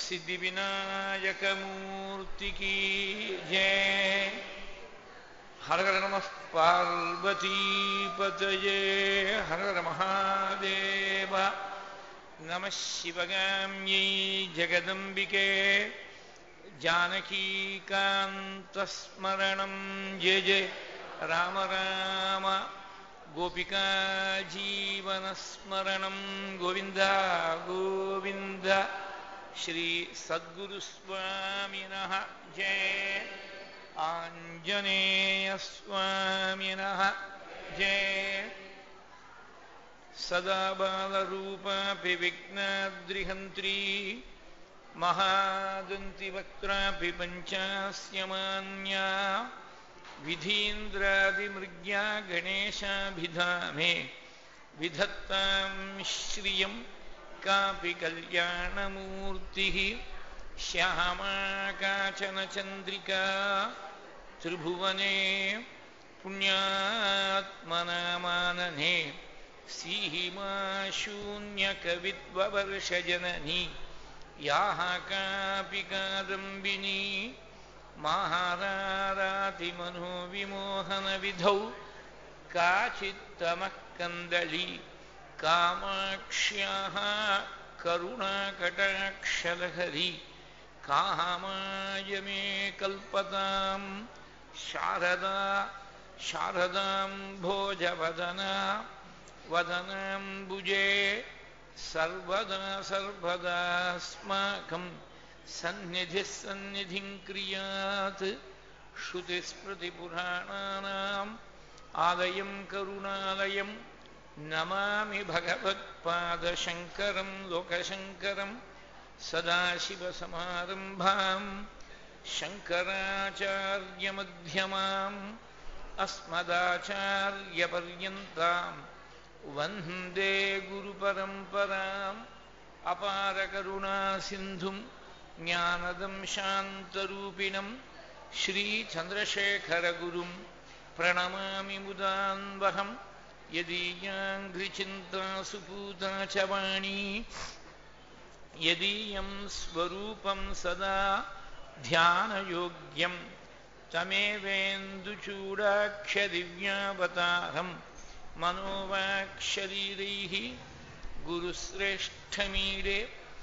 सिद्धिविनायकमूर्ति की जय हर हर नमः पार्वतीपतये हर हर महादेव नमः शिवगाम्यै जगदम्बिके जानकीकान्तस्मरणं जय जय राम राम गोपिका जीवनस्मरणं गोविन्द गोविन्द श्रीसद्गुरुस्वामिनः जय आञ्जनेयस्वामिनः जय सदा बालरूपापि विघ्नाद्रिहन्त्री महादन्तिवक्त्रापि पञ्चास्यमान्या विधीन्द्रादिमृग्या गणेशाभिधामे विधत्तां श्रियं कापि कल्याणमूर्तिः श्यामा काचन चन्द्रिका त्रिभुवने पुण्यात्मनामानने सीमा शून्यकविद्ववर्षजननी याः कापि कादम्बिनी महारारातिमनोविमोहनविधौ काचित्तमः कन्दली कामाक्ष्याः करुणाकटाक्षलहरी कामाय मे कल्पतां शारदा शारदां भोजवदना वदनाम्बुजे सर्वदा सर्वदास्माकं सन्निधिः सन्निधिं क्रियात् श्रुतिस्मृतिपुराणानाम् आलयं करुणालयं नमामि भगवत्पादशङ्करं लोकशङ्करं सदाशिवसमारम्भां शङ्कराचार्यमध्यमाम् अस्मदाचार्यपर्यन्तां वन्दे गुरुपरम्पराम् अपारकरुणासिन्धुं ज्ञानदं शान्तरूपिणं श्रीचन्द्रशेखरगुरुं प्रणमामि मुदान्वहं यदीयाङ्घ्रिचिन्ता सुपूता च वाणी यदीयं स्वरूपं सदा ध्यानयोग्यं तमेवेन्दुचूडाक्षदिव्यावतारं मनोवाक्शरीरैः गुरुश्रेष्ठमीडे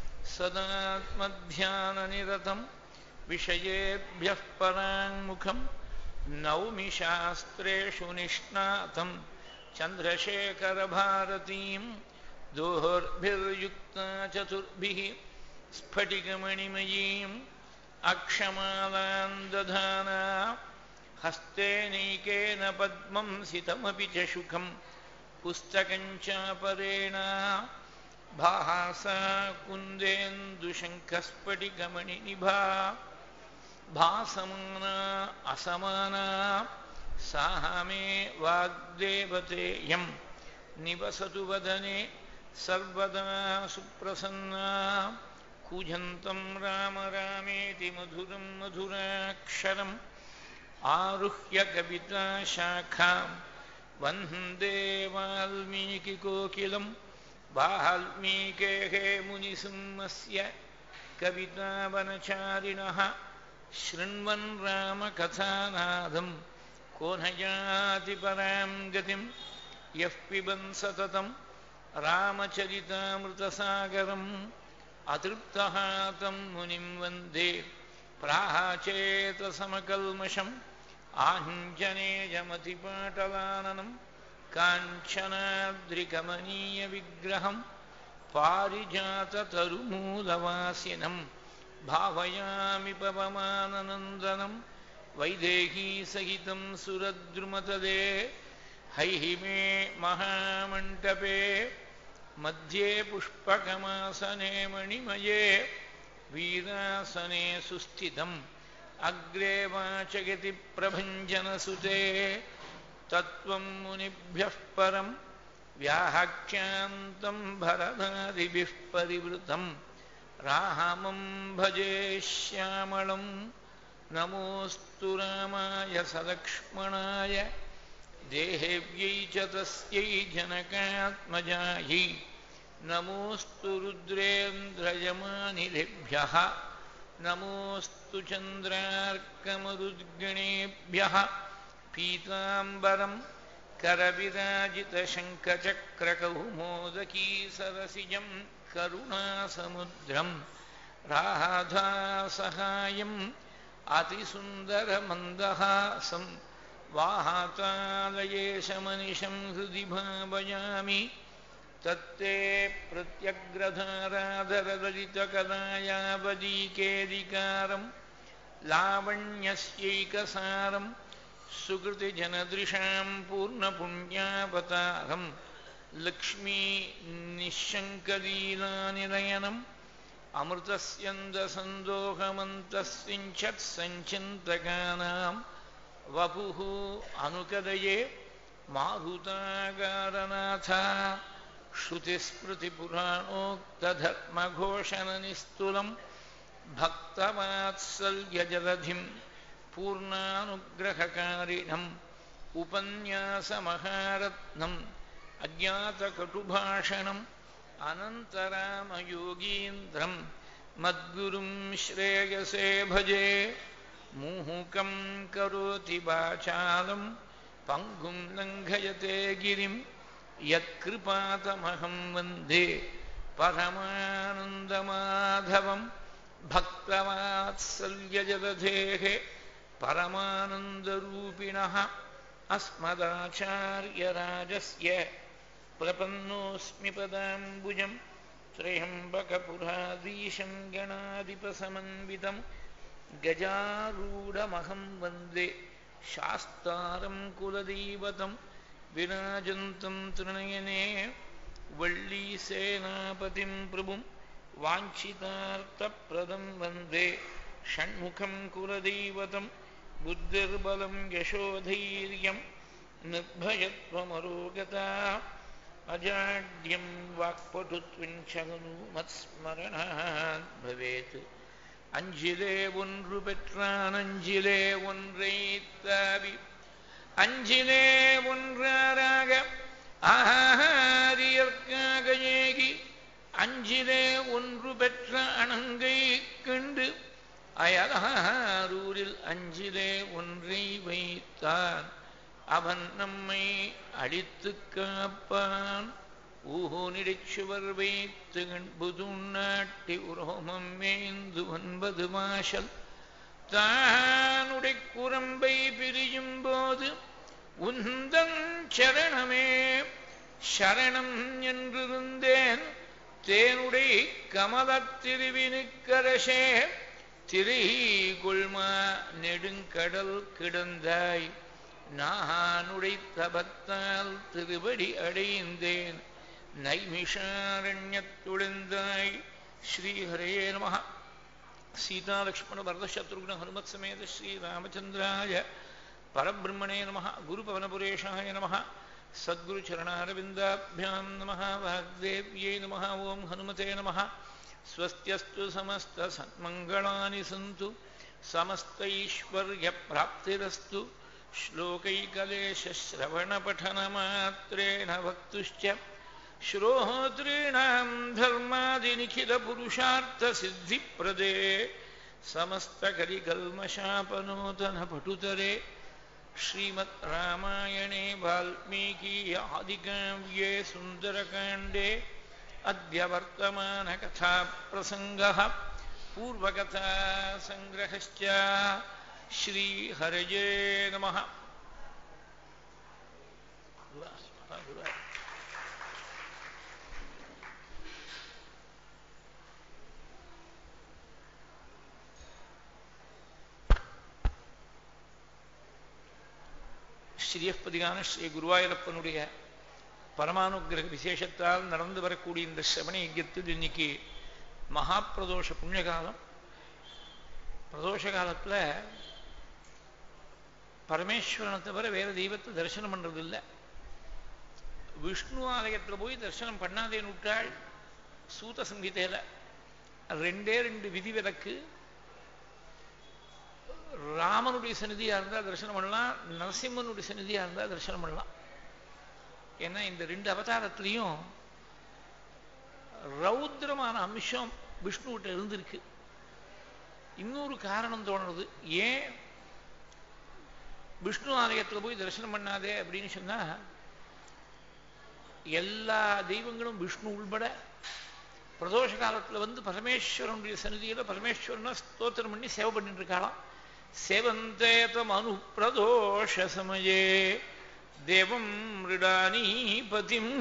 सदात्मध्याननिरतं विषयेभ्यः पराङ्मुखं नौमि शास्त्रेषु निष्णातं चन्द्रशेखरभारतीं दोर्भिर्युक्ता चतुर्भिः स्फटिकमणिमयीम् अक्षमालां दधाना हस्ते नैकेन पद्मं सितमपि च सुखं पुस्तकं चापरेण भासा कुन्देन्दुशङ्खस्फटिकमणिनिभा भासमाना असमाना साह मे वाग्देवतेयं निवसतु वदने सर्वदा सुप्रसन्ना कूजन्तं राम रामेति मधुरं मधुराक्षरम् आरुह्य कविताशाखां वन्दे वाल्मीकिकोकिलं वाल्मीकेः मुनिसिंहस्य कवितावनचारिणः शृण्वन् रामकथानादं को न याति परां गतिं यः पिबन् सततं रामचरितामृतसागरम् अतृप्तः तं मुनिं वन्दे प्राचेतसमकल्मषम् आञ्जनेयमतिपाटलाननं काञ्चनाद्रिकमनीयविग्रहं पारिजाततरुमूलवासिनं भावयामि पवमाननन्दनं वैदेहीसहितं सुरद्रुमतले हैहिमे महामण्टपे मध्ये पुष्पकमासने मणिमये वीरासने सुस्थितम् अग्रे वाचयति प्रभञ्जनसुते तत्त्वं मुनिभ्यः परं व्याहक्ष्यान्तं भरदादिभिः परिवृतं रामं भजे श्यामलं नमोऽस्तु रामाय सलक्ष्मणाय देहेव्यै च तस्यै जनकात्मजायै नमोऽस्तु रुद्रेन्द्रयमानिलेभ्यः नमोऽस्तु चन्द्रार्कमरुद्गणेभ्यः पीताम्बरं करविराजितशङ्खचक्रकौमोदकी सरसिजं करुणासमुद्रं राधासहायम् अतिसुन्दरमन्दहासं वाहातालयेशमनिशं हृदि भावयामि तत्ते प्रत्यग्रधाराधरललितकलायावदीकेदिकारं लावण्यस्यैकसारं सुकृतिजनदृशां पूर्णपुण्यावतारं लक्ष्मीनिःशङ्कलीलानिलयनम् अमृतस्यन्दसन्दोहमन्तस्सिञ्चत्सञ्चिन्तकानां वपुः अनुकदये मारुतागारनाथ श्रुतिस्मृतिपुराणोक्तधर्मघोषणनिस्तुलं भक्तवात्सल्यजलधिं पूर्णानुग्रहकारिणम् उपन्यासमहारत्नम् अज्ञातकटुभाषणम् अनन्तरामयोगीन्द्रं मद्गुरुं श्रेयसे भजे मुहुकं करोति वाचालं पङ्गुं लङ्घयते गिरिं यत्कृपातमहं वन्दे परमानन्दमाधवं भक्तवात्सल्यजलधेः परमानन्दरूपिणः अस्मदाचार्यराजस्य प्रपन्नोऽस्मि पदाम्बुजं त्र्यम्बकपुराधीशं गणाधिपसमन्वितं गजारूढमहं वन्दे शास्तारं कुलदैवतं विराजन्तं तृणयने वल्लीसेनापतिं प्रभुं वाञ्छितार्थप्रदं वन्दे षण्मुखं कुलदैवतं बुद्धिर्बलं यशोधैर्यं निर्भयत्वमरोगता अजाड्यं वाक्पटुत्विञ्चगनुमत्स्मरणात् भवेत् அஞ்சிலே ஒன்று பெற்றான் அஞ்சிலே ஒன்றை தாவி அஞ்சிலே ஒன்றாராக ஆரியற்காக ஏகி அஞ்சிலே ஒன்று பெற்ற அணங்கை கண்டு அயலாரூரில் அஞ்சிலே ஒன்றை வைத்தான் அவன் நம்மை அடித்து காப்பான் ஊனிடைச்சுவர் வைத்து கண்புதுண்ணாட்டி உரோமம் மேந்து ஒன்பது மாஷல் தானுடை குரம்பை பிரியும் போது உந்தன் சரணமே சரணம் என்றிருந்தேன் தேனுடை கமலத் திருவினுக்கரசே திரை கொள்மா நெடுங்கடல் கிடந்தாய் நானுடை தபத்தால் திருவடி அடைந்தேன் நைமிஷாரண்யத்துழந்தாய் ஸ்ரீஹரே நம சீதாலக்ஷ்மண வரதசத்ருக்ன ஹனுமத் சமேத ஸ்ரீராமச்சந்திராய பரபிரம்மணே நம குருபவனபுரேஷாய நம सद्गुरुचरणारविन्दाभ्यां नमः वाग्देव्यै नमः ॐ हनुमते नमः स्वस्त्यस्तु समस्तसन्मङ्गलानि सन्तु समस्तैश्वर्यप्राप्तिरस्तु श्लोकैकलेशश्रवणपठनमात्रेण वक्तुश्च श्रोतॄणां धर्मादिनिखिलपुरुषार्थसिद्धिप्रदे समस्तकलिकल्मषापनूतनपटुतरे श्रीमद् रामायणे वाल्मीकि आदिकाव्ये सुन्दरकाण्डे अद्य वर्तमानकथाप्रसङ्गः पूर्वकथासङ्ग्रहश्च श्रीहरये नमः ஸ்ரீயப்பதிகான ஸ்ரீ குருவாயூரப்பனுடைய பரமானுகிரக விசேஷத்தால் நடந்து வரக்கூடிய இந்த சிரவண யஜ்யத்தில் இன்னைக்கு மகாப்பிரதோஷ புண்ணியகாலம் பிரதோஷ காலத்தில் பரமேஸ்வரனை தவிர வேற தெய்வத்தை தரிசனம் பண்றது இல்லை விஷ்ணு ஆலயத்தில் போய் தரிசனம் பண்ணாதேன்னு விட்டாள் சூத சங்கீதையில் ரெண்டே ரெண்டு விதிவிலக்கு ராமனுடைய சந்நிதியாக இருந்தால் தரிசனம் பண்ணலாம் நரசிம்மனுடைய சந்நிதியாக இருந்தால் தரிசனம் பண்ணலாம் ஏன்னா இந்த ரெண்டு அவதாரத்திலையும் ரௌத்ரமான அம்சம் விஷ்ணுகிட்ட இருந்திருக்கு இன்னொரு காரணம் தோணுறது ஏன் விஷ்ணு ஆலயத்தில் போய் தரிசனம் பண்ணாதே அப்படின்னு சொன்னா எல்லா தெய்வங்களும் விஷ்ணு உள்பட பிரதோஷ காலத்தில் வந்து பரமேஸ்வரனுடைய சந்நிதியில் பரமேஸ்வரனை ஸ்தோத்திரம் பண்ணி சேவை பண்ணிட்டு இருக்காளாம் சேவந்தேதம் அனு பிரதோஷ சமயே தேவம் ரிடானீபதிம்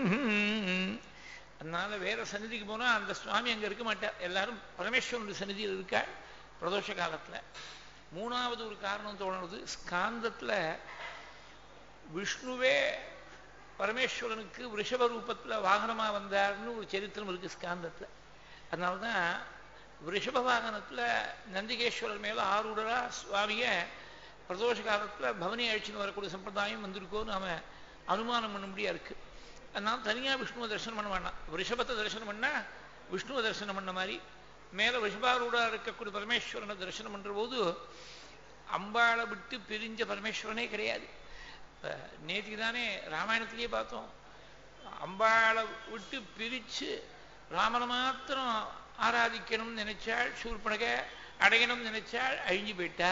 அதனால வேற சந்நிதிக்கு போனா அந்த சுவாமி அங்க இருக்க மாட்டார் எல்லாரும் பரமேஸ்வரனுடைய சந்நிதியில் இருக்காள் பிரதோஷ காலத்துல மூணாவது ஒரு காரணம் தோணுறது ஸ்காந்தத்துல விஷ்ணுவே பரமேஸ்வரனுக்கு ரிஷப ரூபத்தில் வாகனமாக வந்தார்னு ஒரு சரித்திரம் இருக்கு ஸ்காந்தத்தில் அதனால தான் ரிஷப வாகனத்தில் நந்திகேஸ்வரர் மேலே ஆரூடரா சுவாமியை பிரதோஷ காலத்தில் பவனி அழிச்சுன்னு வரக்கூடிய சம்பிரதாயம் வந்திருக்கோ நாம அனுமானம் பண்ண முடியா இருக்கு அதனால தனியாக விஷ்ணுவை தரிசனம் பண்ண வேண்டாம் ரிஷபத்தை தரிசனம் பண்ணா விஷ்ணுவை தரிசனம் பண்ண மாதிரி மேலே ரிஷபாரூடா இருக்கக்கூடிய பரமேஸ்வரனை தரிசனம் பண்ணுற போது அம்பாளை விட்டு பிரிஞ்ச பரமேஸ்வரனே கிடையாது நேற்றுக்கு தானே ராமாயணத்திலேயே பார்த்தோம் அம்பாளை விட்டு பிரித்து ராமனை மாத்திரம் ஆராதிக்கணும்னு நினைச்சாள் சூர்பனக அடையணும்னு நினைச்சாள் அழிஞ்சு போயிட்டா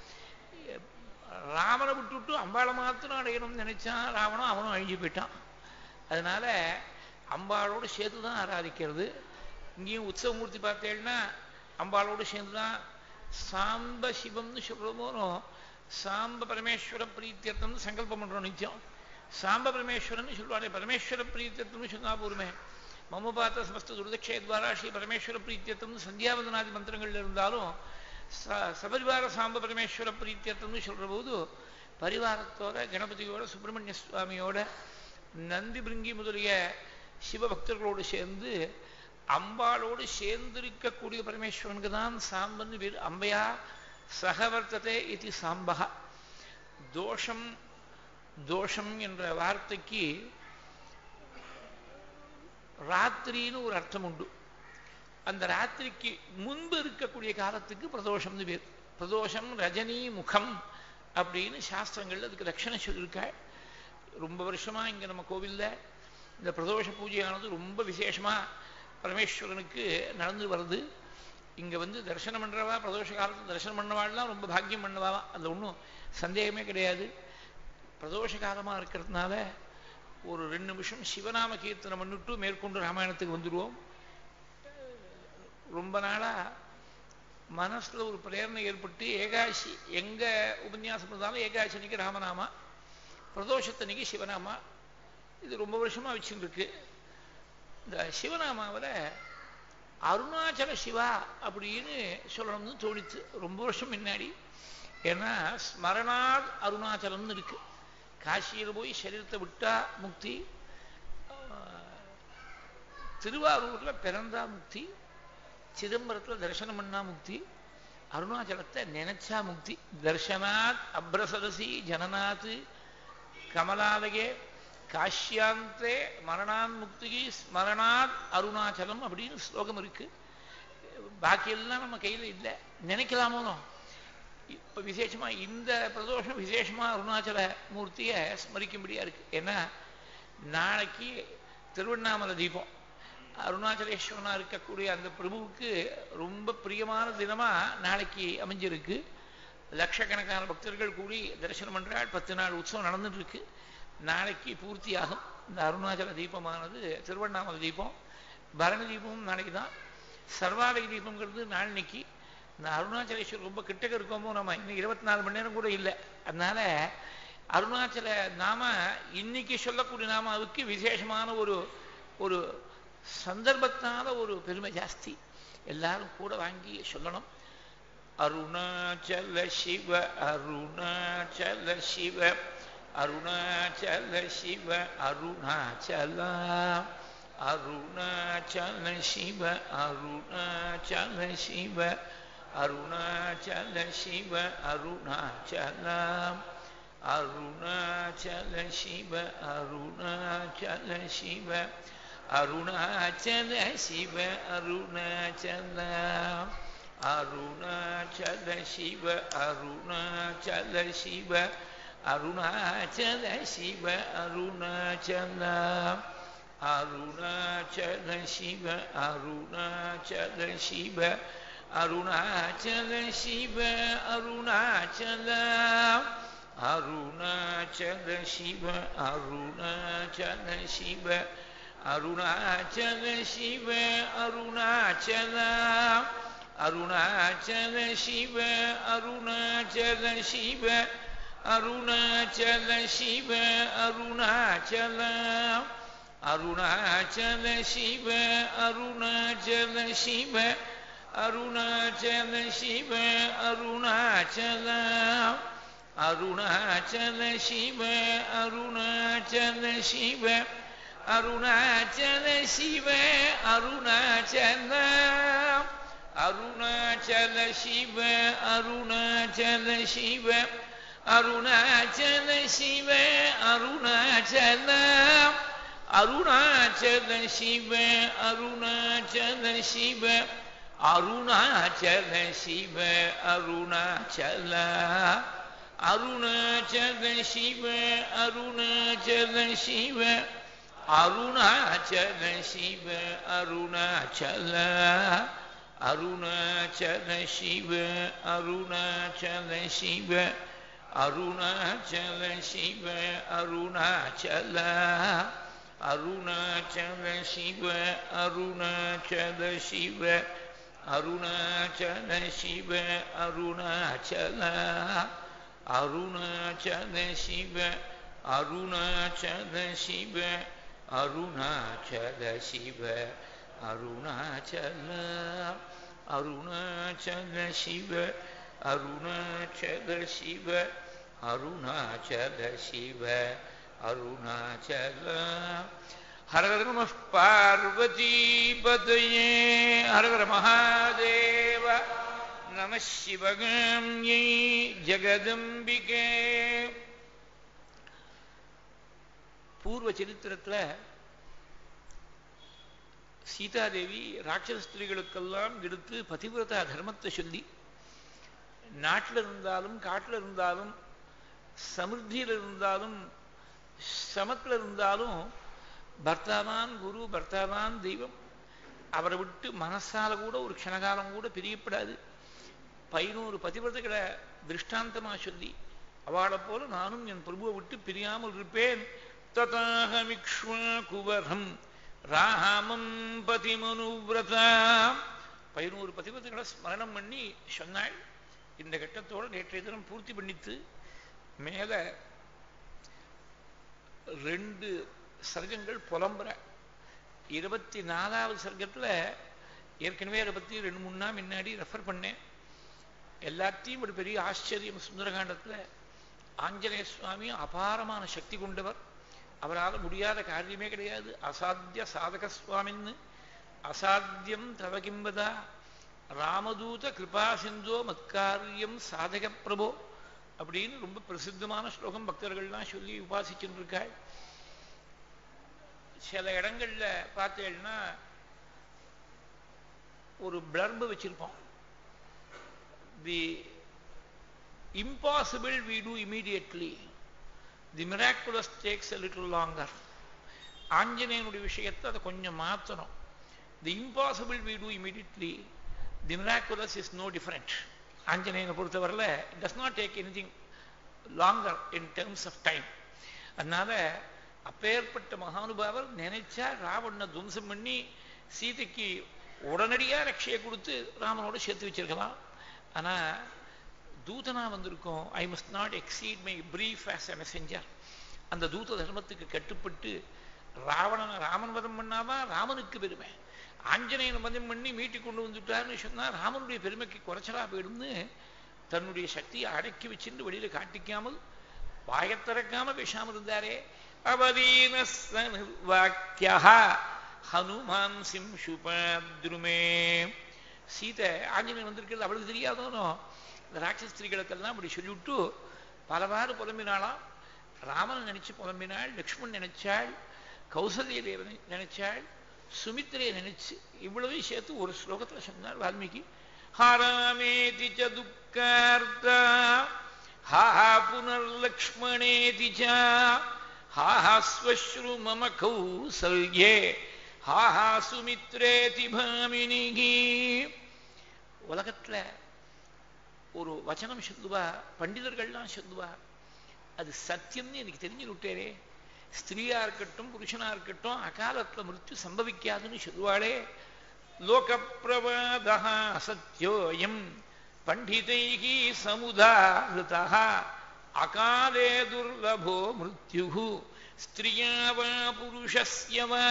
ராமனை விட்டுவிட்டு அம்பாளை மாத்திரம் அடையணும்னு நினைச்சான் ராவனும் அவனும் அழிஞ்சு போயிட்டான் அதனால அம்பாளோடு சேர்த்து தான் ஆராதிக்கிறது இங்கேயும் உற்சவமூர்த்தி பார்த்தேன்னா அம்பாளோடு சேர்ந்து தான் சாம்ப சிவம்னு சொல்கிறோமோ சாம்ப பரமேஸ்வர பிரீத்தியர்த்தம்னு சங்கல்பம் பண்றோம் நித்தியம் சாம்ப பரமேஸ்வரன் சொல்லுவாரு பரமேஸ்வர பிரீத்தியர்த்தம்னு சொன்னா போருமே மம பார்த்த சமஸ்த துர்தட்சய துவாரா ஸ்ரீ பரமேஸ்வர பிரீத்தியர்த்தம்னு சந்தியாவதனாதி மந்திரங்கள்ல இருந்தாலும் சபரிவார சாம்ப பரமேஸ்வர பிரீத்தியர்த்தம்னு சொல்ற போது பரிவாரத்தோட கணபதியோட சுப்பிரமணிய சுவாமியோட நந்தி பிருங்கி முதலிய சிவபக்தர்களோடு சேர்ந்து அம்பாளோடு சேர்ந்திருக்கக்கூடிய பரமேஸ்வரனுக்கு தான் சாம்பன்னு பேர் அம்பையா சகவர்த்ததே இது சாம்பக தோஷம் தோஷம் என்ற வார்த்தைக்கு ராத்திரின்னு ஒரு அர்த்தம் உண்டு அந்த ராத்திரிக்கு முன்பு இருக்கக்கூடிய காலத்துக்கு பிரதோஷம்னு பேர் பிரதோஷம் ரஜினி முகம் அப்படின்னு சாஸ்திரங்கள்ல அதுக்கு லட்சணம் சொல்லியிருக்காள் ரொம்ப வருஷமா இங்க நம்ம கோவில்ல இந்த பிரதோஷ பூஜையானது ரொம்ப விசேஷமா பரமேஸ்வரனுக்கு நடந்து வருது இங்க வந்து தரிசனம் பண்றவா பிரதோஷ காலத்தில் தரிசனம் பண்ணவாள்லாம் ரொம்ப பாக்கியம் பண்ணவா அது ஒன்றும் சந்தேகமே கிடையாது பிரதோஷ காலமா இருக்கிறதுனால ஒரு ரெண்டு நிமிஷம் சிவநாம கீர்த்தனம் பண்ணிட்டு மேற்கொண்டு ராமாயணத்துக்கு வந்துடுவோம் ரொம்ப நாளா மனசுல ஒரு பிரேரணை ஏற்பட்டு ஏகாசி எங்க உபன்யாசம் இருந்தாலும் ஏகாசி அன்னைக்கு ராமநாமா பிரதோஷத்தன்னைக்கு சிவநாமா இது ரொம்ப வருஷமா வச்சுருக்கு இந்த சிவநாமாவில் அருணாச்சல சிவா அப்படின்னு சொல்லணும்னு தோணித்து ரொம்ப வருஷம் முன்னாடி ஏன்னா ஸ்மரணாத் அருணாச்சலம்னு இருக்கு காசியில் போய் சரீரத்தை விட்டா முக்தி திருவாரூர்ல பிறந்தா முக்தி சிதம்பரத்தில் தரிசனம் பண்ணா முக்தி அருணாச்சலத்தை நினைச்சா முக்தி தர்ஷனாத் அப்ரசரசி ஜனநாத் கமலாலயே காஷ்யாந்தே மரணான் முக்திகி ஸ்மரணாத் அருணாச்சலம் அப்படின்னு ஸ்லோகம் இருக்கு பாக்கியெல்லாம் நம்ம கையில் இல்லை நினைக்கலாமோ இப்போ விசேஷமா இந்த பிரதோஷம் விசேஷமா அருணாச்சல மூர்த்தியை ஸ்மரிக்கும்படியா இருக்கு ஏன்னா நாளைக்கு திருவண்ணாமலை தீபம் அருணாச்சலேஸ்வரனா இருக்கக்கூடிய அந்த பிரபுவுக்கு ரொம்ப பிரியமான தினமா நாளைக்கு அமைஞ்சிருக்கு லட்சக்கணக்கான பக்தர்கள் கூடி தரிசனம் பண்றாள் பத்து நாள் உற்சவம் நடந்துட்டு இருக்கு நாளைக்கு பூர்த்தியாகும் இந்த அருணாச்சல தீபமானது திருவண்ணாமலை தீபம் பரணி தீபமும் நாளைக்கு தான் சர்வாலய தீபம்ங்கிறது நாளைக்கு இந்த அருணாச்சலேஸ்வரர் ரொம்ப கிட்டக்க இருக்கோமோ நம்ம இன்னைக்கு இருபத்தி நாலு மணி நேரம் கூட இல்லை அதனால அருணாச்சல நாம இன்னைக்கு சொல்லக்கூடிய நாமாவுக்கு விசேஷமான ஒரு ஒரு சந்தர்ப்பத்தான ஒரு பெருமை ஜாஸ்தி எல்லாரும் கூட வாங்கி சொல்லணும் அருணாச்சல சிவ அருணாச்சல சிவ அருணாச்சல சிவ அருணாச்சல அருணாச்சல சிவ அருணாச்சல சிவ அருணாச்சல சிவ அருணாச்சல அருணாச்சல சிவ அருணாச்சல சிவ அருணாச்சல சிவ அருணாச்சல அருணாச்சல சிவ அருணாச்சல சிவ அருணாச்சல சிவ அருணாச்சல அருணாச்சல சிவ அருணாச்சல சிவ அருணாச்சல சிவ அருணாச்சல அருணாச்சல சிவ அருணாச்சல சிவ அருணாச்சல சிவ அருணாச்சல அருணாச்சல சிவ அருணாச்சல சிவ அருணாச்சல சிவ அருணாச்சல அருணாச்சல சிவ அருணாச்சல சிவ அருணாச்சல சிவ அருணாச்சல அருணாச்சல சிவ அருணாச்சல சிவ அருணாச்சல சிவ அருணாச்சல அருணாச்சல சிவ அருணாச்சல சிவ அருணாச்சல சிவ அருணாச்சல அருணாச்சல சிவ அருணாச்சல சிவ அருணாச்சல சிவ அருணாச்சல அருணாச்சல சிவ அருணாச்சல சிவ அருணாச்சல சிவ அருணாச்சல அருணாச்சல சிவ அருணாச்சல சிவ அருணாச்சல சிவ அருணாச்சல அருணாச்சல சிவ அருணாச்சல சிவ அருணாச்சல சிவ அருணாச்சல அருணாச்சல சிவ அருணாச்சல சிவ அருணாச்சல சிவ அருணாச்சல அருணாச்சல சிவ அருணாச்சல சிவ அருணாச்சல சிவ அருணாச்சல ஹரஹர நம பார்வதீபதயே ஹரஹர மகாதேவ நம சிவகாமியை ஜெகதம்பிகே பூர்வ சரித்திரத்தில் சீதாதேவி ராட்சத ஸ்திரீகளுக்கெல்லாம் எடுத்து பதிவிரதா தர்மத்தை சொல்லி நாட்டில் இருந்தாலும் காட்டில் இருந்தாலும் சமிருத்தியில் இருந்தாலும் சமத்தில் இருந்தாலும் பர்த்தாவான் குரு பர்த்தாவான் தெய்வம் அவரை விட்டு மனசால கூட ஒரு க்ஷணகாலம் கூட பிரியப்படாது பதினோரு பதிவிரதைகளை திருஷ்டாந்தமாக சொல்லி அவளை போல நானும் என் பிரபுவை விட்டு பிரியாமல் இருப்பேன் ததாஹமிக்ஷ்வா குவரம் ராமம் பதிமனுவிரதா பதினோரு பதிவிரதைகளை ஸ்மரணம் பண்ணி சொன்னாள் இந்த கட்டத்தோடு நேற்றைய தினம் பூர்த்தி பண்ணித்து மேல ரெண்டு சர்க்கங்கள் புலம்புற இருபத்தி நாலாவது சர்க்கத்தில் ஏற்கனவே அதை பற்றி ரெண்டு மூணு நாள் முன்னாடி ரெஃபர் பண்ணேன் எல்லாத்தையும் ஒரு பெரிய ஆச்சரியம் சுந்தரகாண்டத்தில் ஆஞ்சநேய சுவாமி அபாரமான சக்தி கொண்டவர் அவரால் முடியாத காரியமே கிடையாது அசாத்திய சாதக சுவாமின்னு அசாத்தியம் தவகிம்பதா ராமதூத கிருபா சிந்தோ மத்காரியம் சாதக பிரபோ அப்படின்னு ரொம்ப பிரசித்தமான ஸ்லோகம் பக்தர்கள்லாம் சொல்லி உபாசிச்சுட்டு இருக்காள் சில இடங்கள்ல பார்த்தேன்னா ஒரு பிளர்பு வச்சிருப்போம் the impossible we do immediately the miraculous takes a little longer ஆஞ்சநேயனுடைய விஷயத்தை அதை கொஞ்சம் மாற்றணும் the impossible we do immediately the miraculous is no different ஆஞ்சநேயனை பொறுத்தவரையில் it does not take anything longer in terms of time அதனால அப்பேற்பட்ட மகானுபாவர் நினைச்சா ராவணனை துவம்சம் பண்ணி சீதைக்கு உடனடியாக ரட்சையை கொடுத்து ராமனோட சேர்த்து வச்சிருக்கலாம் ஆனால் தூதனா வந்திருக்கோம் I must not exceed my brief as a messenger அந்த தூத தர்மத்துக்கு கட்டுப்பட்டு ராவணனை ராமன் வதம் பண்ணாதான் ராமனுக்கு பெருமை ஆஞ்சநேயனை வதம் பண்ணி மீட்டி கொண்டு வந்துட்டார்னு சொன்னால் ராமனுடைய பெருமைக்கு குறைச்சலா போயிடும்னு தன்னுடைய சக்தியை அடக்கி வச்சுட்டு வெளியில காட்டிக்காமல் வாயத்திறக்காம பேசாமல் இருந்தாரே அவதீன வாக்கியா ஹனுமான் சிம் சுபாத்ருமே சீதை ஆஞ்சநேயன் வந்திருக்கிறது அவளுக்கு தெரியாதோனோ இந்த ராட்சஸ் ஸ்திரீகளுக்கெல்லாம் அப்படி சொல்லிவிட்டு பலவாறு புலம்பினாலாம் ராமன் நினைச்சு புலம்பினாள் லக்ஷ்மண் நினைச்சாள் கௌசல்ய தேவனை நினைச்சாள் சுமித்திரையை நினைச்சு இவ்வளவையும் சேர்த்து ஒரு ஸ்லோகத்தில் சொன்னார் வால்மீகி ஹாராமேதி ச துக்கார்த்தா ஹா புனர்லக்ஷ்மணேதி ச ஹாஹாஸ்வஸ்ரு மம கௌசல்யே ஹாஹா சுமித்ரேதி பாமினிகி உலகத்துல ஒரு வச்சனம் சொல்லுவா பண்டிதர்கள்லாம் சொல்லுவா அது சத்தியம்னு எனக்கு தெரிஞ்சு விட்டேரே ஸ்திரீயா இருக்கட்டும் புருஷனா இருக்கட்டும் அகாலத்துல மிருத்யு சம்பவிக்காதுன்னு சொல்லுவாளே லோகப்பிரவாதா சத்யோயம் பண்டிதைகி சமுதாருதா அகாலே துர்லபோ மிருத்யு ஸ்திரியா வா புருஷஸ்ய வா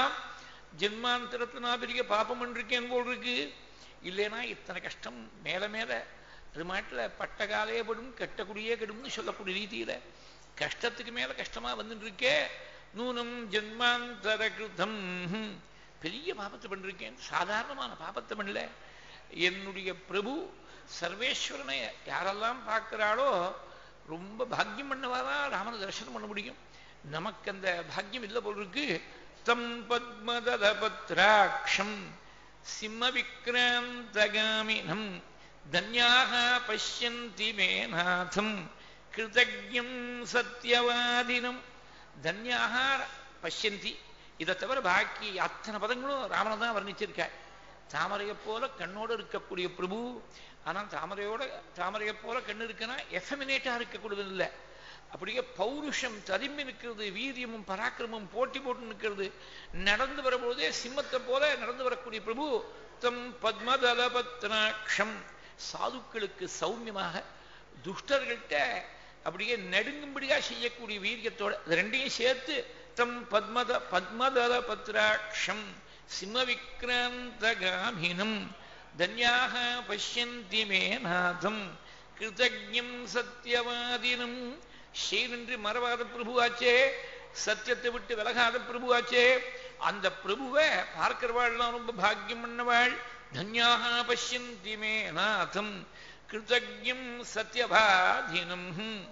ஜென்மாந்தரத்துல நான் பெரிய பாப்பம் பண்ணிருக்கேன் போல் இருக்கு இல்லைன்னா இத்தனை கஷ்டம் மேல மேல அது மாட்டில் பட்ட காலே படும் கெட்டக்குடியே கெடும்னு சொல்லக்கூடிய ரீதியில கஷ்டத்துக்கு மேல கஷ்டமா வந்துட்டு இருக்கே நூனம் ஜென்மாந்தர கிருதம் பெரிய பாபத்தை பண்ணிருக்கேன் சாதாரணமான பாபத்தை பண்ணல என்னுடைய பிரபு சர்வேஸ்வரனை யாரெல்லாம் பார்க்கிறாளோ ரொம்ப பாக்கியம் பண்ணவாதான் ராமனை தரிசனம் பண்ண முடியும் நமக்கு அந்த பாக்கியம் இல்லை போல் இருக்கு தம் பத்மதத பத்ராட்சம் சிம்ம விக்ராந்தகாமினம் தன்யாக பசியந்தி மேநாதம் கிருதஜம் சத்தியவாதினம் தன்யாக பசியந்தி இதை தவிர பாக்கி அத்தனை பதங்களும் ராமனை தான் வர்ணிச்சிருக்காள் தாமரையை போல கண்ணோடு இருக்கக்கூடிய பிரபு ஆனால் தாமரையோட தாமரையை போல கண்ணு இருக்குன்னா எஃபமினேட்டா இருக்கக்கூடியது இல்லை அப்படியே பௌருஷம் ததும்பி நிற்கிறது வீரியமும் பராக்கிரமும் போட்டி போட்டு நிற்கிறது நடந்து வரும்போதே சிம்மத்தை போல நடந்து வரக்கூடிய பிரபு தம் பத்மதலபத்ராட்சம் சாதுக்களுக்கு சௌமியமாக துஷ்டர்கள்ட்ட அப்படியே நடுங்கும்படியா செய்யக்கூடிய வீரியத்தோட இது ரெண்டையும் சேர்த்து தம் பத்மத பத்மதல பத்ராட்சம் சிம்ம விக்ராந்தகாமினம் தன்யாக பசியந்தி மேநாதம் கிருதஜம் சத்தியவாதினம் ஸ்ரீனின்றி மறவாத பிரபுவாச்சே சத்தியத்தை விட்டு விலகாத பிரபுவாச்சே அந்த பிரபுவை பார்க்கிறவாள்லாம் ரொம்ப பாக்கியம் பண்ணவாள் தன்யாக பசியந்தி மேநாதம் கிருதஜம் சத்தியபாதீனம்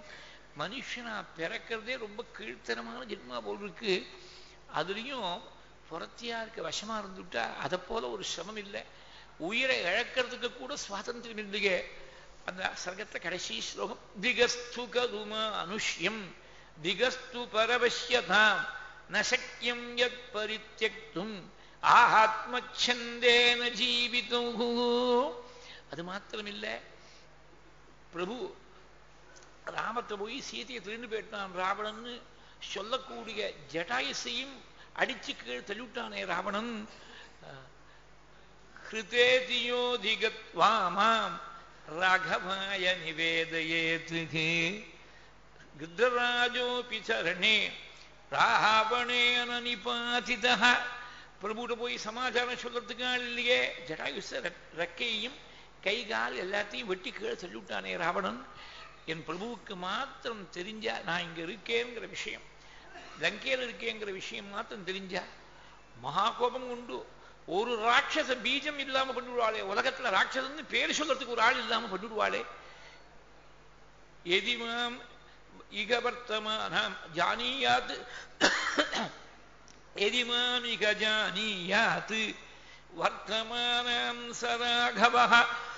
மனுஷனா பிறக்கிறதே ரொம்ப கீழ்த்தனமான ஜென்மா போல் இருக்கு அதுலேயும் புறத்தியா இருக்க வசமா இருந்துட்டா அதை போல ஒரு சிரமம் இல்லை உயிரை இழக்கிறதுக்கு கூட சுவாதந்திரம் இல்லையே அந்த சர்க்கத்தை கடைசி ஸ்லோகம் திகஸ்து கதுமா அனுஷ்யம் திகஸ்து பரவசியதாம் நசக்கியம் யத் பரித்தியக்தும் ஆத்மச்சந்தேன ஜீவிதம் அது மாத்திரமில்லை பிரபு ராமத்தை போய் சீதையை திரும்பி போயிட்டான் ராவணன்னு சொல்லக்கூடிய ஜட்டாயுசையும் அடிச்சு கீழ் தள்ளிவிட்டானே ராவணன் ஹிருதேதியோதிகத்வாமாம் ராகவாய நிவேதயேத்து கிருத்தராஜோபி சரணே ராவணேன நிபாதிதா பிரபுட போய் சமாச்சாரம் சொல்றதுக்கு ஆள் இல்லையே ஜடாயுச ரெக்கையும் கை கால் எல்லாத்தையும் வெட்டி கீழே சொல்லிவிட்டானே ராவணன் என் பிரபுவுக்கு மாத்திரம் தெரிஞ்சா நான் இங்க இருக்கேங்கிற விஷயம் லங்கையில் இருக்கேங்கிற விஷயம் மாத்திரம் தெரிஞ்சா மகா கோபம் உண்டு ஒரு ராட்சச பீஜம் இல்லாம பண்ணிவிடுவாளே உலகத்துல ராட்சசன்னு பேர் சொல்றதுக்கு ஒரு ஆள் இல்லாம பண்ணிவிடுவாளே எதிமாம் இக வர்த்தமானாம் ஜானியாத் எதிமாம் இக ஜானியாத் வர்த்தமானாம் சராகவः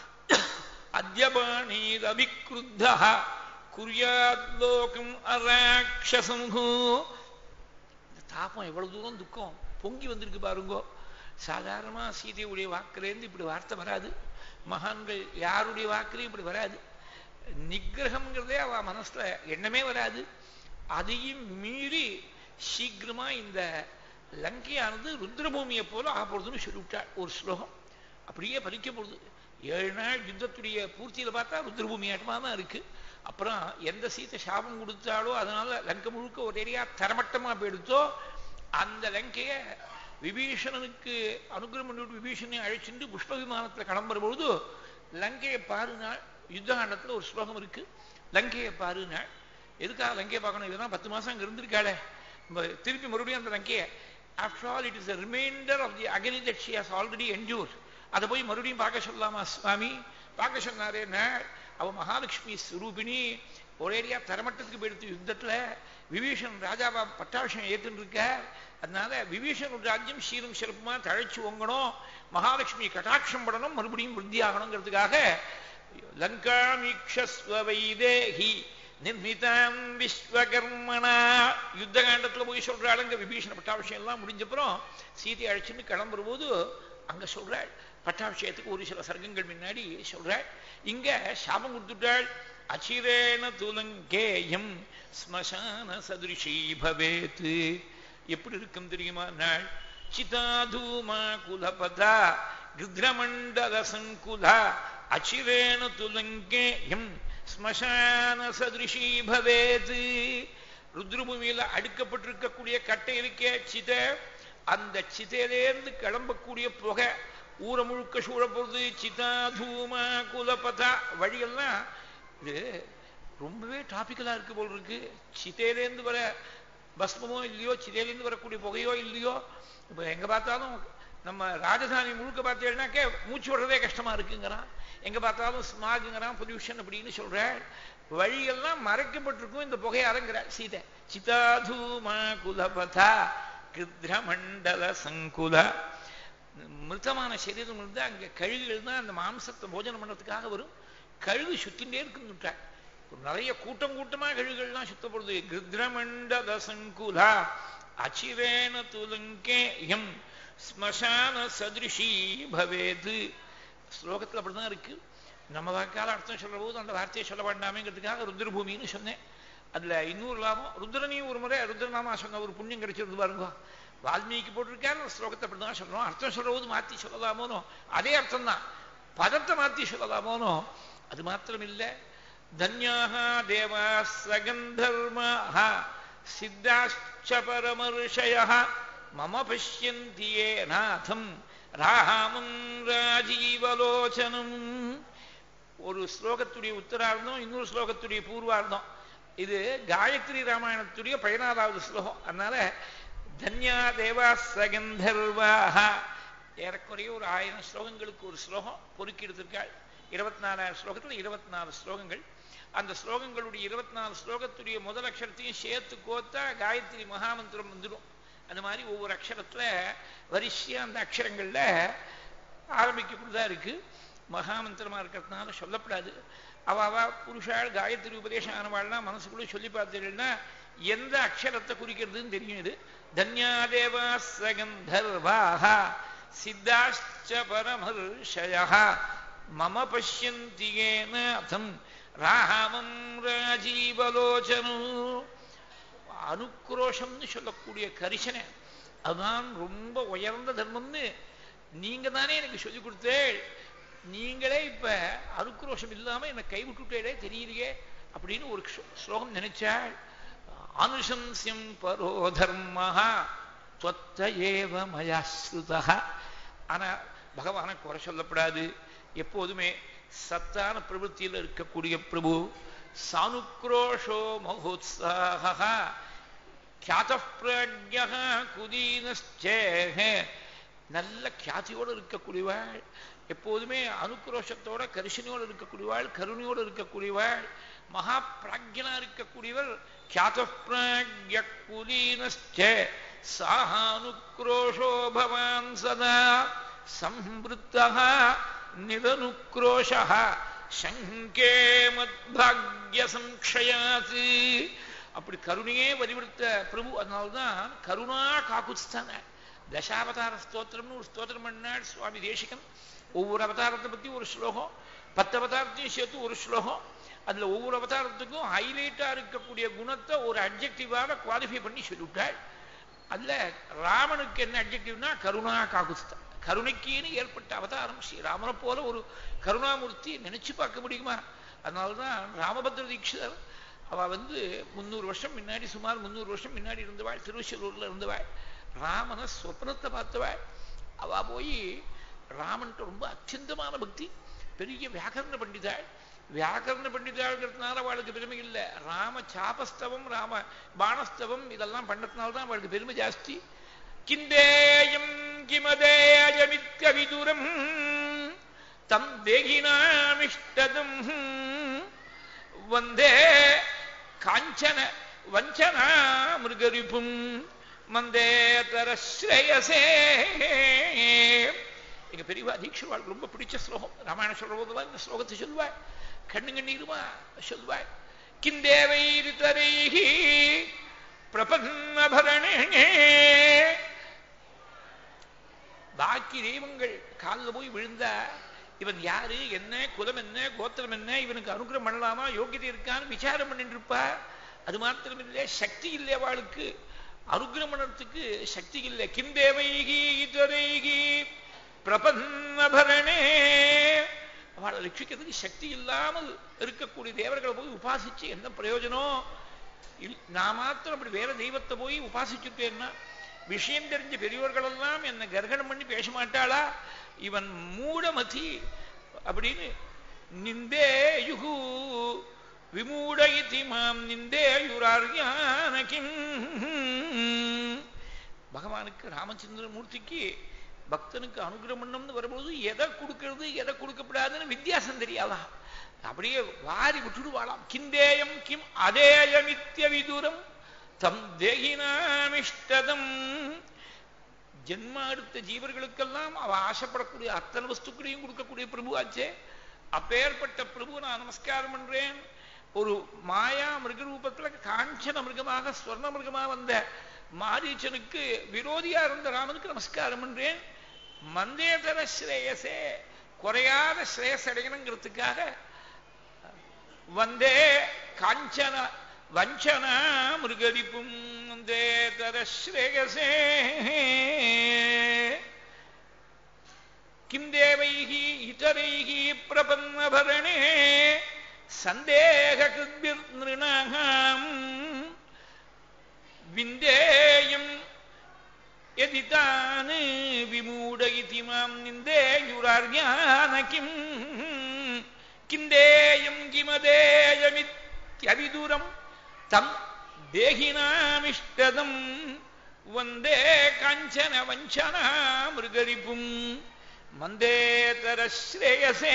அத்யபாணீரவிக்ருத்தः குறியாத்லோகம் அராட்சசம்பூ தாபம் எவ்வளவு தூரம் துக்கம் பொங்கி வந்திருக்கு பாருங்கோ சாதாரணமா சீதையுடைய வாக்குலேருந்து இப்படி வார்த்தை வராது மகான்கள் யாருடைய வாக்குலையும் இப்படி வராது நிகிரகம்ங்கிறதே அவ மனசுல எண்ணமே வராது அதையும் மீறி சீக்கிரமா இந்த லங்கையானது ருத்ரபூமியை போல ஆகப்படுதுன்னு சொல்லிவிட்டாள் ஒரு ஸ்லோகம் அப்படியே பறிக்க போடுது ஏழு நாள் யுத்தத்துடைய பூர்த்தியில பார்த்தா ருத்ரபூமி ஆட்டமா தான் இருக்கு அப்புறம் எந்த சீத்தை சாபம் கொடுத்தாலோ அதனால லங்கை முழுக்க ஒரு ஏரியா தரமட்டமா போயிடுத்தோ அந்த லங்கைய விபீஷணனுக்கு அனுகிரகம் பண்ணிவிட்டு விபீஷனை அழைச்சிட்டு புஷ்ப விமானத்துல கிளம்புற பொழுது லங்கையை பாருநாள் யுத்தகாண்டத்துல ஒரு ஸ்லோகம் இருக்கு லங்கையை பாருநாள் எதுக்காக லங்கையை பார்க்கணும் இதெல்லாம் பத்து மாசம் அங்க இருந்திருக்காளே திருப்பி மறுபடியும் அந்த லங்கையை after all it is reminder of the agony that she has already endure அதை போய் மறுபடியும் பார்க்க சொல்லலாமா சுவாமி பார்க்க சொன்னாரே அவ மகாலட்சுமி ஸ்வரூபிணி ஒரேடியா தரமட்டத்துக்கு போயிடுத்து யுத்தத்துல விபீஷன் ராஜாவா பட்டாபிஷம் ஏற்றுன்னு இருக்க அதனால விபீஷன் ராஜ்யம் சீரும் சிறப்புமா தழைச்சு ஓங்கணும் மகாலட்சுமி கட்டாட்சம் படணும் மறுபடியும் விருத்தி ஆகணுங்கிறதுக்காக லங்காமீக்ஷஸ்வ வைதேகி நிர்மிதாம் விஸ்வகர்மனா யுத்த காண்டத்துல போய் சொல்றாளுங்க விபீஷண பட்டாபிஷேகம் எல்லாம் முடிஞ்சப்புறம் சீதை அழைச்சுன்னு கிளம்புற போது அங்க சொல்றாள் பட்டாபிஷேகத்துக்கு ஒரு சில சர்க்கங்கள் முன்னாடி சொல்றாள் இங்க சாபம் கொடுத்துட்டாள் அச்சிரேன துலங்கேயம் ஸ்மசான சதுரிஷி பவேத் எப்படி இருக்கும் தெரியுமா நாள் சிதாதூமா குலபதா கிருத்ரமண்டல சங்குலா அச்சிரேன துலங்கேயம் ஸ்மசான சதுரிஷி பவேத் ருத்ரபூமியில அடுக்கப்பட்டிருக்கக்கூடிய கட்டை இருக்கே சித அந்த சிதையிலேருந்து கிளம்பக்கூடிய புகை ஊர முழுக்க சூழ போறது சிதா தூமா குலபதா வழியெல்லாம் இது ரொம்பவே டாபிக்கலா இருக்கு போல் இருக்கு சிதையிலேருந்து வர பஸ்மமோ இல்லையோ சிதையிலேருந்து வரக்கூடிய புகையோ இல்லையோ இப்ப எங்க பார்த்தாலும் நம்ம ராஜதானி முழுக்க பார்த்தீங்கன்னாக்கே மூச்சு விடுறதே கஷ்டமா இருக்குங்கிறான் எங்க பார்த்தாலும் ஸ்மாகுங்கிறான் பொல்யூஷன் அப்படின்னு சொல்ற வழியெல்லாம் மறைக்கப்பட்டிருக்கும் இந்த புகையாரங்கிற சீதை சிதாதூமா குலபதா கிருத்ரமண்டல சங்குல மிருத்தமான சரீரம் இருந்தா அங்க கழுகுகள் தான் அந்த மாம்சத்தை போஜனம் பண்றதுக்காக வரும் கழுகு சுத்தின்றே இருக்குன்னுட்டார் நிறைய கூட்டம் கூட்டமா கழுகுகள்லாம் சுத்தப்படுது கிருத்ரமண்டல சங்குலா அச்சிரேன துலங்கே எம் ஸ்மசான சதிருஷி பவேது ஸ்லோகத்தில் அப்படிதான் இருக்கு நம்ம வாக்கால அர்த்தம் சொல்ற போது அந்த வார்த்தையை சொல்ல வேண்டாமேங்கிறதுக்காக ருத்ரபூமின்னு சொன்னேன் அதுல இன்னொரு லாபம் ருத்ரனையும் ஒரு முறை ருத்ரநாமா சொன்ன ஒரு புண்ணியம் கிடைச்சிருந்து பாருங்க வால்மீகி போட்டிருக்காரு ஸ்லோகத்தை அப்படிதான் சொல்றோம் அர்த்தம் சொல்ற போது மாத்தி சொல்லலாமோனோ அதே அர்த்தம் தான் பதத்தை மாத்தி சொல்லலாமோனோ அது மாத்திரம் இல்லை தன்யாக தேவா சகந்தர்மாக சித்தாச்ச பரமர்ஷய மம பசியந்தியே நாதம் ராமம் ராஜீவலோச்சனம் ஒரு ஸ்லோகத்துடைய உத்தரார்த்தம் இன்னொரு ஸ்லோகத்துடைய பூர்வார்த்தம் இது காயத்ரி ராமாயணத்துடைய பதினாறாவது ஸ்லோகம் அதனால தன்யா தேவா சகந்தர்வாக ஏறக்குறைய ஒரு ஆயிரம் ஸ்லோகங்களுக்கு ஒரு ஸ்லோகம் பொறுக்கி எடுத்திருக்காள் இருபத்தி நாலாயிரம் ஸ்லோகத்தில் இருபத்தி நாலு ஸ்லோகங்கள் அந்த ஸ்லோகங்களுடைய இருபத்தி நாலு ஸ்லோகத்துடைய முதல் அக்ஷரத்தையும் சேர்த்து கோத்தா காயத்ரி மகாமந்திரம் வந்துடும் அந்த மாதிரி ஒவ்வொரு அக்ஷரத்துல வரிசையா அந்த அக்ஷரங்கள்ல ஆரம்பிக்கக்கூடியதா இருக்கு மகாமந்திரமா இருக்கிறதுனால சொல்லப்படாது அவ அவ புருஷாள் காயத்ரி உபதேசம் ஆனவாள்னா மனசுக்குள்ள சொல்லி பார்த்தீங்கன்னா எந்த அக்ஷரத்தை குறிக்கிறதுன்னு தெரியும் இது தன்யாதேவா சகந்தர்வாக சித்தாச்ச பரமர்ஷயா மம பசியந்தியேன அதம் ராமம் ராஜீவலோச்சனு அனுக்ரோஷம்னு சொல்லக்கூடிய கரிசனை அதுதான் ரொம்ப உயர்ந்த தர்மம்னு நீங்க தானே எனக்கு சொல்லி கொடுத்தே நீங்களே இப்ப அனுக்ரோஷம் இல்லாம என்னை கைவிட்டுட்டே தெரியலையே அப்படின்னு ஒரு ஸ்லோகம் நினைச்சாள் அனுசம்சியம் பரோ தர்மஹா தொத்த ஏவ மயாஸ்ருதா ஆனா பகவானை குறை சொல்லப்படாது எப்போதுமே சத்தான பிரவృத்தியில் இருக்கக்கூடிய பிரபு சானுக்ரோஷோ மகோத்சாக கியாத பிரஜா குதீனச்சேக நல்ல கியாதியோடு இருக்கக்கூடியவாள் எப்போதுமே அனுக்ரோஷத்தோட கரிசனையோடு இருக்கக்கூடியவாள் கருணையோடு இருக்கக்கூடியவாள் மகா பிராஜ்யனா இருக்கக்கூடியவர் கியாத பிராஜ்ய குலீனச்சே சானுக்ரோஷோ பவான் சதா சம்பிருத்தா நிரனுக்ரோஷ சங்கே மத்பாகிய சம்ஷயாத் அப்படி கருணையே வலிவிடுத்த பிரபு அதனால்தான் கருணா காக்குஸ்தான தசாவதார ஸ்தோத்திரம்னு ஒரு ஸ்தோத்திரம் பண்ணாள் சுவாமி தேசிகன் ஒவ்வொரு அவதாரத்தை பத்தி ஒரு ஸ்லோகம் பத்து அவதாரத்தையும் சேர்த்து ஒரு ஸ்லோகம் அதுல ஒவ்வொரு அவதாரத்துக்கும் ஹைலைட்டா இருக்கக்கூடிய குணத்தை ஒரு அப்ஜெக்டிவாக குவாலிஃபை பண்ணி சொல்லிவிட்டாள் அதுல ராமனுக்கு என்ன அப்ஜெக்டிவ்னா கருணா காகுஸ்தா கருணைக்கீன்னு ஏற்பட்ட அவதாரம் ஸ்ரீராமனை போல ஒரு கருணாமூர்த்தி நினைச்சு பார்க்க முடியுமா அதனால்தான் ராமபத்ர தீட்சிதர் அவ வந்து முந்நூறு வருஷம் முன்னாடி சுமார் முந்நூறு வருஷம் முன்னாடி இருந்தவாள் திருவச்சூர்ல இருந்தவாள் ராமனை சொப்னத்தை பார்த்தவாள் அவ போய் ராமன்ட்டு ரொம்ப அத்தியந்தமான பக்தி பெரிய வியாக்கரண பண்டிதாள் வியாக்கரண பண்டிதாள்ங்கிறதுனால அவளுக்கு பெருமை இல்லை ராம சாபஸ்தவம் ராம பானஸ்தவம் இதெல்லாம் பண்ணதுனால்தான் அவளுக்கு பெருமை ஜாஸ்தி கிந்தேயம் கிமதேயமித்ய விதுரம் தம் தேகினாமிஷ்டதம் வந்தே காஞ்சன வஞ்சனா மிருகரிப்பும் மந்தேதர ஸ்ரேயசே எங்க பெரியவா தீட்சிவாளுக்கு ரொம்ப பிடிச்ச ஸ்லோகம் ராமாயணம் சொல்ற போதுவா இந்த ஸ்லோகத்தை சொல்லுவாள் கண்ணு கண்ணீருமா சொல்லுவாள் கிந்தேவைரிதரைः பிரபன்னபரணே பாக்கி தெய்வங்கள் காலில் போய் விழுந்தா இவன் யாரு என்ன குலம் என்ன கோத்திரம் என்ன இவனுக்கு அனுகிரகம் பண்ணலாமா யோகியதை இருக்கான்னு விசாரம் பண்ணிட்டு இருப்பா அது மாத்திரமில்லை சக்தி இல்லை அவளுக்கு அனுகிரகம் பண்ணுறதுக்கு சக்தி இல்லை கிம் தேவைகி இதுவரைகி பிரபன்னபரணே அவளை ரட்சிக்கிறதுக்கு சக்தி இல்லாமல் இருக்கக்கூடிய தேவர்களை போய் உபாசிச்சு என்ன பிரயோஜனம் இல்- நான் மாத்திரம் அப்படி வேற தெய்வத்தை போய் உபாசிச்சுட்டேன்னா விஷயம் தெரிஞ்ச பெரியவர்கள் எல்லாம் என்ன கர்கணம் பண்ணி பேச மாட்டாளா இவன் மூடமதி அப்படின்னு நிந்தே யுகு விமூட இதி மாம் நிந்தேயுரார்யான கிம் பகவானுக்கு ராமச்சந்திர மூர்த்திக்கு பக்தனுக்கு அனுகிரகம் பண்ணணும்னு வரும்போது எதை கொடுக்கிறது எதை கொடுக்கப்படாதுன்னு வித்தியாசம் தெரியாதா அப்படியே வாரி விட்டுடுவாளாம் கிந்தேயம் கிம் அதேயமித்ய விதுரம் தம் தேகினாமிஷ்டதம் ஜென்மா எடுத்த ஜீவர்களுக்கெல்லாம் அவ ஆசைப்படக்கூடிய அத்தனை வஸ்துக்களையும் கொடுக்கக்கூடிய பிரபு ஆச்சே அப்பேற்பட்ட பிரபு நான் நமஸ்காரம் பண்றேன் ஒரு மாயா மிருக ரூபத்துல காஞ்சன மிருகமாக ஸ்வர்ண மிருகமாக வந்த மாரீச்சனுக்கு விரோதியா இருந்த ராமனுக்கு நமஸ்காரம் பண்றேன் மந்தேதர ஸ்ரேயசே குறையாத ஸ்ரேயஸ் அடையணுங்கிறதுக்காக வந்தே காஞ்சன வஞ்சன மிருகரிப்பும் வந்தேதர ஸ்ரேயசே கிம் தேவைகி இதரைகி பிரபன்னபரணே சந்தேக கிருத்பிர் நிருணாம் விந்தேயம் यदितान् विमूढ इति मां निन्देयुरार्यान किम् किन्देयं किमदेयमित्यविदुरं तं देहिनामिष्टदं वन्दे काञ्चन वञ्चना मृगरिपुं மந்தேதரஸ்ரேயசே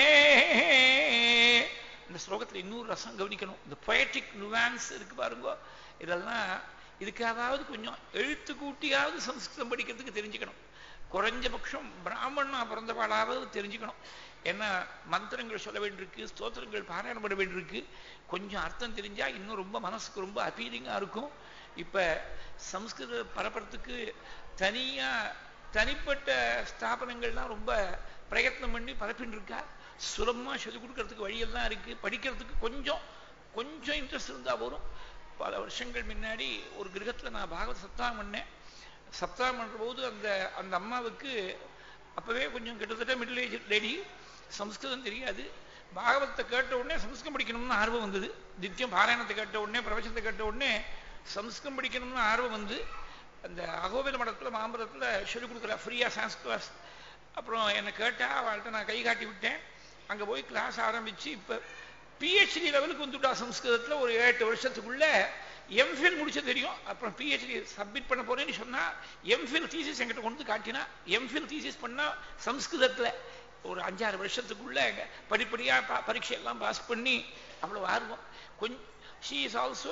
இந்த ஸ்லோகத்தில் இன்னொரு ரசம் கவனிக்கணும் இந்த பொயட்டிக் நுவான்ஸ் இருக்கு பாருங்க இதெல்லாம் இதுக்காவது கொஞ்சம் எழுத்து கூட்டியாவது சம்ஸ்கிருதம் படிக்கிறதுக்கு தெரிஞ்சுக்கணும் குறைஞ்சபட்சம் பிராமணனா பிறந்தவாளாவது தெரிஞ்சுக்கணும் ஏன்னா மந்திரங்கள் சொல்ல வேண்டியிருக்கு ஸ்தோத்திரங்கள் பாராயணம் பண்ண வேண்டியிருக்கு கொஞ்சம் அர்த்தம் தெரிஞ்சா இன்னும் ரொம்ப மனசுக்கு ரொம்ப அப்பீலிங்காக இருக்கும் இப்ப சம்ஸ்கிருத பரப்புறதுக்கு தனியா தனிப்பட்ட ஸ்தாபனங்கள்லாம் ரொம்ப பிரயத்னம் பண்ணி பரப்பின்னு இருக்கா சுலபமா சொல்லிக் கொடுக்கறதுக்கு வழியெல்லாம் இருக்கு படிக்கிறதுக்கு கொஞ்சம் கொஞ்சம் இன்ட்ரெஸ்ட் இருந்தா போதும் பல வருஷங்கள் முன்னாடி ஒரு கிரகத்துல நான் பாகவத சப்தாகம் பண்ணேன் சப்தாகம் பண்ற போது அந்த அந்த அம்மாவுக்கு அப்பவே கொஞ்சம் கிட்டத்தட்ட மிடில் ஏஜ் லேடி சம்ஸ்கிருதம் தெரியாது பாகவத்தை கேட்ட உடனே சம்ஸ்கிருதம் படிக்கணும்னு ஆர்வம் வந்தது நித்தியம் பாராயணத்தை கேட்ட உடனே பிரவச்சனத்தை கேட்ட உடனே சம்ஸ்கிருதம் படிக்கணும்னு ஆர்வம் வந்து அந்த அகோபில மடத்துல மாம்பரத்துல சொல்லிக் கொடுக்குற ஃப்ரீயா சான்ஸ் கிளாஸ் அப்புறம் என்னை கேட்டா அவள்கிட்ட நான் கை காட்டி விட்டேன் அங்க போய் கிளாஸ் ஆரம்பிச்சு இப்ப பிஹெச்டி லெவலுக்கு வந்துட்டா சம்ஸ்கிருதத்துல ஒரு எட்டு வருஷத்துக்குள்ள எம்ஃபில் முடிச்ச தெரியும் அப்புறம் பிஹெச்டி சப்மிட் பண்ண போறேன்னு சொன்னா எம்ஃபில் தீசிஸ் என்கிட்ட கொண்டு வந்து காட்டினா எம்ஃபில் தீசிஸ் பண்ணா சம்ஸ்கிருதத்துல ஒரு அஞ்சாறு வருஷத்துக்குள்ள படிப்படியா ப- பரீட்சை எல்லாம் பாஸ் பண்ணி அவ்வளவு ஆர்வம் கொஞ்சம் she is also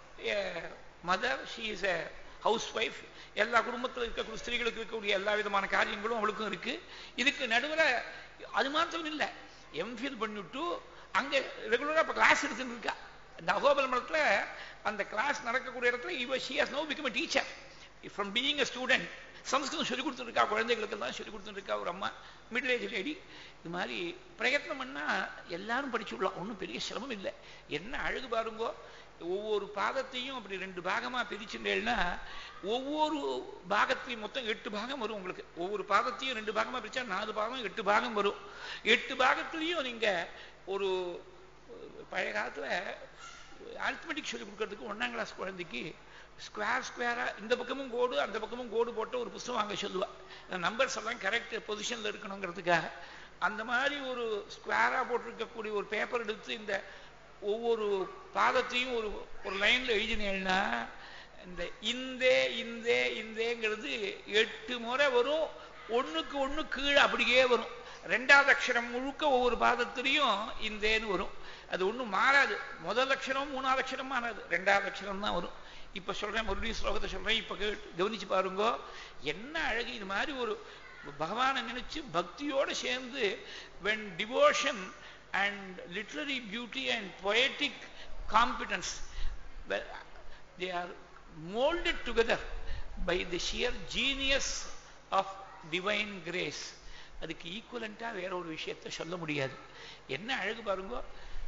mother she is a housewife எல்லா குடும்பத்தில் இருக்கக்கூடிய ஸ்திரீகளுக்கு இருக்கக்கூடிய எல்லா விதமான காரியங்களும் அவளுக்கும் இருக்கு இதுக்கு நடுவுல அது மாத்திரம் இல்லை எம்ஃபில் பண்ணிவிட்டு அங்க ரெகுலரா இப்ப கிளாஸ் எடுத்துட்டு இருக்கா இந்த அகோபல மடத்துல அந்த கிளாஸ் நடக்கக்கூடிய இடத்துல இவ she has no become teacher from being a student சம்ஸ்கிருதம் சொல்லி கொடுத்துருக்கா குழந்தைகளுக்கெல்லாம் சொல்லி கொடுத்துருக்கா ஒரு அம்மா மிடில் ஏஜ் லேடி இது மாதிரி பிரயத்னம் பண்ணா எல்லாரும் படிச்சுடலாம் ஒன்றும் பெரிய சிரமம் இல்லை என்ன அழகு பாருங்கோ ஒவ்வொரு பாதத்தையும் அப்படி ரெண்டு பாகமா பிரிச்சுட்டேன்னா ஒவ்வொரு பாகத்தையும் மொத்தம் எட்டு பாகம் வரும் உங்களுக்கு ஒவ்வொரு பாதத்தையும் ரெண்டு பாகமா பிரிச்சா நாலு பாகம் எட்டு பாகம் வரும் எட்டு பாகத்திலையும் நீங்க ஒரு பழைய காலத்துல ஆல்த்மெட்டிக் சொல்லி கொடுக்கறதுக்கு ஒன்னாம் கிளாஸ் குழந்தைக்கு ஸ்கொயர் ஸ்கொயரா இந்த பக்கமும் கோடு அந்த பக்கமும் கோடு போட்ட ஒரு புஸ்தகம் வாங்க சொல்லுவா நம்பர்ஸ் எல்லாம் கரெக்ட் பொசிஷன்ல இருக்கணுங்கிறதுக்காக அந்த மாதிரி ஒரு ஸ்கொயரா போட்டிருக்கக்கூடிய ஒரு பேப்பர் எடுத்து இந்த ஒவ்வொரு பாதத்தையும் ஒரு ஒரு லைன்ல எழுதினேன்னா இந்த இந்தே இந்தே இந்தேங்கிறது எட்டு முறை வரும் ஒண்ணுக்கு ஒண்ணு கீழே அப்படியே வரும் ரெண்டாவது அக்ஷரம் முழுக்க ஒவ்வொரு பாதத்திலையும் இந்தேன்னு வரும் அது ஒண்ணும் மாறாது முதல் அக்ஷரம் மூணாவது அக்ஷரம் மாறாது ரெண்டாவது அக்ஷரம் தான் வரும் இப்ப சொல்றேன் மறுபடியும் ஸ்லோகத்தை சொல்றேன் இப்ப கேட்டு கவனிச்சு பாருங்க என்ன அழகு இது மாதிரி ஒரு பகவானை நினைச்சு பக்தியோட சேர்ந்து when devotion and literary beauty and poetic competence. Well, they are molded together by the sheer genius of divine grace. அதுக்கு ஈக்குவலண்டா வேற ஒரு விஷயத்தை சொல்ல முடியாது என்ன அழகு பாருங்க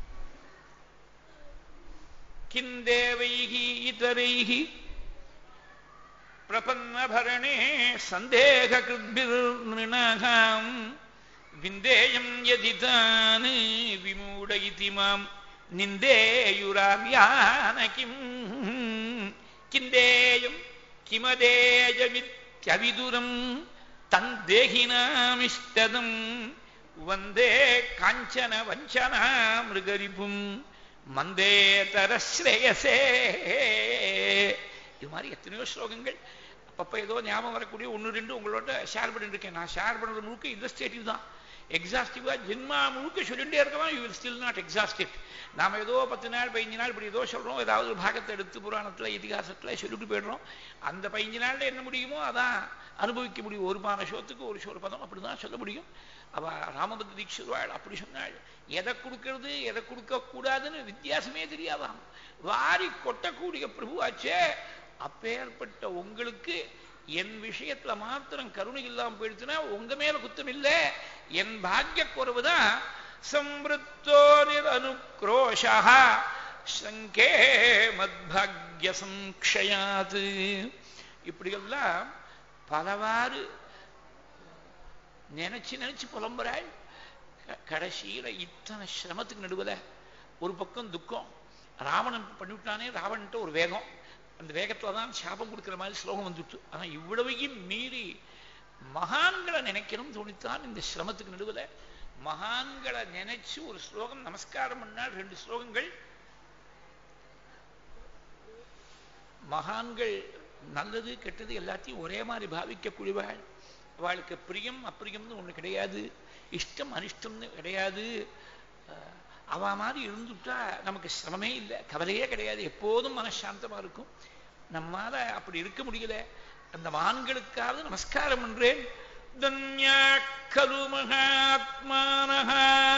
கிந்தேவைகி இதரைகி பிரபன்னபரணே சந்தேக கிருத்பிர்நிருணகாம் விந்தேயம் யதிதான் விமூட இதி மாம் நிந்தேயுராவியான கிம் கிந்தேயம் கிமதேஜமித்யவிதுரம் தந்தேகினாமிஷ்டதம் வந்தே காஞ்சன வஞ்சனா மிருகரிபும் மந்தேதர ஸ்ரேயசே இது மாதிரி எத்தனையோ ஸ்லோகங்கள் அப்பப்போ ஏதோ ஞாபகம் வரக்கூடிய ஒன்று ரெண்டு உங்களோட ஷேர் பண்ணிட்டு இருக்கேன் நான் ஷேர் பண்ணுறது முழுக்க இல்லஸ்ட்ரேட்டிவ் தான் எக்ஸாஸ்டிவா ஜென்மா முழுக்க சொல்லிட்டே இருக்கவன் you will still not exhaustive நாம ஏதோ பத்து நாள் பதினஞ்சு நாள் இப்படி ஏதோ சொல்றோம் ஏதாவது ஒரு பாகத்தை எடுத்து புராணத்துல இதிகாசத்துல சொல்லிட்டு போயிடுறோம் அந்த பதினஞ்சு நாள்ல என்ன முடியுமோ அதான் அனுபவிக்க முடியும் ஒரு பான சோத்துக்கு ஒரு சோறு பதம் அப்படிதான் சொல்ல முடியும் அவ ராமபத்ர தீட்சிதவாள் அப்படி சொன்னாள் எதை கொடுக்கறது எதை கொடுக்க கூடாதுன்னு வித்தியாசமே தெரியாதாம் வாரி கொட்டக்கூடிய பிரபுவாச்சே அப்பேற்பட்ட உங்களுக்கு என் விஷயத்துல மாத்திரம் கருணை இல்லாம போயிடுச்சுன்னா உங்க மேல குத்தம் இல்லை என் பாக்கிய குறவுதான் சம்பிருத்தோ நிரனுக்ரோஷா சங்கே மத்பாகிய சம்ஷயாது இப்படியெல்லாம் பலவாறு நினைச்சு நினைச்சு புலம்புறாள் கடைசியில இத்தனை சிரமத்துக்கு நடுவில் ஒரு பக்கம் துக்கம் ராவணன் பண்ணிவிட்டானே ராவன்ட்ட ஒரு வேகம் அந்த வேகத்துல தான் சாபம் கொடுக்கிற மாதிரி ஸ்லோகம் வந்துட்டு ஆனா இவ்வளவையும் மீறி மகான்களை நினைக்கணும் தோணித்தான் இந்த சிரமத்துக்கு நடுவில் மகான்களை நினைச்சு ஒரு ஸ்லோகம் நமஸ்காரம் பண்ணால் ரெண்டு ஸ்லோகங்கள் மகான்கள் நல்லது கெட்டது எல்லாத்தையும் ஒரே மாதிரி பாவிக்கக்கூடியவாள் அவளுக்கு பிரியம் அப்பிரியம்னு ஒண்ணு கிடையாது இஷ்டம் அனிஷ்டம்னு கிடையாது அவ மாதிரி இருந்துட்டா நமக்கு சிரமமே இல்லை கவலையே கிடையாது எப்போதும் மனசாந்தமா இருக்கும் நம்மால அப்படி இருக்க முடியல அந்த மகான்களுக்காவது நமஸ்காரம் பண்றேன் தன்யாக்கலு மகாத்மானஹ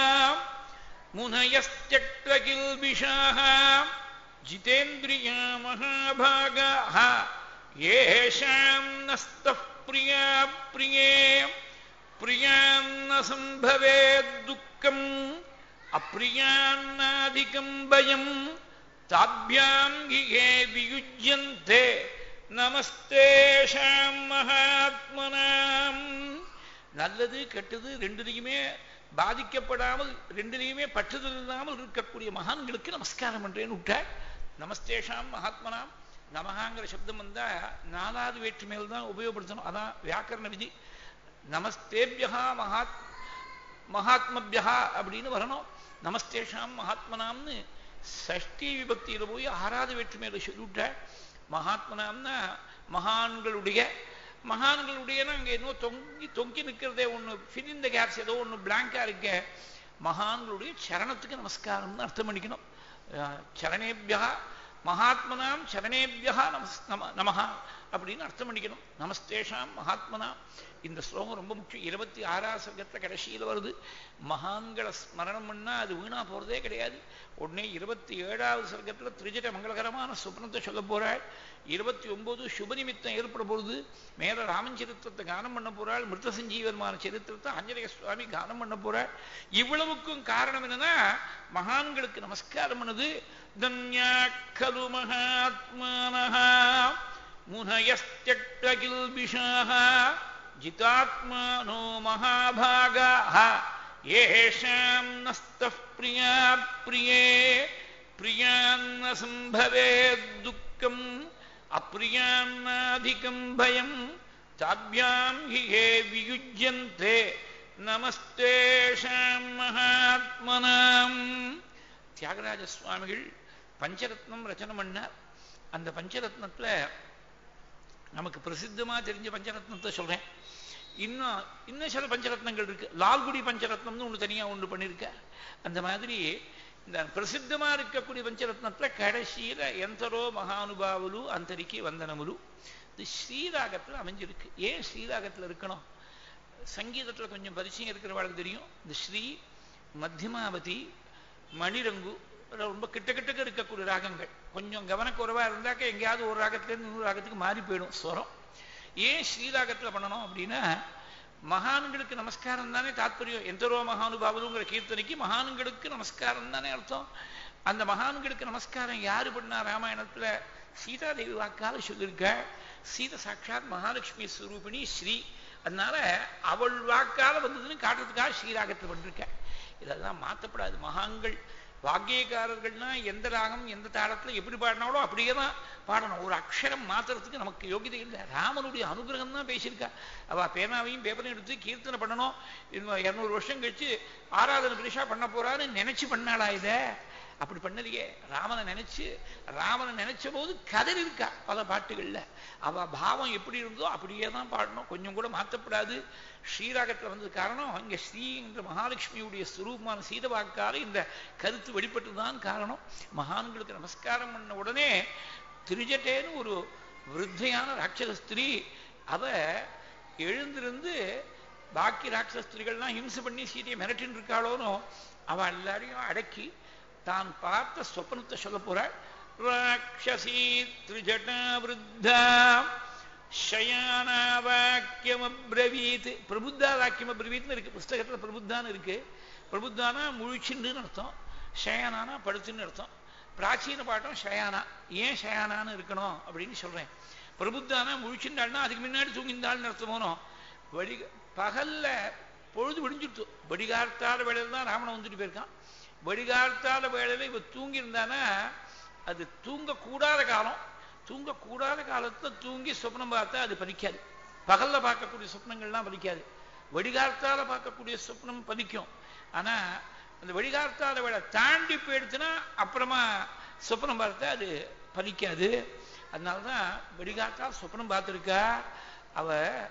முனயஸ்தியக்தகில்பிஷாக ஜிதேந்திரியா மகாபாகாः येषां नस्तः प्रिया प्रिये प्रियान्न सम्भवेद्दुःखम् अप्रियान्नाधिकम् भयम् ताभ्याम् गिहे वियुज्यन्ते நமஸ்தேஷாம் மகாத்மனாம் நல்லது கெட்டது ரெண்டுலையுமே பாதிக்கப்படாமல் ரெண்டுலையுமே பற்றுதல் இல்லாமல் இருக்கக்கூடிய மகான்களுக்கு நமஸ்காரம் பண்றேன்னு விட்டாள் நமஸ்தேஷாம் மகாத்மனாம் நமகாங்கிற சப்தம் வந்தா நாலாவது வேற்று மேல் தான் உபயோகப்படுத்தணும் அதான் வியாக்கரண விதி நமஸ்தேபியா மகாத் மகாத்மபியா அப்படின்னு வரணும் நமஸ்தேஷாம் மகாத்மனாம்னு சஷ்டி விபக்தியில போய் ஆறாவது வேற்று மேல சொல்லிவிட்டாள் மகாத்மனாம்னா மகான்களுடைய மகான்களுடையனா அங்கே இன்னும் தொங்கி தொங்கி நிற்கிறதே ஒன்று ஃபில் த கேப்ஸ் ஏதோ ஒன்று பிளாங்கா இருக்க மகான்களுடைய சரணத்துக்கு நமஸ்காரம்னு அர்த்தம் பண்ணிக்கணும் சரணேபியா மகாத்மனாம் சரணேபியா நமஸ் நம நமஹா அப்படின்னு அர்த்தம் பண்ணிக்கணும் நமஸ்தேஷாம் மகாத்மனாம் இந்த ஸ்லோகம் ரொம்ப முக்கியம் இருபத்தி ஆறாம் சர்க்கத்தில் கடைசியில் வருது மகான்களை ஸ்மரணம் பண்ணா அது வீணா போறதே கிடையாது உடனே இருபத்தி ஏழாவது சர்க்கத்தில் திருஜட மங்களகரமான சுப்னத்தை சொல்ல போறாள் இருபத்தி ஒன்பது சுபநிமித்தம் ஏற்பட போகுது மேல ராமன் சரித்திரத்தை கானம் பண்ண போறாள் மிருத சஞ்சீவன்மான சரித்திரத்தை ஆஞ்சநேய சுவாமி கானம் பண்ண போறாள் இவ்வளவுக்கும் காரணம் என்னன்னா மகான்களுக்கு நமஸ்காரம் பண்ணது தன்யாக்கலு மகாத்மானஹா முனயஸ்தியக்தகில்பிஷாக ஜிதாத்மானோ மகாபாகாः येषां नस्तः प्रिया प्रिये प्रियान्न सम्भवेद्दुःखम् अप्रियान्नाधिकम् भयम् ताभ्यां हि ये वियुज्यन्ते நமஸ்தேஷாம் மகாத்மனாம் தியாகராஜ சுவாமிகள் பஞ்சரத்னம் ரச்சனை பண்ணார் அந்த பஞ்சரத்னத்துல நமக்கு பிரசித்தமா தெரிஞ்ச பஞ்சரத்னத்தை சொல்றேன் இன்னும் இன்னும் சில பஞ்சரத்னங்கள் இருக்கு லால்குடி பஞ்சரத்னம்னு ஒன்று தனியா ஒன்று பண்ணியிருக்க அந்த மாதிரி இந்த பிரசித்தமா இருக்கக்கூடிய பஞ்சரத்னத்துல கடைசியில எந்தரோ மகானுபாவுலு அந்தரிக்கு வந்தனமுலு இது ஸ்ரீராகத்துல அமைஞ்சிருக்கு ஏன் ஸ்ரீராகத்துல இருக்கணும் சங்கீதத்துல கொஞ்சம் பரிச்சயம் இருக்கிறவளுக்கு தெரியும் இந்த ஸ்ரீ மத்தியமாவதி மணிரங்கு ரொம்ப கிட்ட கிட்டக்க இருக்கக்கூடிய ராகங்கள் கொஞ்சம் கவனக்குறைவா இருந்தாக்க எங்கேயாவது ஒரு ராகத்திலேருந்து இன்னொரு ராகத்துக்கு மாறி போயிடும் ஸ்வரம் ஏன் ஸ்ரீராகத்துல பண்ணணும் அப்படின்னா மகான்களுக்கு நமஸ்காரம் தானே தாத்பரியம் எந்தரோ மகானுபாவருங்கிற கீர்த்தனைக்கு மகான்களுக்கு நமஸ்காரம் தானே அர்த்தம் அந்த மகான்களுக்கு நமஸ்காரம் யாரு பண்ணா ராமாயணத்துல சீதாதேவி வாக்கால சொல்லியிருக்க சீத சாட்சாத் மகாலட்சுமி ஸ்வரூபிணி ஸ்ரீ அதனால அவள் வாக்கால வந்ததுன்னு காட்டுறதுக்காக ஸ்ரீராகத்தில் பண்ணிருக்க இதெல்லாம் மாற்றப்படாது மகான்கள் வாக்கியக்காரர்கள்னா எந்த ராகம் எந்த தாளத்துல எப்படி பாடினாலோ அப்படியே தான் பாடணும் ஒரு அக்ஷரம் மாத்துறதுக்கு நமக்கு யோகிதை இல்லை ராமனுடைய அனுகிரகம் தான் பேசியிருக்கா அவ பேனாவையும் பேப்பரையும் எடுத்து கீர்த்தனை பண்ணணும் இன்னும் இருநூறு வருஷம் கழிச்சு ஆராதனை பிரிஷா பண்ண போறான்னு நினைச்சு பண்ணாளா இதை அப்படி பண்ணலையே ராமனை நினைச்சு ராமனை நினைச்ச போது கதறி இருக்கா பல பாட்டுகள்ல அவ பாவம் எப்படி இருந்தோ அப்படியே தான் பாடணும் கொஞ்சம் கூட மாற்றப்படாது ஸ்ரீராகத்தில் வந்தது காரணம் இங்க ஸ்ரீ என்ற மகாலட்சுமியுடைய சுரூபமான சீதவாக்கால இந்த கருத்து வெளிப்பட்டதுதான் காரணம் மகான்களுக்கு நமஸ்காரம் பண்ண உடனே திருஜட்டேன்னு ஒரு விருத்தையான ராட்சத ஸ்திரீ அவ எழுந்திருந்து பாக்கி ராட்சத ஸ்திரீகள்லாம் ஹிம்சை பண்ணி சீதையை மிரட்டின்னு இருக்காளோனோ அவ எல்லாரையும் அடக்கி தான் பார்த்த சொப்பனத்தை சொல்ல போறாள் ராட்சசி திரிஜட்டா விருத்தா ஷயானா வாக்கியம் அப்ரவீத் பிரபுத்தா வாக்கியம் அப்ரவீத்னு இருக்கு புஸ்தகத்துல பிரபுத்தான்னு இருக்கு பிரபுத்தானா முழிச்சுன்னு அர்த்தம் ஷயானானா படுத்துன்னு அர்த்தம் பிராச்சீன பாட்டம் ஷயானா ஏன் ஷயானான்னு இருக்கணும் அப்படின்னு சொல்றேன் பிரபுத்தானா முழிச்சுட்டாள்னா அதுக்கு முன்னாடி தூங்கிந்தாள்னு அர்த்தமோனோ வடி பகல்ல பொழுது விடிஞ்சுட்டு வடிகார்த்தால வேலையில் தான் ராவணன் வந்துட்டு போயிருக்கான் வடிகார்த்தால வேளையில இவ தூங்கி இருந்தானா அது தூங்கக்கூடாத காலம் தூங்கக்கூடாத காலத்துல தூங்கி சொப்னம் பார்த்தா அது பலிக்காது பகல்ல பார்க்கக்கூடிய சொப்னங்கள்லாம் பலிக்காது வடிகார்த்தால பார்க்கக்கூடிய சொப்னம் பலிக்கும் ஆனா அந்த வடிகார்த்தால வேலை தாண்டி போயிடுச்சுன்னா அப்புறமா சொப்னம் பார்த்தா அது பலிக்காது அதனாலதான் வடிகார்த்தால் சொப்னம் பார்த்துருக்கா அவ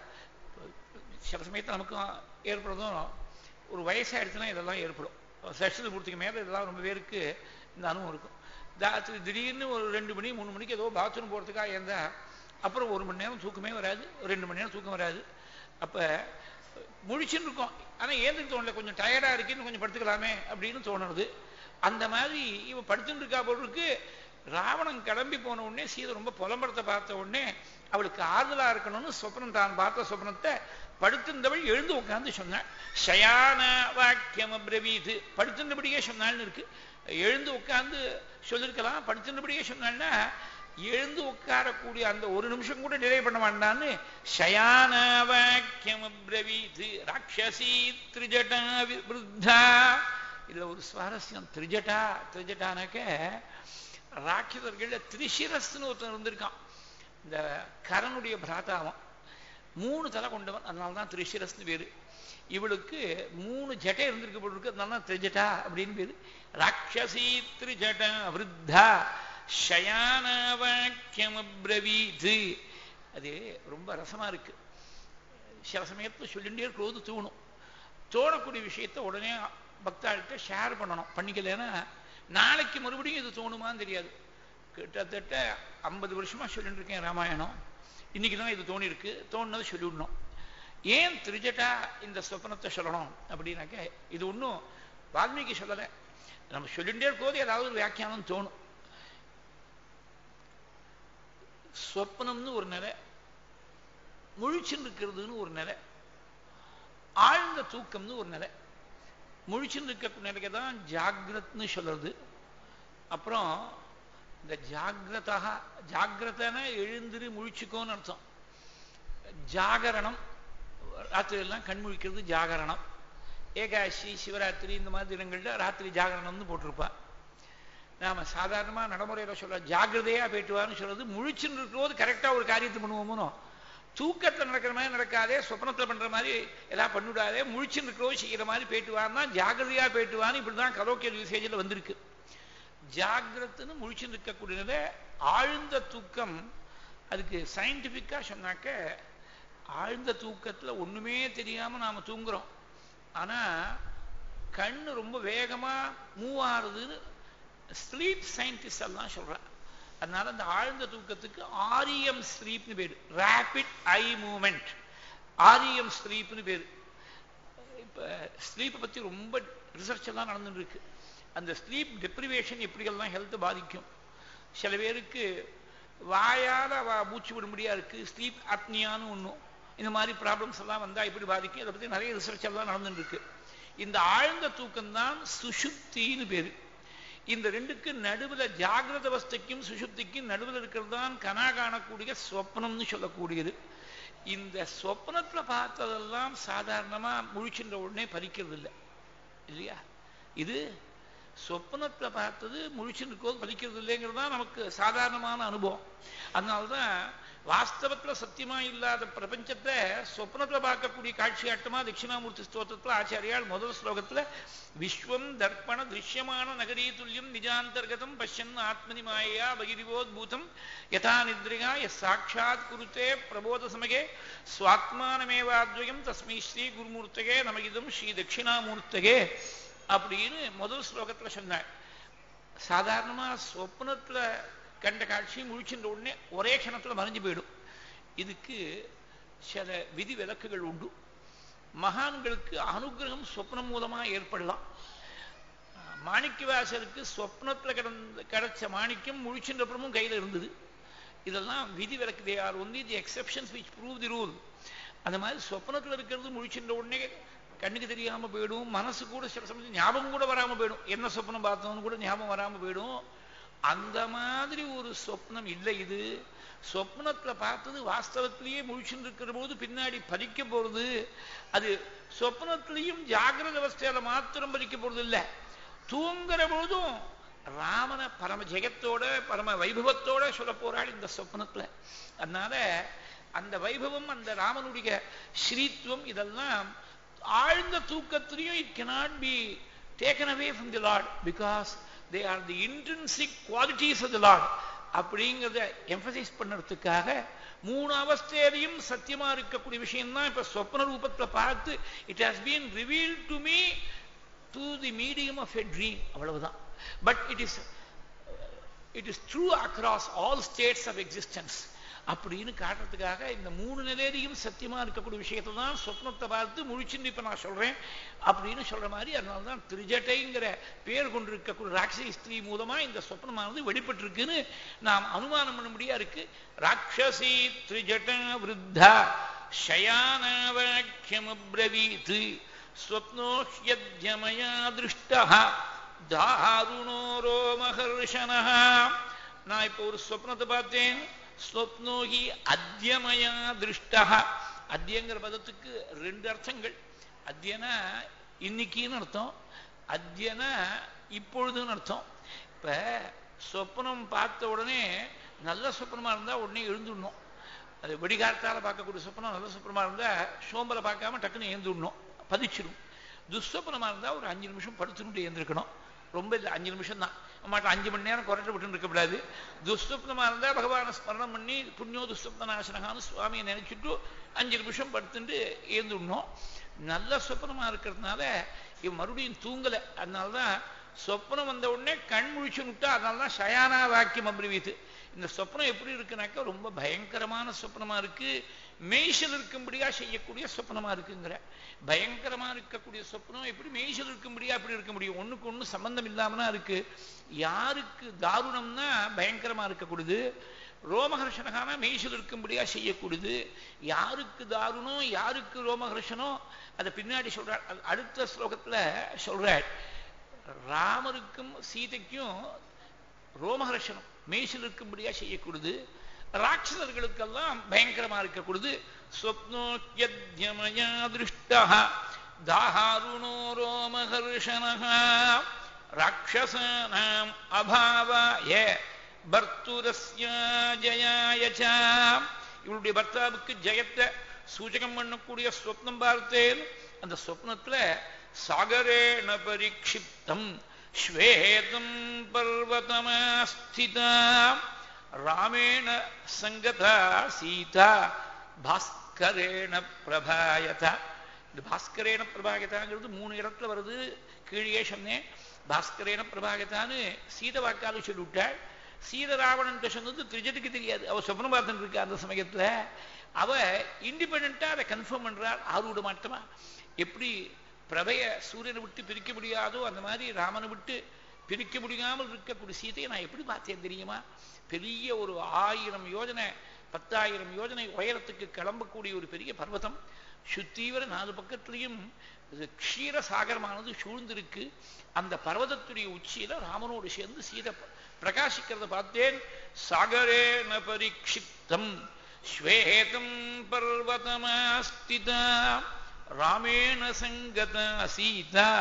சில சமயத்தில் நமக்கும் ஏற்படுறதும் ஒரு வயசாயிடுச்சுன்னா இதெல்லாம் ஏற்படும் செஷன் பூர்த்திக்கு மேலே இதெல்லாம் ரொம்ப பேருக்கு இந்த அனுபவம் இருக்கும் ராத்திரி திடீர்னு ஒரு ரெண்டு மணி மூணு மணிக்கு ஏதோ பாத்ரூம் போகிறதுக்காக இருந்தா அப்புறம் ஒரு மணி நேரம் தூக்கமே வராது ஒரு ரெண்டு மணி நேரம் தூக்கம் வராது அப்போ முழிச்சுன்னு இருக்கோம் ஆனால் ஏந்துக்கு தோணல கொஞ்சம் டயர்டாக இருக்குன்னு கொஞ்சம் படுத்துக்கலாமே அப்படின்னு தோணுது அந்த மாதிரி இவன் படுத்துட்டு இருக்கா பொருளுக்கு ராவணன் கிளம்பி போன உடனே சீதை ரொம்ப புலம்பரத்தை பார்த்த உடனே அவளுக்கு ஆறுதலா இருக்கணும்னு சொப்னம் தான் பார்த்த சொப்னத்தை படுத்திருந்தவள் எழுந்து உட்கார்ந்து சொன்னாள் ஷயான வாக்கியம் அப்ரவீது படுத்திருந்தபடியே சொன்னாள்னு இருக்கு எழுந்து உட்கார்ந்து சொல்லிருக்கலாம் படுத்திருந்தபடியே சொன்னாள்னா எழுந்து உட்காரக்கூடிய அந்த ஒரு நிமிஷம் கூட டிலே பண்ண வேண்டான்னு ஷயான வாக்கியம் அப்ரவீது ராட்சசி திரிஜட்டா விருத்தா இதுல ஒரு சுவாரஸ்யம் திரிஜட்டா திரிஜட்டானாக்க ராட்சதர்கள்ல திரிசிரஸ்னு ஒருத்தன் இருந்திருக்கான் இந்த கரனுடைய பிராதாவம் மூணு தலை கொண்டவன் அதனால தான் திரிசிரஸ்னு பேரு இவளுக்கு மூணு ஜட்டை இருந்திருக்கு போல் இருக்கு அதனால தான் திரிஜட்டா அப்படின்னு பேரு ராட்சசி திரிஜட விருத்தா ஷயான வாக்கியம் அப்ரவீது அது ரொம்ப ரசமா இருக்கு சில சமயத்தில் சொல்லிகிட்டே இருக்கிறது தூணும் தோணக்கூடிய விஷயத்தை உடனே பக்தாள்கிட்ட ஷேர் பண்ணணும் பண்ணிக்கலைன்னா நாளைக்கு மறுபடியும் இது தோணுமான்னு தெரியாது கிட்டத்தட்ட ஐம்பது வருஷமா சொல்லிட்டு இருக்கேன் ராமாயணம் இன்னைக்கு தான் இது தோணிருக்கு தோணுனது சொல்லிவிடணும் ஏன் திருஜட்டா இந்த சொப்பனத்தை சொல்லணும் அப்படின்னாக்க இது ஒன்றும் வால்மீகி சொல்லலை நம்ம சொல்லிகிட்டே இருக்கும்போது ஏதாவது ஒரு வியாக்கியானம் தோணும் சொப்னம்னு ஒரு நிலை முழிச்சுன்னு இருக்கிறதுன்னு ஒரு நிலை ஆழ்ந்த தூக்கம்னு ஒரு நிலை முழிச்சுன்னு இருக்க நிலைக்கு தான் ஜாகிரத்னு சொல்றது அப்புறம் இந்த ஜாகிரதாக ஜாகிரதன எழுந்திரு முழிச்சுக்கோன்னு அர்த்தம் ஜாகரணம் ராத்திரி எல்லாம் கண் முழிக்கிறது ஜாகரணம் ஏகாசி சிவராத்திரி இந்த மாதிரி தினங்கள்ல ராத்திரி ஜாகரணம்னு போட்டிருப்பா நாம சாதாரணமா நடைமுறையில சொல்ல ஜாகிரதையா போயிட்டுவான்னு சொல்றது முழிச்சுன்னு இருக்கும்போது கரெக்டா ஒரு காரியத்தை பண்ணுவோமோ தூக்கத்தில் நடக்கிற மாதிரி நடக்காதே சொப்னத்தில் பண்ற மாதிரி எல்லாம் பண்ணிவிடாதே முழிச்சுன்னு இருக்கிறோம் செய்கிற மாதிரி போயிட்டு வான்னா ஜாகிரதையா போயிட்டு வான்னு இப்படிதான் கலோக்கியல் யூசேஜில் வந்திருக்கு ஜாகிரத்துன்னு முழிச்சுன்னு இருக்கக்கூடியத ஆழ்ந்த தூக்கம் அதுக்கு சயின்டிஃபிக்காக சொன்னாக்க ஆழ்ந்த தூக்கத்தில் ஒண்ணுமே தெரியாம நாம தூங்குறோம் ஆனா கண்ணு ரொம்ப வேகமா மூவ் ஆறுதுன்னு ஸ்லீப் சயின்டிஸ்ட் எல்லாம் சொல்றேன் அதனால அந்த ஆழ்ந்த தூக்கத்துக்கு ஆரியம் ஸ்லீப்னு பேரு ரேபிட் ஐ மூமெண்ட் ஆரியம் ஸ்லீப்னு பேரு இப்ப ஸ்லீப்பை பத்தி ரொம்ப ரிசர்ச் எல்லாம் நடந்துட்டு இருக்கு அந்த ஸ்லீப் டெப்ரிவேஷன் எப்படியெல்லாம் ஹெல்த் பாதிக்கும் சில பேருக்கு வாயால் அவ மூச்சு விடும்படியா இருக்கு ஸ்லீப் அப்னியான்னு ஒன்றும் இந்த மாதிரி ப்ராப்ளம்ஸ் எல்லாம் வந்தா இப்படி பாதிக்கும் அதை பற்றி நிறைய ரிசர்ச் எல்லாம் நடந்துட்டு இருக்கு இந்த ஆழ்ந்த தூக்கம் தான் சுஷுப்தின்னு பேரு இந்த ரெண்டுக்கு நடுவில் ஜாகிரத அவஸ்தைக்கும் சுஷுப்திக்கும் நடுவில் இருக்கிறது தான் கனா காணக்கூடிய சொப்னம்னு சொல்லக்கூடியது இந்த சொப்னத்துல பார்த்ததெல்லாம் சாதாரணமா முழிச்சுன்ற உடனே பறிக்கிறது இல்லை இல்லையா இது சொப்னத்துல பார்த்தது முழிச்சுருக்கோது பலிக்கிறது இல்லைங்கிறது தான் நமக்கு சாதாரணமான அனுபவம் அதனால்தான் வாஸ்தவத்துல சத்தியமா இல்லாத பிரபஞ்சத்தை சொப்னத்துல பார்க்கக்கூடிய காட்சியாட்டமா தட்சிணாமூர்த்தி ஸ்தோத்திரத்துல ஆச்சாரியால் முதல் ஸ்லோகத்துல விஸ்வம் தர்ப்பண திருஷ்யமான நகரீ துல்லியம் நிஜாந்தர்கதம் பஷ்யன் ஆத்மனி மாயா பகிரிவோத்பூதம் யதா நித்ரிகா எஸ் சாட்சாத் குருத்தே பிரபோத சமகே சுவாத்மானமேவாத்வயம் தஸ்மை ஸ்ரீ குருமூர்த்தகே நமகிதம் ஸ்ரீ தட்சிணாமூர்த்தகே அப்படின்னு முதல் ஸ்லோகத்துல சொன்னார் சாதாரணமா சொப்னத்துல கண்ட காட்சி முழிச்சின்ற உடனே ஒரே க்ஷணத்துல மறைஞ்சு போயிடும் இதுக்கு சில விதி விலக்குகள் உண்டு மகான்களுக்கு அனுகிரகம் சொப்னம் மூலமா ஏற்படலாம் மாணிக்கவாசருக்கு சொப்னத்துல கிடந்த கிடைச்ச மாணிக்கம் முழிச்சின்ற அப்புறமும் கையில இருந்தது இதெல்லாம் விதி விலக்கு they are only the exceptions which prove the rule அந்த மாதிரி சொப்னத்துல இருக்கிறது முழிச்சின்ற உடனே கண்ணுக்கு தெரியாம போயிடும் மனசு கூட சில சமயம் ஞாபகம் கூட வராம போயிடும் என்ன சொப்னம் பார்த்தோம்னு கூட ஞாபகம் வராம போயிடும் அந்த மாதிரி ஒரு சொப்னம் இல்லை இது சொப்னத்துல பார்த்தது வாஸ்தவத்திலேயே முழிச்சுட்டு இருக்கிற போது பின்னாடி பறிக்க போறது அது சொப்னத்திலையும் ஜாகிரத அவஸ்தையில மாத்திரம் பறிக்க போறது இல்லை தூங்குற போதும் ராமன பரம ஜெகத்தோட பரம வைபவத்தோட சொல்ல போறாள் இந்த சொப்னத்துல அதனால அந்த வைபவம் அந்த ராமனுடைய ஸ்ரீத்துவம் இதெல்லாம் ஆழ்ந்த தூக்கத்திலையும் it cannot be taken away from the lord because they are the intrinsic qualities of the lord அப்படிங்கிறத எம்பசைஸ் பண்ணுறதுக்காக மூணு அவஸ்தையிலையும் சத்தியமா இருக்கக்கூடிய விஷயம் தான் இப்ப சொப்ன ரூபத்துல பார்த்து it has been reveal to me to the medium of a dream அவ்வளவுதான் but it is it is true across all states of existence அப்படின்னு காட்டுறதுக்காக இந்த மூணு நிலையிலையும் சத்தியமா இருக்கக்கூடிய விஷயத்தை தான் சொப்னத்தை பார்த்து முழிச்சுன்னு இப்ப நான் சொல்றேன் அப்படின்னு சொல்ற மாதிரி அதனால தான் திருஜட்டைங்கிற பேர் கொண்டிருக்கக்கூடிய ராட்சசி ஸ்திரீ மூலமா இந்த சொப்னமானது வெளிப்பட்டிருக்குன்னு நாம் அனுமானம் பண்ண முடியா இருக்கு ராட்சசி திரிஜட விருத்தா शयानावाक्यमब्रवीत् स्वप्नोह्यद्यमया दृष्टः தாருணோ ரோமஹர்ஷனः நான் இப்போ ஒரு ஸ்வப்னத்தை பார்த்தேன் ஸ்வப்னோகி அத்தியமயா திருஷ்டா அத்தியங்கிற பதத்துக்கு ரெண்டு அர்த்தங்கள் அத்தியனா இன்னைக்குன்னு அர்த்தம் அத்தியனா இப்பொழுதுன்னு அர்த்தம் இப்ப சொப்னம் பார்த்த உடனே நல்ல சொப்னமா இருந்தா உடனே எழுந்துடணும் அது வெடிகாலத்தால பார்க்கக்கூடிய சொப்னம் நல்ல சொப்னமா இருந்தா சோம்பலை பார்க்காம டக்குன்னு எழுந்துடணும் பதிச்சிடும் துஸ்வப்னமா இருந்தா ஒரு அஞ்சு நிமிஷம் படுத்துட்டு எழுந்திருக்கணும் ரொம்ப இல்லை அஞ்சு நிமிஷம் தான் மாட்டோம் அஞ்சு மணி நேரம் குறைட்டு விட்டு இருக்கக்கூடாது துஸ்வப்னமா இருந்தா பகவானை ஸ்மரணம் பண்ணி புண்ணியோ துஸ்வப்னாசனகான்னு சுவாமியை நினைச்சிட்டு அஞ்சு நிமிஷம் படுத்துட்டு ஏந்துடணும் நல்ல சொப்னமா இருக்கிறதுனால இவன் மறுபடியும் தூங்கலை அதனாலதான் சொப்னம் வந்த உடனே கண் முழிச்சு விட்டா அதனாலதான் சயானா வாக்கியம் அபிரிவித்து இந்த சொப்னம் எப்படி இருக்குனாக்கா ரொம்ப பயங்கரமான சொப்னமா இருக்கு மெய்சல் இருக்கும்படியா செய்யக்கூடிய சொப்னமா இருக்குங்கிற பயங்கரமா இருக்கக்கூடிய சொப்னம் எப்படி மெய்சல் இருக்கும்படியா அப்படி இருக்க முடியும் ஒண்ணுக்கு ஒண்ணு சம்பந்தம் இல்லாமனா இருக்கு யாருக்கு தாருணம்னா பயங்கரமா இருக்கக்கூடியது ரோமஹர்ஷனகான மெய்சல் இருக்கும்படியா செய்யக்கூடியது யாருக்கு தாருணம் யாருக்கு ரோமஹர்ஷனோ அதை பின்னாடி சொல்றார் அடுத்த ஸ்லோகத்துல சொல்றார் ராமருக்கும் சீதைக்கும் ரோமஹர்ஷனம் மெய்சில் இருக்கும்படியா செய்யக்கூடியது ராட்சசர்களுக்கெல்லாம் பயங்கரமா இருக்கக்கூடியது ஸ்வப்னோக்கியமயா திருஷ்டா தாருணோ ரோமஹர்ஷனः ராட்சசானாம் அபாவாய பர்த்துரஸ்ய ஜயாய ச இவளுடைய பர்த்தாவுக்கு ஜெயத்தை சூச்சகம் பண்ணக்கூடிய ஸ்வப்னம் பார்த்தேன் அந்த ஸ்வப்னத்துல சாகரேண பரிக்ஷிப்தம் ஸ்வேதம் பர்வதமாஸ்திதா ராமேண சங்கதா சீதா பாஸ்கரேண பிரபாயதா இந்த பாஸ்கரேண பிரபாகதாங்கிறது மூணு இடத்துல வருது கீழே சொன்னேன் பாஸ்கரேண பிரபாகதான்னு சீத வாக்காlu சொல்லிவிட்டாள் சீத ராவணன் சொன்னது திரிஜட்டுக்கு தெரியாது அவ சொப்னம் பார்த்துட்டு இருக்கா அந்த சமயத்துல அவ இண்டிபெண்டா அதை கன்ஃபார்ம் பண்றாள் ஆறுவிட மாட்டமா எப்படி பிரபைய சூரியனை விட்டு பிரிக்க முடியாதோ அந்த மாதிரி ராமனை விட்டு பிரிக்க முடியாமல் இருக்கக்கூடிய சீதையை நான் எப்படி பார்த்தேன் தெரியுமா பெரிய ஒரு ஆயிரம் யோஜனை பத்தாயிரம் யோஜனை உயரத்துக்கு கிளம்பக்கூடிய ஒரு பெரிய பர்வதம் சுத்தீவர நாலு பக்கத்துலையும் க்ஷீர சாகரமானது சூழ்ந்திருக்கு அந்த பர்வதத்துடைய உச்சியில ராமனோடு சேர்ந்து சீதை பிரகாசிக்கிறத பார்த்தேன் சாகரேன பரீட்சித்தம் ஸ்வேதம் பர்வதமாஸ்திதா ராமேண சங்கத சீதா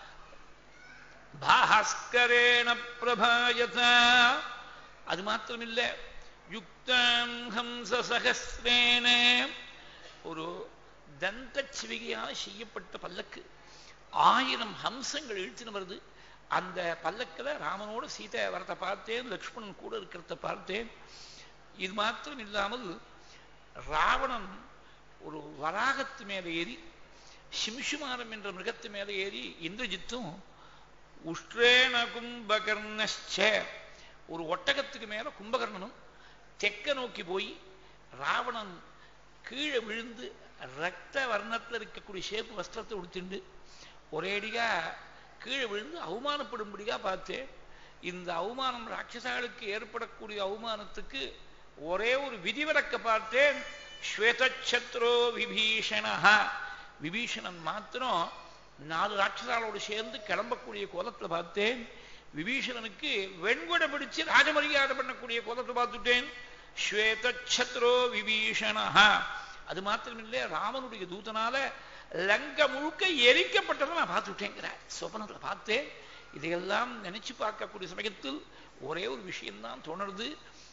பாஸ்கரேண பிரபாயத அது மாத்திரமில்ல யுக்தாம் ஹம்ச சகசிரேன ஒரு தந்தச்சிவிகையால் செய்யப்பட்ட பல்லக்கு ஆயிரம் ஹம்சங்கள் இழுத்துன்னு வருது அந்த பல்லக்கில் ராமனோட சீதை வரத்தை பார்த்தேன் லக்ஷ்மணன் கூட இருக்கிறத பார்த்தேன் இது மாத்திரம் இல்லாமல் ராவணன் ஒரு வராகத்து மேலே ஏறி சிம்சுமாரம் என்ற மிருகத்து மேலே ஏறி இந்திரஜித்தும் உஷ்ட்ரேண கும்பகர்ணச்ச ஒரு ஒட்டகத்துக்கு மேல கும்பகர்ணனும் தெக்க நோக்கி போய் ராவணன் கீழே விழுந்து ரத்த வர்ணத்தில் இருக்கக்கூடிய சேப்பு வஸ்திரத்தை உடுத்திண்டு ஒரேடியா கீழே விழுந்து அவமானப்படும்படியா பார்த்தேன் இந்த அவமானம் ராட்சசாளுக்கு ஏற்படக்கூடிய அவமானத்துக்கு ஒரே ஒரு விதிவிலக்க பார்த்தேன் ஸ்வேதச்சத்ரோ விபீஷணா விபீஷணன் மாத்திரம் நாலு ராட்சசாலோடு சேர்ந்து கிளம்பக்கூடிய கோலத்துல பார்த்தேன் விபீஷணனுக்கு வெண்குடை பிடிச்சு ராஜமரியாதை பண்ணக்கூடிய கோலத்தை பார்த்துட்டேன் ஸ்வேதச்சத்ரோ விபீஷணா அது மாத்திரமில்லை ராமனுடைய தூதனால லங்க முழுக்க எரிக்கப்பட்டதை நான் பார்த்துட்டேங்கிறார் சொப்பனத்துல பார்த்தேன் இதையெல்லாம் நினைச்சு பார்க்கக்கூடிய சமயத்தில் ஒரே ஒரு விஷயம்தான் தோணுது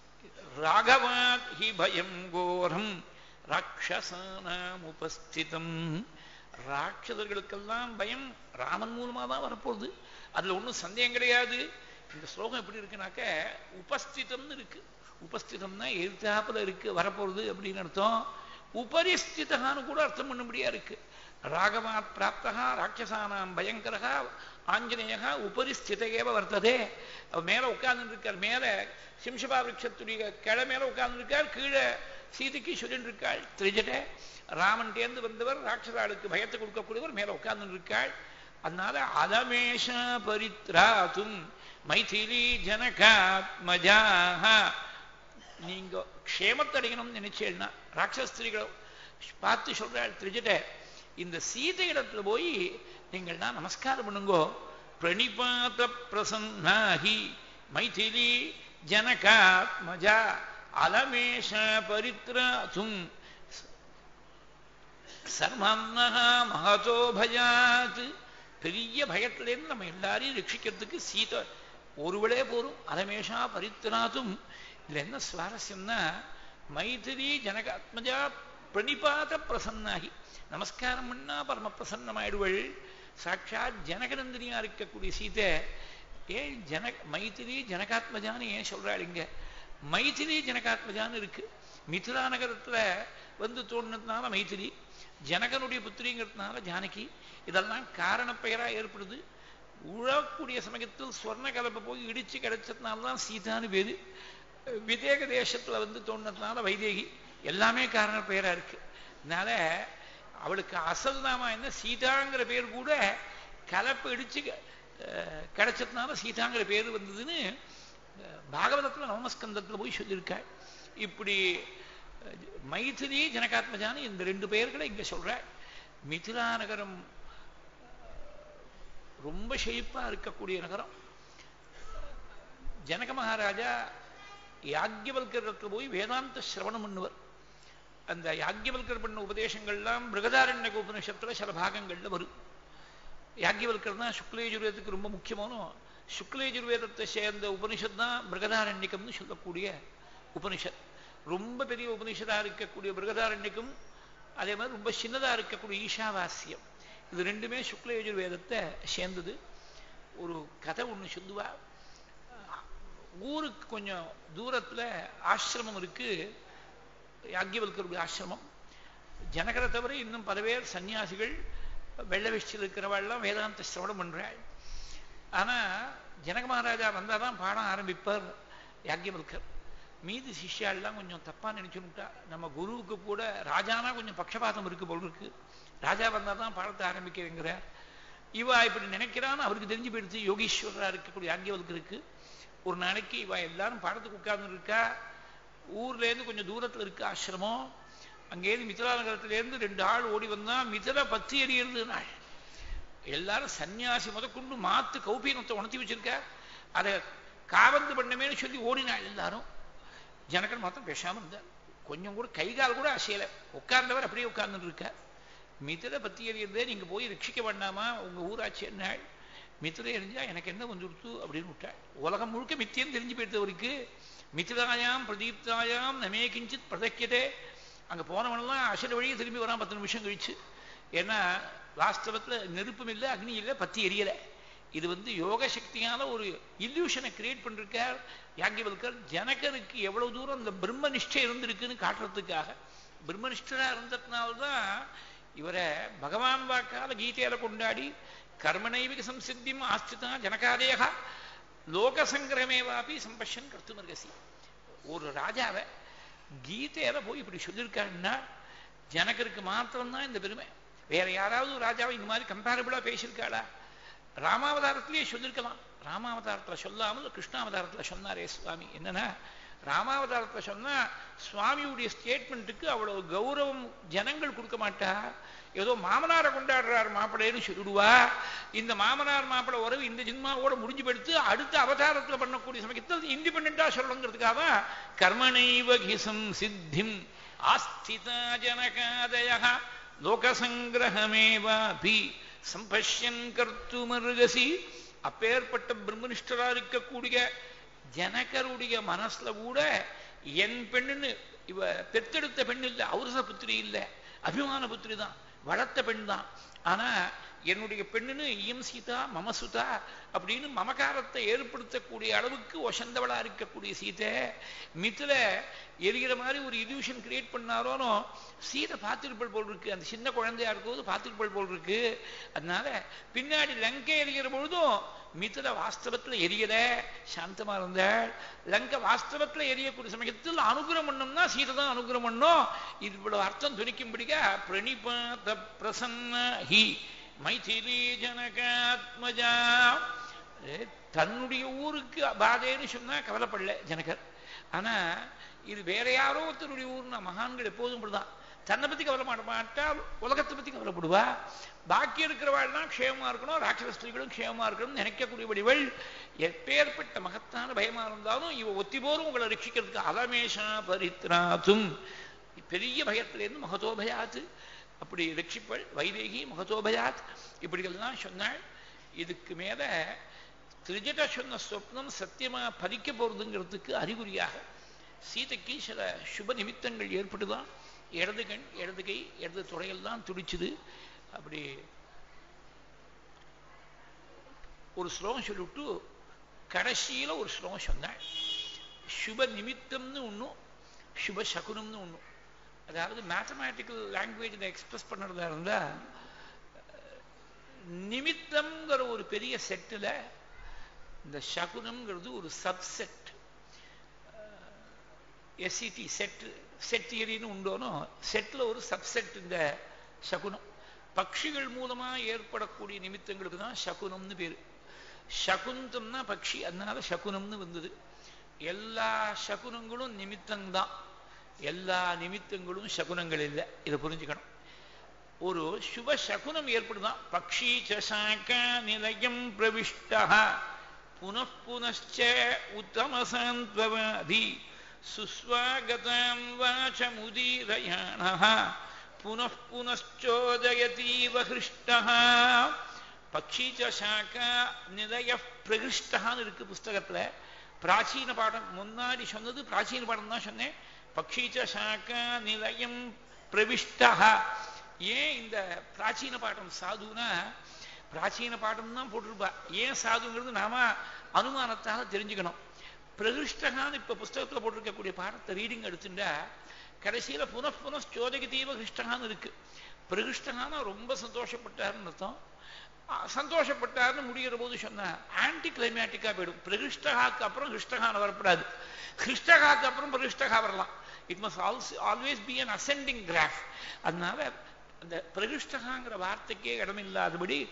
ராகவாத் ஹி பயம் கோரம் ராட்சசானாம் உபஸ்திதம் ராட்சதர்களுக்கெல்லாம் பயம் ராமன் மூலமா தான் வரப்போகுது அதுல ஒன்றும் சந்தேகம் கிடையாது இந்த ஸ்லோகம் எப்படி இருக்குனாக்க உபஸ்திதம்னு இருக்கு உபஸ்திதம்னா எதிர்த்தாப்புல இருக்கு வரப்போகுது அப்படின்னு அர்த்தம் உபரிஸ்திதான்னு கூட அர்த்தம் பண்ண முடியா இருக்கு ராகவாத் பிராப்தா ராட்சசானாம் பயங்கரா ஆஞ்சநேயா உபரிஸ்தித ஏவ வர்த்ததே அவர் மேல உட்கார்ந்து இருக்கார் மேல சிம்சபா விரட்சத்துடைய கிளை மேல உட்கார்ந்து இருக்கார் கீழே சீதைக்கு சொல்லிட்டு இருக்காள் திரிஜட ராமன் தேர்ந்து வந்தவர் ராட்சசாளுக்கு பயத்தை கொடுக்கக்கூடியவர் மேல உட்கார்ந்து இருக்காள் அதனால அலமேஷ பரித்ராதும் மைதிலி ஜனகாத்மஜாக நீங்க க்ஷேமத்தை அடையணும்னு நினைச்சேன்னா ராட்சஸ்திரிகளை பார்த்து சொல்றாள் திரிஜட இந்த சீதை இடத்துல போய் நீங்கள் நான் நமஸ்காரம் பண்ணுங்கோ பிரணிபாத பிரசன்னாகி மைதிலி ஜனகாத்மஜா அலமேஷ பரித்ராதும் சர்மன்னஹா மகதோ பயாத் பெரிய பயத்திலேருந்து நம்ம எல்லாரையும் ரட்சிக்கிறதுக்கு சீதை ஒருவளே போரும் அலமேஷா பரித்ராதும் இதுல என்ன சுவாரஸ்யம்னா மைதிரி ஜனகாத்மஜா பிரணிபாத பிரசன்னாகி நமஸ்காரம் பண்ணா பரம பிரசன்னமாயிடுவள் சாட்சாத் ஜனகநந்தினியா இருக்கக்கூடிய சீதை ஏன் ஜன மைத்திரி ஜனகாத்மஜான்னு ஏன் சொல்றாள் இங்க மைத்திரி ஜனகாத்மஜான்னு இருக்கு மிथिला நகரத்துல வந்து தோணுனதுனால மைத்திரி ஜனகனுடைய புத்திரிங்கிறதுனால ஜானகி இதெல்லாம் காரண பெயரா ஏற்படுது உழக்கூடிய சமயத்தில் ஸ்வர்ண கலப்பை போய் இடிச்சு கிடைச்சதுனால தான் சீதான்னு பேரு விதேக தேசத்துல வந்து தோணுனதுனால வைதேகி எல்லாமே காரண பெயரா இருக்கு அதனால அவளுக்கு அசல் நாமா என்ன சீதாங்கிற பேர் கூட கலப்பு இடிச்சு கிடைச்சதுனால சீதாங்கிற பேர் வந்ததுன்னு பாகவதத்துல நவமஸ்கந்தத்துல போய் சொல்லியிருக்காள் இப்படி மைதிலி ஜனகாத்மஜான்னு இந்த ரெண்டு பெயர்களை இங்க சொல்ற மிதிலா நகரம் ரொம்ப செழிப்பா இருக்கக்கூடிய நகரம் ஜனக மகாராஜா யாக்கியவல்கரத்தில் போய் வேதாந்த சிரவணம் பண்ணுவர் அந்த யாக்கியவல்கர் பண்ண உபதேசங்கள்லாம் மிருகதாரண்ய உபனிஷத்துல சில பாகங்கள்ல வரும் யாக்கியவல்கர் தான் சுக்லயஜுர்வேதத்துக்கு ரொம்ப முக்கியமான சுக்லயஜுர்வேதத்தை சேர்ந்த உபனிஷத் தான் மிருகதாரண்யக்கம்னு சொல்லக்கூடிய உபனிஷத் ரொம்ப பெரிய உபனிஷதா இருக்கக்கூடிய மிருகதாரண்யக்கும் அதே மாதிரி ரொம்ப சின்னதா இருக்கக்கூடிய ஈஷாவாசியம் இது ரெண்டுமே சுக்லயஜுர்வேதத்தை சேர்ந்தது ஒரு கதை ஒன்று சொல்லுவா ஊருக்கு கொஞ்சம் தூரத்துல ஆசிரமம் இருக்கு யாக்கியவல்கருடைய ஆசிரமம் ஜனகரை தவிர இன்னும் பல பேர் சன்னியாசிகள் வெள்ள வேஷ்டியில் இருக்கிறவாள்லாம் வேதாந்த சிரவணம் பண்றாள் ஆனா ஜனக மகாராஜா வந்தாதான் பாடம் ஆரம்பிப்பார் யாக்கியவல்கர் மீதி சிஷ்யாள்லாம் கொஞ்சம் தப்பா நினைச்சுட்டா நம்ம குருவுக்கு கூட ராஜானா கொஞ்சம் பட்சபாதம் இருக்கு போல் இருக்கு ராஜா வந்தால் தான் பாடத்தை ஆரம்பிக்கிறேங்கிறார் இவா இப்படி நினைக்கிறான்னு அவருக்கு தெரிஞ்சு போயிடுச்சு யோகீஸ்வரரா இருக்கக்கூடிய இருக்கு ஒரு நாளைக்கு இவ எல்லாரும் பாடத்துக்கு உட்கார்ந்து இருக்கா ஊர்ல இருந்து கொஞ்சம் தூரத்துல இருக்கு ஆசிரமம் அங்கேருந்து மிதிலா நகரத்திலேருந்து ரெண்டு ஆள் ஓடி வந்தா மிதில பத்தி எறிகிறது நாள் எல்லாரும் சன்னியாசி முதற்கொண்டு மாத்து கௌபீனத்தை உணர்த்தி வச்சிருக்க அதை காவந்து பண்ணமேன்னு சொல்லி ஓடினாள் எல்லாரும் ஜனகன் மாத்திரம் பேசாம இருந்தார் கொஞ்சம் கூட கை கால் கூட அசையல உட்கார்ந்தவர் அப்படியே உட்கார்ந்துட்டு இருக்கார் மிதிரை பத்தி எறியறதே நீங்க போய் ரட்சிக்க வேண்டாமா உங்க ஊராட்சி என்னாள் மித்திரை எரிஞ்சா எனக்கு என்ன வந்துடுத்து அப்படின்னு விட்டாள் உலகம் முழுக்க மித்தியம் தெரிஞ்சு போயிட்டவருக்கு மித்திராயாம் பிரதீப்தாயாம் நமே கிஞ்சித் பிரதக்கியதே அங்க போனவனெல்லாம் அசல் வழியே திரும்பி வரான் பத்து நிமிஷம் கழிச்சு ஏன்னா வாஸ்தவத்துல நெருப்பும் இல்லை அக்னி இல்லை பத்தி எரியலை இது வந்து யோக சக்தியான ஒரு இல்யூஷனை கிரியேட் பண்ணிருக்கார் யாங்கிவல்கர் ஜனகருக்கு எவ்வளவு தூரம் இந்த பிரம்ம நிஷ்டை இருந்திருக்குன்னு காட்டுறதுக்காக பிரம்மனிஷ்டரா இருந்ததுனால்தான் இவரை பகவான் வாக்கால கீதையில கொண்டாடி கர்மனைவிக சம்சித்தியும் ஆஸ்திதா ஜனகாதேகா லோக சங்கிரமேவாப்பி சம்பஷன் கர்த்துமர்கசி ஒரு ராஜாவை கீதையில போய் இப்படி சொல்லியிருக்காருன்னா ஜனகருக்கு மாத்திரம்தான் இந்த பெருமை வேற யாராவது ஒரு ராஜாவை இந்த மாதிரி கம்பேரபிளா பேசியிருக்காளா ராமாவதாரத்திலேயே சொல்லியிருக்கலாம் ராமாவதாரத்துல சொல்லாமல் கிருஷ்ணாவதாரத்துல சொன்னாரே சுவாமி என்னன்னா ராமாவதாரத்துல சொன்னா சுவாமியுடைய ஸ்டேட்மெண்ட்டுக்கு அவ்வளவு கௌரவம் ஜனங்கள் கொடுக்க மாட்டா ஏதோ மாமனாரை கொண்டாடுறார் மாப்பிள்ளைன்னு சொல்லிடுவா இந்த மாமனார் மாப்பிள்ளை உறவு இந்த ஜின்மாவோட முடிஞ்சு போயிடுத்து அடுத்த அவதாரத்துல பண்ணக்கூடிய சமயத்தில் இண்டிபெண்டா சொல்லணுங்கிறதுக்காக தான் கர்மணைவ கிசம் சித்திம் ஆஸ்திதா ஜனகாதய லோகசங்கிரகமேவாபி சம்பஷ்யன் கர்த்துமருகசி அப்பேற்பட்ட பிரம்மனிஷ்டரா இருக்கக்கூடிய ஜனகருடைய மனசுல கூட என் பெண்ணுன்னு இவ பெத்தெடுத்த பெண் இல்லை அவரச புத்திரி இல்லை அபிமான புத்திரி தான் வளர்த்த பெண் தான் ஆனா என்னுடைய பெண்ணுன்னு இயம் சீதா மமசுதா அப்படின்னு மமகாரத்தை ஏற்படுத்தக்கூடிய அளவுக்கு ஒசந்தவளா இருக்கக்கூடிய சீதை மித்துல எரிகிற மாதிரி ஒரு இல்யூஷன் கிரியேட் பண்ணாரோனோ சீதை பார்த்திருப்பல் போல் இருக்கு அந்த சின்ன குழந்தையா இருக்கும்போது பார்த்திருப்பல் போல் இருக்கு அதனால பின்னாடி லங்கை எரிகிற பொழுதும் மித்துல வாஸ்தவத்துல எரியல சாந்தமா இருந்தாள் லங்க வாஸ்தவத்துல எரியக்கூடிய சமயத்தில் அனுகிரம் பண்ணோம்னா சீதை தான் அனுகிரம் பண்ணோம் இது இவ்வளவு அர்த்தம் துணிக்கும்படிக்கா பிரணிபாத பிரசன்ன ஹி மைதிலி ஜனகாத்மஜா தன்னுடைய ஊருக்கு பாதேன்னு சொன்னா கவலைப்படல ஜனகர் ஆனா இது வேற யாரோ ஒருத்தருடைய ஊர்னா மகான்கள் எப்போதும் இப்படிதான் தன்னை பத்தி கவலைப்பட மாட்டா உலகத்தை பத்தி கவலைப்படுவா பாக்கி இருக்கிறவாள்லாம் க்ஷேமமா இருக்கணும் ராட்சச ஸ்திரீகளும் க்ஷேமமா இருக்கணும் நினைக்கக்கூடியவடிவள் எப்பேற்பட்ட மகத்தான பயமா இருந்தாலும் இவ ஒத்தி போரும் உங்களை ரட்சிக்கிறதுக்கு அலமேஷா பரித்ராத்தும் பெரிய பயத்திலேருந்து மகதோபயாத்து அப்படி ரட்சிப்பள் வைதேகி மகதோபயாத் இப்படிகள்லாம் சொன்னாள் இதுக்கு மேல திரிஜட சொன்ன சொப்னம் சத்தியமா பறிக்க போறதுங்கிறதுக்கு அறிகுறியாக சீதைக்கு சில சுப நிமித்தங்கள் ஏற்பட்டுதான் இடது கண் இடது கை இடது துறையெல்லாம் துடிச்சுது அப்படி ஒரு ஸ்லோகம் சொல்லிவிட்டு கடைசியில ஒரு ஸ்லோகம் சொன்னாள் சுப நிமித்தம்னு ஒன்றும் சுப சகுனம்னு ஒன்றும் அதாவது மேத்தமேட்டிக்கல் லாங்குவேஜில் எக்ஸ்பிரஸ் பண்ணுறதா இருந்தா நிமித்தம்ங்கிற ஒரு பெரிய செட்டில் இந்த சகுனம்ங்கிறது ஒரு சப்செட் எஸ்சிடி செட் செட் தியரின்னு உண்டோனோ செட்டில் ஒரு சப்செட் இந்த சகுனம் பட்சிகள் மூலமா ஏற்படக்கூடிய நிமித்தங்களுக்கு தான் சகுனம்னு பேரு சகுந்தம்னா பட்சி அதனால சகுனம்னு வந்தது எல்லா சகுனங்களும் நிமித்தம்தான் எல்லா நிமித்தங்களும் சகுனங்கள் இல்லை இதை புரிஞ்சுக்கணும் ஒரு சுப சகுனம் ஏற்படுதான் பக்ஷி சாக்க நிலையம் பிரவிஷ்ட புனః உத்தமசாந்த்வவாதி சுஸ்வாகதாம் வாச்சமுதீரயாண புனః புனச்சோதயதீவ ஹிருஷ்ட பக்ஷி சாக்க நிலைய பிரகிருஷ்டான்னு இருக்கு புஸ்தகத்துல பிராச்சீன பாடம் முன்னாடி சொன்னது பிராச்சீன பாடம் தான் சொன்னேன் பக்ஷீச்ச சாக்கா நிலையம் பிரவிஷ்டா ஏன் இந்த பிராச்சீன பாட்டம் சாதுனா பிராச்சீன பாட்டம் தான் போட்டிருப்பா ஏன் சாதுங்கிறது நாம அனுமானத்தால தெரிஞ்சுக்கணும் பிரகிருஷ்டகான்னு இப்ப புஸ்தகத்துல போட்டிருக்கக்கூடிய பாடத்தை ரீடிங் எடுத்துட்டா கடைசியில புனః புனഃ சோதகி தீவ கிருஷ்டகான்னு இருக்கு பிரகிருஷ்டகான ரொம்ப சந்தோஷப்பட்டாருன்னு அர்த்தம் சந்தோஷப்பட்டார்னு முடிகிற போது சொன்ன ஆன்டி கிளைமேட்டிக்கா போயிடும் பிரகிருஷ்டகாக்கு அப்புறம் கிருஷ்டகான வரப்படாது கிருஷ்டகாக்கு அப்புறம் பிரகிருஷ்டகா வரலாம் it must also always be an ascending graph அதனால அந்த பிரகிருஷ்டகாங்கிற வார்த்தைக்கே இடமில்லாதபடி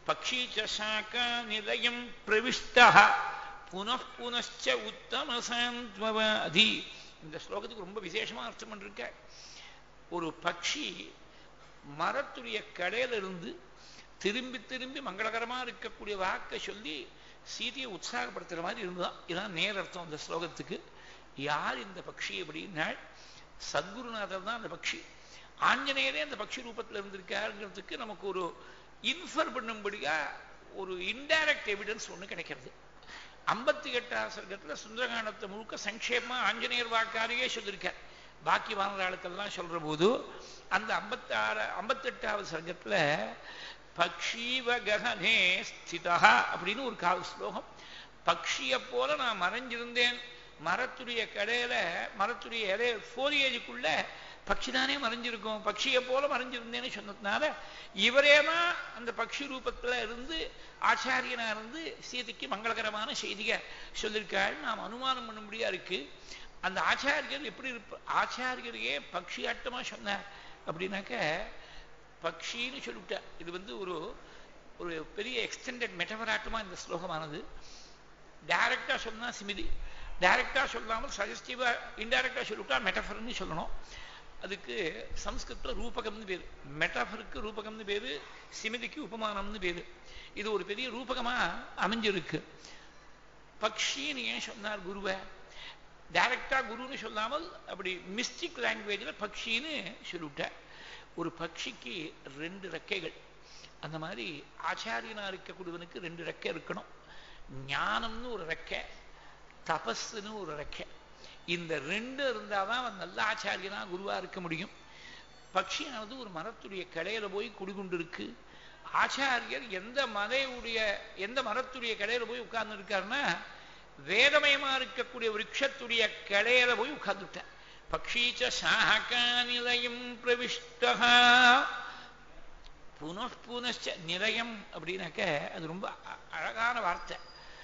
பக்ஷி சாக்கா நிலையம் பிரவிஷ்ட புனః புனச்ச உத்தம சாந்த்வதி இந்த ஸ்லோகத்துக்கு ரொம்ப விசேஷமா அர்த்தம் பண்ணிருக்க ஒரு பக்ஷி மரத்துடைய கடையில இருந்து திரும்பி திரும்பி மங்களகரமா இருக்கக்கூடிய வாக்கை சொல்லி சீதையை உற்சாகப்படுத்துற மாதிரி இருந்துதான் இதான் நேர் அர்த்தம் அந்த ஸ்லோகத்துக்கு யார் இந்த பக்ஷி அப்படின்னா சத்குருநாதர் தான் அந்த பக்ஷி ஆஞ்சநேயரே அந்த பக்ஷி ரூபத்தில் இருந்திருக்காருங்கிறதுக்கு நமக்கு ஒரு இன்ஃபர் பண்ணும்படியா ஒரு இன்டைரக்ட் எவிடன்ஸ் ஒன்று கிடைக்கிறது ஐம்பத்தி எட்டாம் சர்க்கத்தில் சுந்தரகாண்டத்தை முழுக்க சங்கேபமா ஆஞ்சநேயர் வாக்காரையே சொல்லியிருக்கார் பாக்கி வானராளுக்கெல்லாம் சொல்ற போது அந்த ஐம்பத்தாறு ஐம்பத்தெட்டாவது சர்க்கத்தில் பக்ஷீவ ககனே ஸ்திதா அப்படின்னு ஒரு கால ஸ்லோகம் பக்ஷியை போல நான் மறைஞ்சிருந்தேன் மரத்துடைய கடையில மரத்துடைய இலைய ஃபோலியேஜுக்குள்ள பக்ஷி தானே மறைஞ்சிருக்கும் பக்ஷியை போல மறைஞ்சிருந்தேன்னு சொன்னதுனால இவரே தான் அந்த பக்ஷி ரூபத்துல இருந்து ஆச்சாரியனா இருந்து சீதைக்கு மங்களகரமான செய்தியை சொல்லியிருக்காள் நாம் அனுமானம் பண்ணும்படியா இருக்கு அந்த ஆச்சாரியர் எப்படி இருப்ப ஆச்சாரியரையே பக்ஷி ஆட்டமா சொன்னார் அப்படின்னாக்க பக்ஷின்னு சொல்லிவிட்டார் இது வந்து ஒரு ஒரு பெரிய எக்ஸ்டெண்டட் மெட்டவராட்டமா இந்த ஸ்லோகமானது டைரக்டா சொன்னா சிமிதி டைரக்டா சொல்லாமல் சஜஸ்டிவா இன்டைரக்டா சொல்லிவிட்டா மெட்டஃபர்னு சொல்லணும் அதுக்கு சம்ஸ்கிருத்ல ரூபகம்னு பேரு மெட்டஃபருக்கு ரூபகம்னு பேரு சிமிதிக்கு உபமானம்னு பேரு இது ஒரு பெரிய ரூபகமா அமைஞ்சிருக்கு பக்ஷின்னு ஏன் சொன்னார் குருவை டைரக்டா குருன்னு சொல்லாமல் அப்படி மிஸ்டிக் லாங்குவேஜில் பக்ஷின்னு சொல்லிவிட்டார் ஒரு பக்ஷிக்கு ரெண்டு ரெக்கைகள் அந்த மாதிரி ஆச்சாரியனா இருக்கக்கூடியவனுக்கு ரெண்டு ரெக்கை இருக்கணும் ஞானம்னு ஒரு ரெக்கை தபஸ்ன்னு ஒரு ரெக்கை இந்த ரெண்டு இருந்தாதான் அவன் நல்ல ஆச்சாரியனா குருவா இருக்க முடியும் பக்ஷியானது ஒரு மரத்துடைய கடையில போய் குடிகொண்டிருக்கு ஆச்சாரியர் எந்த மலையுடைய எந்த மரத்துடைய கடையில போய் உட்கார்ந்து இருக்காருன்னா வேதமயமா இருக்கக்கூடிய விரக்ஷத்துடைய கடையில போய் உட்கார்ந்துட்டேன் பக்ஷீச்ச சாகா நிலையம் பிரவிஷ்டா புனః புனச்ச நிலையம் அப்படின்னாக்க அது ரொம்ப அழகான வார்த்தை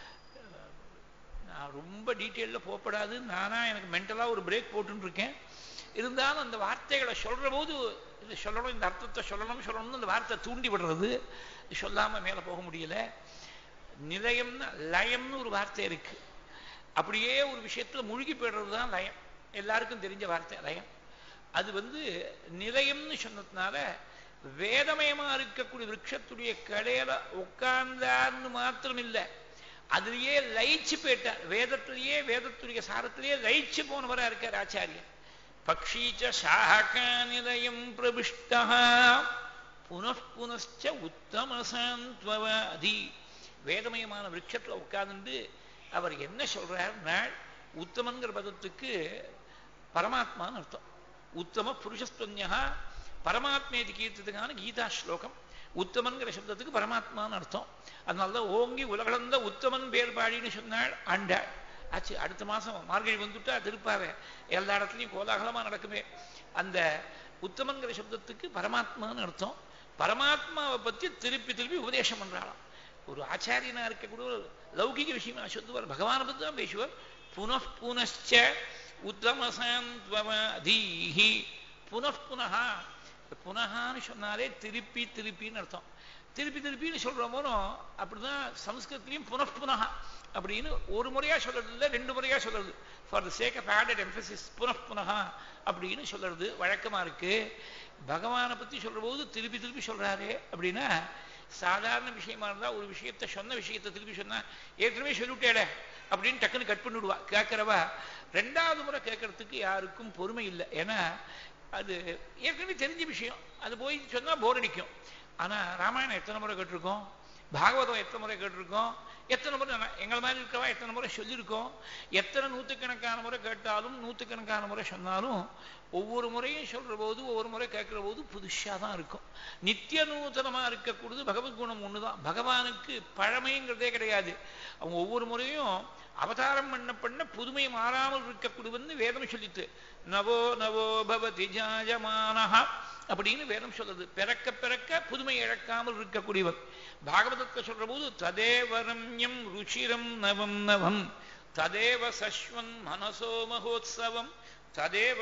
நான் ரொம்ப டீட்டெயிலில் போகப்படாது நானா எனக்கு மென்டலாக ஒரு பிரேக் போட்டுன்னு இருக்கேன் இருந்தாலும் அந்த வார்த்தைகளை சொல்ற போது இது சொல்லணும் இந்த அர்த்தத்தை சொல்லணும் சொல்லணும்னு அந்த வார்த்தை தூண்டி விடுறது சொல்லாமல் மேலே போக முடியல நிலையம்னா லயம்னு ஒரு வார்த்தை இருக்கு அப்படியே ஒரு விஷயத்துல மூழ்கி போயிடுறது தான் லயம் எல்லாருக்கும் தெரிஞ்ச வார்த்தை லயம் அது வந்து நிலையம்னு சொன்னதுனால வேதமயமா இருக்கக்கூடிய விரக்ஷத்துடைய கடையில உட்கார்ந்தார்னு மாத்திரம் இல்லை அதுலயே லயிச்சு போயிட்டார் வேதத்திலேயே வேதத்துடைய சாரத்திலேயே லயிச்சு போனவரா இருக்கார் ஆச்சாரியர் பக்ஷீச்ச சாகா நிலையம் பிரபிஷ்டா புனப்புனச்ச உத்தம சாந்த்வதி வேதமயமான விரக்ஷத்துல உட்கார்ந்து அவர் என்ன சொல்றாருன்னா உத்தமங்கிற பதத்துக்கு பரமாத்மான்னு அர்த்தம் உத்தம புருஷஸ்துவன்யா பரமாத்மேதி கீர்த்தத்துக்கான கீதா ஸ்லோகம் உத்தமன்கிற சப்தத்துக்கு பரமாத்மான்னு அர்த்தம் அதனாலதான் ஓங்கி உலகளந்த உத்தமன் பேர் பாடின்னு சொன்னாள் ஆண்டாள் ஆச்சு அடுத்த மாசம் மார்கழி வந்துட்டா திருப்பாவே எல்லா இடத்துலையும் கோலாகலமா நடக்குமே அந்த உத்தமன்கிற சப்தத்துக்கு பரமாத்மான்னு அர்த்தம் பரமாத்மாவை பத்தி திருப்பி திருப்பி உபதேசம் பண்றாளாம் ஒரு ஆச்சாரியனா இருக்கக்கூடிய ஒரு லௌகிக விஷயமா சொல்லுவார் பகவானை பத்தி தான் பேசுவார் புனః புனச்ச உத்தமசாந்த்வமதீஹி புனః புனஹா புனகான்னு சொன்னாலே திருப்பி திருப்பின்னு அர்த்தம் திருப்பி திருப்பின்னு சொல்றோமோ அப்படிதான் சம்ஸ்கிருத்திலையும் புனఃபுனகா அப்படின்னு ஒரு முறையா சொல்றது இல்லை ரெண்டு முறையா சொல்றது for the sake of added emphasis புனఃபுனகா அப்படின்னு சொல்றது வழக்கமா இருக்கு பகவானை பத்தி சொல்ற போது திருப்பி திருப்பி சொல்றாரு அப்படின்னா சாதாரண விஷயமா இருந்தா ஒரு விஷயத்த சொன்ன விஷயத்தை திருப்பி சொன்னா ஏற்கனவே சொல்லிவிட்டேட அப்படின்னு டக்குன்னு கட் பண்ணிவிடுவா கேட்கிறவா ரெண்டாவது முறை கேட்கறதுக்கு யாருக்கும் பொறுமை இல்லை ஏன்னா அது ஏற்கனவே தெரிஞ்ச விஷயம் அது போய் சொன்னா போர் அடிக்கும் ஆனா ராமாயணம் எத்தனை முறை கேட்டிருக்கோம் பாகவதம் எத்தனை முறை கேட்டிருக்கோம் எத்தனை முறை எங்களை மாதிரி இருக்கவா எத்தனை முறை சொல்லியிருக்கோம் எத்தனை நூற்றுக்கணக்கான முறை கேட்டாலும் நூற்றுக்கணக்கான முறை சொன்னாலும் ஒவ்வொரு முறையும் சொல்ற போது ஒவ்வொரு முறை கேட்கிற போது புதுஷா தான் இருக்கும் நித்திய நூதனமா இருக்கக்கூடியது பகவத் குணம் ஒண்ணுதான் பகவானுக்கு பழமைங்கிறதே கிடையாது அவங்க ஒவ்வொரு முறையும் அவதாரம் பண்ண பண்ண புதுமை மாறாமல் இருக்கக்கூடியவன்னு வேதம் சொல்லிட்டு நவோ நவோ பவதி ஜாயமானஹா அப்படின்னு வேதம் சொல்றது பிறக்க பிறக்க புதுமை இழக்காமல் இருக்கக்கூடியவர் பாகவதத்தை சொல்ற போது ததேவரம்யம் ருச்சிரம் நவம் நவம் ததேவ சஸ்வன் மனசோ மகோத்சவம் ததேவ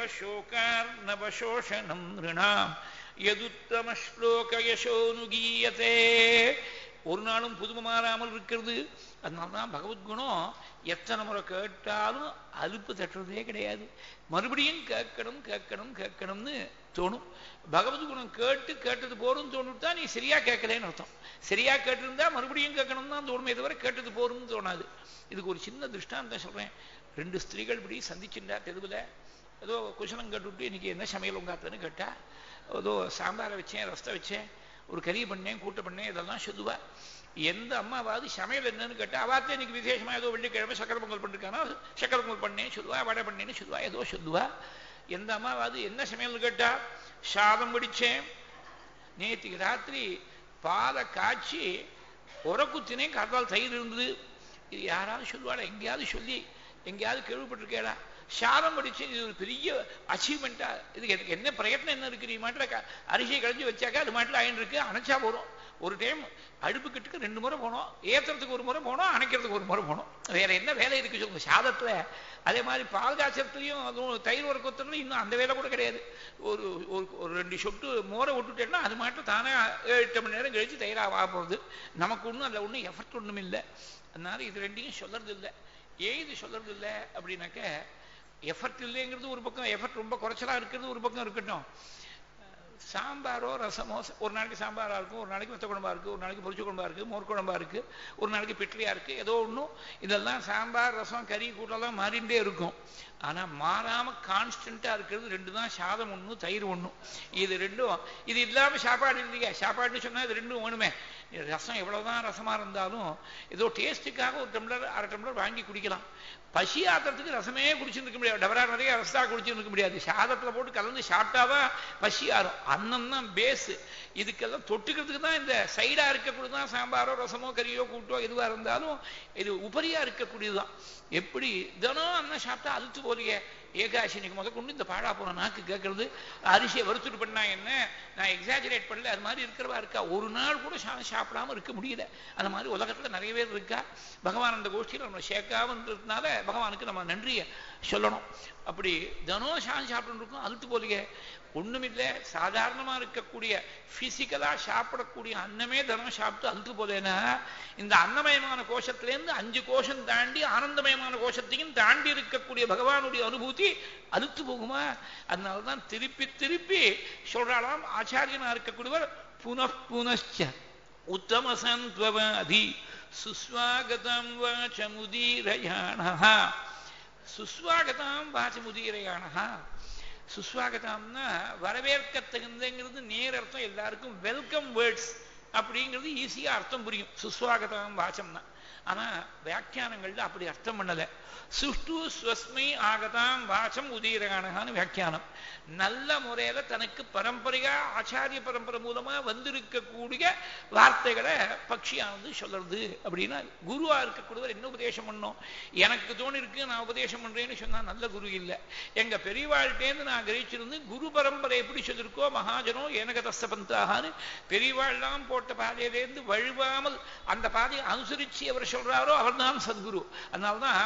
சோகார்ணவசோஷனம் ரிணாம் எதுத்தம ஸ்லோக யசோனுகீயத்தே ஒரு நாளும் புதுமை மாறாமல் இருக்கிறது அதனால தான் பகவத்குணம் எத்தனை முறை கேட்டாலும் அலுப்பு தட்டுறதே கிடையாது மறுபடியும் கேட்கணும் கேட்கணும் கேட்கணும்னு தோணும் பகவத்குணம் கேட்டு கேட்டது போரும் தோணுட்டா நீ சரியா கேட்கலன்னு அர்த்தம் சரியா கேட்டிருந்தா மறுபடியும் கேட்கணும் தான் தோணுமே தவிர கேட்டது போரும்னு தோணாது இதுக்கு ஒரு சின்ன திருஷ்டாந்தம் சொல்றேன் ரெண்டு ஸ்திரீகள் இப்படி சந்திச்சுட்டா தெருவில் ஏதோ குஷலம் கேட்டுவிட்டு இன்னைக்கு என்ன சமையல் உங்காத்துன்னு கேட்டா ஏதோ சாம்பாரை வச்சேன் ரசத்தை வச்சேன் ஒரு கறி பண்ணேன் கூட்ட பண்ணேன் இதெல்லாம் சொல்லுவா எந்த அம்மாவாவது சமையல் என்னன்னு கேட்டா அவாத்தே இன்னைக்கு விசேஷமா ஏதோ வெள்ளிக்கிழமை சக்கரை பொங்கல் பண்ணிருக்கானா சக்கரை பொங்கல் பண்ணேன் சொல்லுவா வடை பண்ணேன்னு சொல்லுவா ஏதோ சொல்லுவா எந்த அம்மாவாவது என்ன சமையல்னு கேட்டா சாதம் பிடிச்சேன் நேற்றுக்கு ராத்திரி பாலை காய்ச்சி உரக்குத்தினே காத்தால் தயிர் இருந்தது இது யாராவது சொல்லுவாடா எங்கேயாவது சொல்லி எங்கேயாவது கேள்விப்பட்டிருக்கேடா சாதம் படிச்சு இது ஒரு பெரிய அச்சீவ்மெண்ட்டா இதுக்கு எனக்கு என்ன பிரயத்னம் என்ன இருக்கு நீ மாட்டில் அரிசியை கழிஞ்சு வச்சாக்கா அது மாட்டில் ஆயின் இருக்கு அணைச்சா போறோம் ஒரு டைம் அடுப்பு கிட்டுக்கு ரெண்டு முறை போனோம் ஏத்துறதுக்கு ஒரு முறை போனோம் அணைக்கிறதுக்கு ஒரு முறை போனோம் வேற என்ன வேலை இருக்கு சொல்லுங்க சாதத்துல அதே மாதிரி பால் காய்ச்சத்துலையும் அதுவும் தயிர் ஒரு கொத்துலையும் இன்னும் அந்த வேலை கூட கிடையாது ஒரு ஒரு ரெண்டு சொட்டு மோரை விட்டுட்டேன்னா அது மாட்டும் தானே எட்டு மணி நேரம் கழிச்சு தயிராக போகுது நமக்கு ஒன்றும் அதில் ஒன்றும் எஃபர்ட் ஒன்றும் இல்லை அதனால இது ரெண்டையும் சொல்றது இல்லை ஏன் இது சொல்றது இல்லை அப்படின்னாக்க எஃபர்ட் இல்லைங்கிறது ஒரு பக்கம் எஃபர்ட் ரொம்ப குறைச்சலா இருக்கிறது ஒரு பக்கம் இருக்கட்டும் சாம்பாரோ ரசமோ ஒரு நாளைக்கு சாம்பாரா இருக்கும் ஒரு நாளைக்கு வத்த குழம்பா இருக்கு ஒரு நாளைக்கு பொரிச்ச குழம்பா இருக்கு மோர் குழம்பா இருக்கு ஒரு நாளைக்கு பிட்லியா இருக்கு ஏதோ ஒன்றும் இதெல்லாம் சாம்பார் ரசம் கறி கூட்டெல்லாம் மாறிண்டே இருக்கும் ஆனா மாறாம கான்ஸ்டன்டா இருக்கிறது ரெண்டு தான் சாதம் ஒண்ணு தயிர் ஒண்ணும் இது ரெண்டும் இது இல்லாம சாப்பாடு இல்லையா சாப்பாடுன்னு சொன்னா இது ரெண்டும் வேணுமே ரசம் எவ்வளவுதான் ரசமா இருந்தாலும் ஏதோ டேஸ்ட்டுக்காக ஒரு டம்ளர் அரை டம்ளர் வாங்கி குடிக்கலாம் பசி ஆத்துறதுக்கு ரசமே குடிச்சுருக்க முடியாது டபரா நிறைய ரசத்தா குடிச்சுருக்க முடியாது சாதத்துல போட்டு கலந்து சாப்பிட்டாதான் பசி ஆறும் அன்னம் தான் பேஸ் இதுக்கெல்லாம் தொட்டுக்கிறதுக்கு தான் இந்த சைடா இருக்கக்கூடியதான் சாம்பாரோ ரசமோ கறியோ கூட்டோ எதுவா இருந்தாலும் இது உபரியா இருக்கக்கூடியதுதான் எப்படி தினம் அன்னம் சாப்பிட்டா அழுத்து போலியே ஏகாசினிக்கு முத கொண்டு இந்த பாழா போன நாக்கு கேட்கறது அரிசியை வறுத்துட்டு பண்ணா என்ன நான் எக்ஸாஜரேட் பண்ணல அது மாதிரி இருக்கிறவா இருக்கா ஒரு நாள் கூட சாப்பிடாம இருக்க முடியல அந்த மாதிரி உலகத்துல நிறைய பேர் இருக்கா பகவான் அந்த கோஷ்டியில் நம்ம சேர்க்காமன்றதுனால பகவானுக்கு நம்ம நன்றியை சொல்லணும் அப்படி தினம் சாதம் சாப்பிட்டு இருக்கோம் அழுத்து போலியே ஒண்ணுமில்லை சாதாரணமா இருக்கக்கூடிய பிசிக்கலா சாப்பிடக்கூடிய அன்னமே தினம் சாப்பிட்டு அழுத்து போலேன்னா இந்த அன்னமயமான கோஷத்திலேருந்து அஞ்சு கோஷம் தாண்டி ஆனந்தமயமான கோஷத்தையும் தாண்டி இருக்கக்கூடிய பகவானுடைய அனுபூதி அழுத்து போகுமா அதனாலதான் திருப்பி திருப்பி சொல்றாளாம் ஆச்சாரியனா இருக்கக்கூடியவர் புனః புனச்ச உத்தம சந்த்வவாதி சுஸ்வாகதம் வாச்சமுதீரயாண சுஸ்வாகதாம் வாச்சமுதீரயாணா சுஸ்வாகதாம்னா வரவேற்க தகுந்தங்கிறது நேர் அர்த்தம் எல்லாருக்கும் வெல்கம் வேர்ட்ஸ் அப்படிங்கிறது ஈஸியா அர்த்தம் புரியும் சுஸ்வாகதாம் வாச்சம்னா ஆனா வியாக்கியானங்கள்ல அப்படி அர்த்தம் பண்ணல சுஷ்டு ஸ்வஸ்மை ஆகதாம் வாச்சம் உதீரகானகான்னு வியாக்கியானம் நல்ல முறையில தனக்கு பரம்பரையா ஆச்சாரிய பரம்பரை மூலமா வந்திருக்கக்கூடிய வார்த்தைகளை பக்ஷியானது சொல்றது அப்படின்னா குருவா இருக்கக்கூடியவர் என்ன உபதேசம் பண்ணோம் எனக்கு தோணி இருக்கு நான் உபதேசம் பண்றேன்னு சொன்னா நல்ல குரு இல்லை எங்க பெரியவாழ்கிட்டேருந்து நான் கிரகிச்சிருந்து குரு பரம்பரை எப்படி சொல்லிருக்கோ மகாஜனோ ஏனக தஸ்தபந்தாகான்னு பெரியவாழ்லாம் போட்ட பாதையிலேருந்து வழுவாமல் அந்த பாதையை அனுசரிச்சு அவர் சொல்றாரோ அவர் தான் சத்குரு அதனால்தான்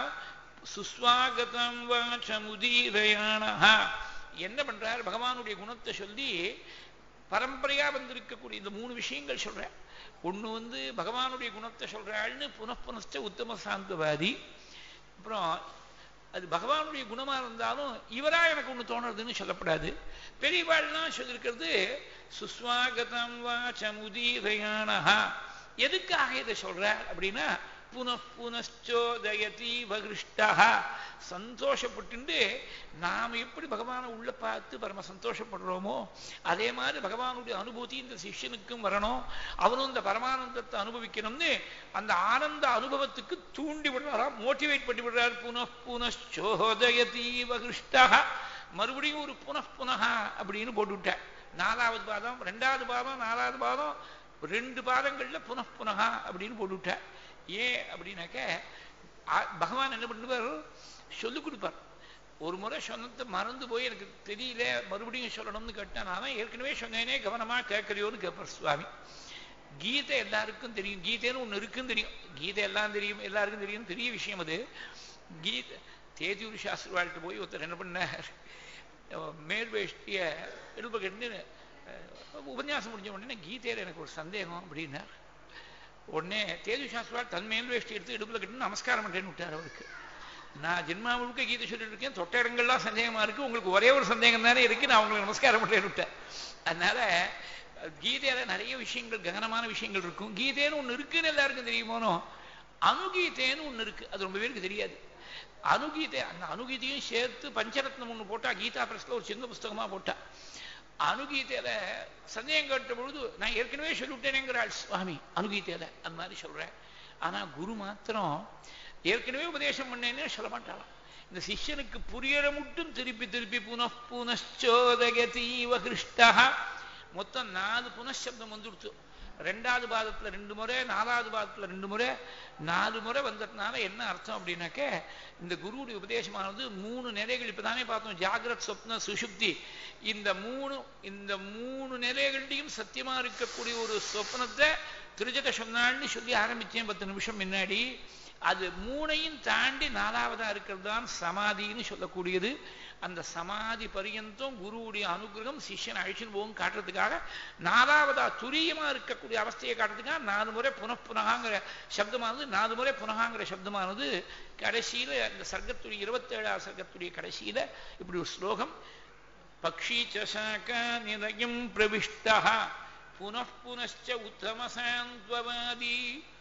சுஸ்வாகதம் வாச்சமுதீரயாணா என்ன பண்றார் பகவானுடைய குணத்தை சொல்லி பரம்பரையா வந்திருக்கக்கூடிய இந்த மூணு விஷயங்கள் சொல்ற ஒண்ணு வந்து பகவானுடைய குணத்தை சொல்றாள்னு புனப்புனஸ்ட உத்தம சாந்தவாதி அப்புறம் அது பகவானுடைய குணமா இருந்தாலும் இவரா எனக்கு ஒண்ணு தோணுறதுன்னு சொல்லப்படாது பெரியவாள்லாம் சொல்லியிருக்கிறது சுஸ்வாகதம் வாச்சமுதீரயாணா எதுக்காக இதை சொல்றார் அப்படின்னா புனப்புனச்சோதயதி வகிருஷ்டா சந்தோஷப்பட்டு நாம் எப்படி பகவானை உள்ள பார்த்து பரம சந்தோஷப்படுறோமோ அதே மாதிரி பகவானுடைய அனுபூதி இந்த சிஷ்யனுக்கும் வரணும் அவனும் இந்த பரமானந்தத்தை அனுபவிக்கணும்னு அந்த ஆனந்த அனுபவத்துக்கு தூண்டி விடுறாராம் மோட்டிவேட் பண்ணி விடுறார் புனப்புனச்சோதயதி வகிருஷ்டா மறுபடியும் ஒரு புனப்புனகா அப்படின்னு போட்டு விட்டார் நாலாவது பாதம் ரெண்டாவது பாதம் நாலாவது பாதம் ரெண்டு பாதங்கள்ல புனப்புனகா அப்படின்னு போட்டு விட்டார் ஏன் அப்படின்னாக்க பகவான் என்ன பண்ணுவார் சொல்லிக் கொடுப்பார் ஒரு முறை சொன்னதை மறந்து போய் எனக்கு தெரியல மறுபடியும் சொல்லணும்னு கேட்டேன் நான் ஏற்கனவே சொன்னேனே கவனமா கேட்கறியோன்னு கேட்பார் சுவாமி கீதை எல்லாருக்கும் தெரியும் கீதைன்னு ஒண்ணு இருக்குன்னு தெரியும் கீதை எல்லாம் தெரியும் எல்லாருக்கும் தெரியும் பெரிய விஷயம் அது கீதை தேதியூர் சாஸ்திரி வாழ்க்கை போய் ஒருத்தர் என்ன பண்ணார் மேல்வேஷ்டிய எழுப கண்டு உபன்யாசம் முடிஞ்ச உடனே கீதையில எனக்கு ஒரு சந்தேகம் அப்படின்னார் உடனே தேஜு சாஸ்திரா தன் மேல் வேஷ்டி எடுத்து இடுப்புல கட்டி நமஸ்காரம் பண்றேன்னு விட்டார் அவருக்கு நான் ஜென்மா முழுக்க கீதை சொல்லிட்டு இருக்கேன் தொட்ட இடங்கள்லாம் சந்தேகமா இருக்கு உங்களுக்கு ஒரே ஒரு சந்தேகம் தானே இருக்கு நான் உங்களுக்கு நமஸ்காரம் பண்றேன்னு விட்டேன் அதனால கீதையில நிறைய விஷயங்கள் ககனமான விஷயங்கள் இருக்கும் கீதைன்னு ஒண்ணு இருக்குன்னு எல்லாருக்கும் தெரியுமோனோ அணுகீதைன்னு ஒண்ணு இருக்கு அது ரொம்ப பேருக்கு தெரியாது அணுகீதை அந்த அணுகீதையும் சேர்த்து பஞ்சரத்னம் ஒண்ணு போட்டா கீதா பிரஸ்ல ஒரு சின்ன புஸ்தகமா போட்டா அணுகீதையில சந்தேகம் கேட்ட பொழுது நான் ஏற்கனவே சொல்லிவிட்டேனேங்கிறாள் சுவாமி அணுகீதையில அந்த மாதிரி சொல்றேன் ஆனா குரு மாத்திரம் ஏற்கனவே உபதேசம் பண்ணேன்னே சொல்ல மாட்டாளாம் இந்த சிஷ்யனுக்கு புரியற மட்டும் திருப்பி திருப்பி புனః புனச்சோதகதீவ கிருஷ்டா மொத்தம் நாலு புனഃசப்தம் வந்துடுத்து ரெண்டாவது பாதத்துல ரெண்டு முறை நாலாவது பாதத்துல ரெண்டு முறை நாலு முறை வந்ததுனால என்ன அர்த்தம் அப்படின்னாக்க இந்த குருவுடைய உபதேசமானது மூணு நிலைகள் இப்பதானே பார்த்தோம் ஜாகிரத் சொப்ன சுஷுப்தி இந்த மூணு இந்த மூணு நிலைகள்லையும் சத்தியமா இருக்கக்கூடிய ஒரு சொப்னத்தை திருஜக சொன்னான்னு சொல்லி ஆரம்பிச்சேன் பத்து நிமிஷம் முன்னாடி அது மூணையும் தாண்டி நாலாவதா இருக்கிறது தான் சமாதின்னு சொல்லக்கூடியது அந்த சமாதி பரியந்தம் குருவுடைய அனுகிரகம் சிஷ்யன் அழிச்சுன்னு போகும் காட்டுறதுக்காக நாலாவதா துரியமா இருக்கக்கூடிய அவஸ்தையை காட்டுறதுக்காக நாலு முறை புனப்புனகாங்கிற சப்தமானது நாலு முறை புனகாங்கிற சப்தமானது கடைசியில அந்த சர்க்கத்துடைய இருபத்தேழாவது சர்க்கத்துடைய கடைசியில இப்படி ஒரு ஸ்லோகம் பக்ஷி சசாக்கா நிலையம் பிரவிஷ்டா புனః புனச்ச உத்தமசாந்த்வவாதி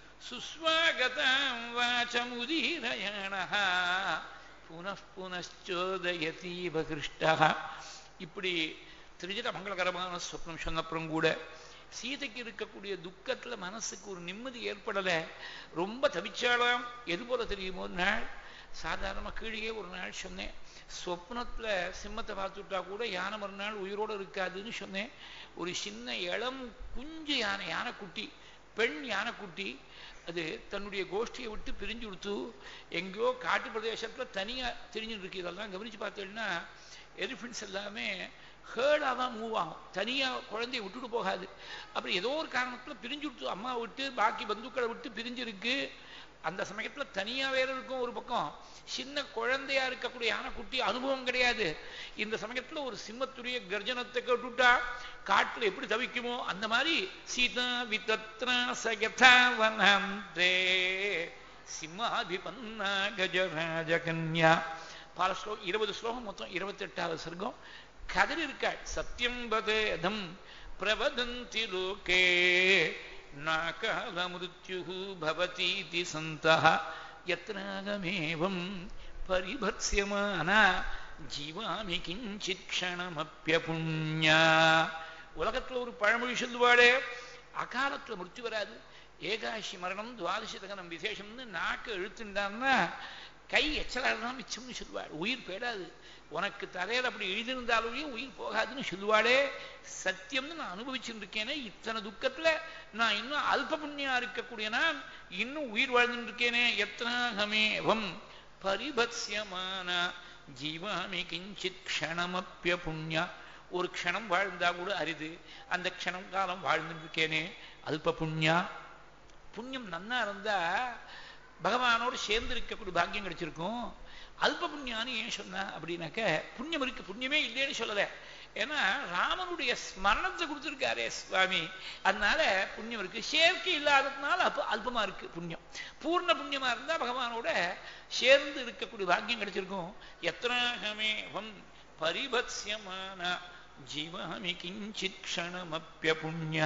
சுஸ்வாகதாம் வாச்சமுதீரயணः புனః புனச்சோதயதீவ கிருஷ்டா இப்படி திருஜித மங்களகரமான சொப்னம் சொன்னப்புறம் கூட சீதைக்கு இருக்கக்கூடிய துக்கத்துல மனசுக்கு ஒரு நிம்மதி ஏற்படல ரொம்ப தவிச்சாலாம் எது போல தெரியுமோ ஒரு நாள் சாதாரணமா கீழே ஒரு நாள் சொன்னேன் சொப்னத்துல சிம்மத்தை பார்த்துட்டா கூட யானை மறுநாள் உயிரோட இருக்காதுன்னு சொன்னேன் ஒரு சின்ன இளம் குஞ்சு யானை யானைக்குட்டி பெண் யானைக்குட்டி அது தன்னுடைய கோஷ்டியை விட்டு பிரிஞ்சு கொடுத்து எங்கேயோ காட்டு பிரதேசத்துல தனியா தெரிஞ்சுட்டு இருக்கு இதெல்லாம் கவனிச்சு பார்த்தீங்கன்னா எலிஃபென்ட்ஸ் எல்லாமே ஹேர்டாக தான் மூவ் ஆகும் தனியா குழந்தைய விட்டுட்டு போகாது அப்புறம் ஏதோ ஒரு காரணத்துல பிரிஞ்சு விட்டு அம்மா விட்டு பாக்கி பந்துக்களை விட்டு பிரிஞ்சிருக்கு அந்த சமயத்துல தனியா வேற இருக்கும் ஒரு பக்கம் சின்ன குழந்தையா இருக்கக்கூடிய யானைக்குட்டி அனுபவம் கிடையாது இந்த சமயத்துல ஒரு சிம்மத்துடைய கர்ஜனத்தை கேட்டுட்டா காட்டுல எப்படி தவிக்குமோ அந்த மாதிரி சீதா விதத்ரா சகதா வனந்தே சிம்மாதிபன்னா கஜராஜ கன்யா பல ஸ்லோகம் இருபது ஸ்லோகம் மொத்தம் இருபத்தி எட்டாவது சர்க்கம் கதறி இருக்காள் சத்தியம் வதேதம் பிரவதந்தி லோகே நாகாலமிருத்யுः भवतीति सन्तः यत्रागमेवं परिभत्स्यमाना ஜீவாமி கிஞ்சித் க்ஷணமப்பியபுண்யா உலகத்துல ஒரு பழமொழி சொல்லுவாளே அகாலத்துல மிருத்தி வராது ஏகாசி மரணம் துவாதசி தகனம் விசேஷம்னு நாக்கு இழுத்துட்டான்னா கை எச்சலாம் மிச்சம்னு சொல்லுவாள் உயிர் போயிடாது உனக்கு தலையில் அப்படி எழுதியிருந்தாலும் உயிர் போகாதுன்னு சொல்லுவாளே சத்தியம்னு நான் அனுபவிச்சுட்டு இருக்கேனே இத்தனை துக்கத்துல நான் இன்னும் அல்ப புண்ணியா இருக்கக்கூடிய நான் இன்னும் உயிர் வாழ்ந்துட்டு இருக்கேனே எத்தனாகமேவம் பரிபத்யமான ஜீவாமி கிஞ்சித் க்ஷணமப்பிய புண்ணியா ஒரு க்ஷணம் வாழ்ந்தா கூட அரிது அந்த க்ஷணம் காலம் வாழ்ந்துட்டு இருக்கேனே அல்ப புண்ணியா புண்ணியம் நன்னா இருந்தா பகவானோடு சேர்ந்து இருக்கக்கூடிய பாக்கியம் கிடைச்சிருக்கும் அல்ப புண்ணியான்னு ஏன் சொன்ன அப்படின்னாக்க புண்ணியம் இருக்கு புண்ணியமே இல்லைன்னு சொல்லல ஏன்னா ராமனுடைய ஸ்மரணத்தை கொடுத்துருக்காரே சுவாமி அதனால புண்ணியம் இருக்கு சேர்க்கை இல்லாததுனால அப்ப அல்பமா இருக்கு புண்ணியம் பூர்ண புண்ணியமா இருந்தா பகவானோட சேர்ந்து இருக்கக்கூடிய பாக்கியம் கிடைச்சிருக்கும் எத்தனாகமேவம் பரிபத்யமான ஜீவாமி கிஞ்சித் க்ஷணமப்பிய புண்ணியா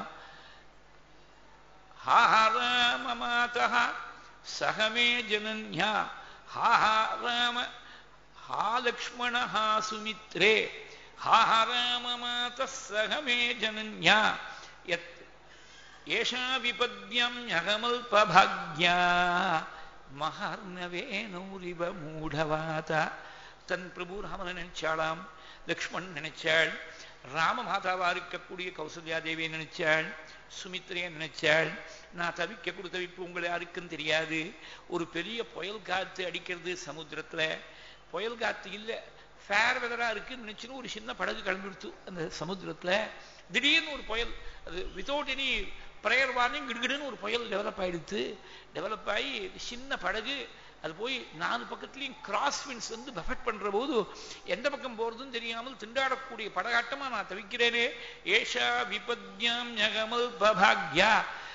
हा राम मातः सह मे जनन्या हा राम हा लक्ष्मणः सुमित्रे हा राम मातः सह मे जनन्या यत् एषा विपद्यम्यहमल्पभाग्या மகார்ணவேனூரிவ மூடவாத தன் பிரபு ராமனை நினைச்சாளாம் லக்ஷ்மண் நினைச்சாள் ராம மாதாவா இருக்கக்கூடிய கௌசல்யா தேவியை நினைச்சாள் சுமித்ரையை நினைச்சாள் நான் தவிக்க கூட தவிப்பு உங்களை யாருக்கும் தெரியாது ஒரு பெரிய புயல் காத்து அடிக்கிறது சமுத்திரத்துல புயல் காத்து இல்லை ஃபேர் வெதரா இருக்குன்னு நினைச்சுன்னு ஒரு சின்ன படகு கிளம்பிடுத்து அந்த சமுத்திரத்துல திடீர்னு ஒரு புயல் அது வித்தவுட் எனி ப்ரேயர் வார்னிங் கிடுகிடுன்னு ஒரு புயல் டெவலப் ஆயிடுத்து டெவலப் ஆகி சின்ன படகு அது போய் நாலு பக்கத்துலையும் கிராஸ் வின்ஸ் வந்து பஃபெட் பண்ற போது எந்த பக்கம் போறதுன்னு தெரியாமல் திண்டாடக்கூடிய படகாட்டமா நான் தவிக்கிறேனே ஏஷா விபத்யாம் ஞகமல் பபாக்யா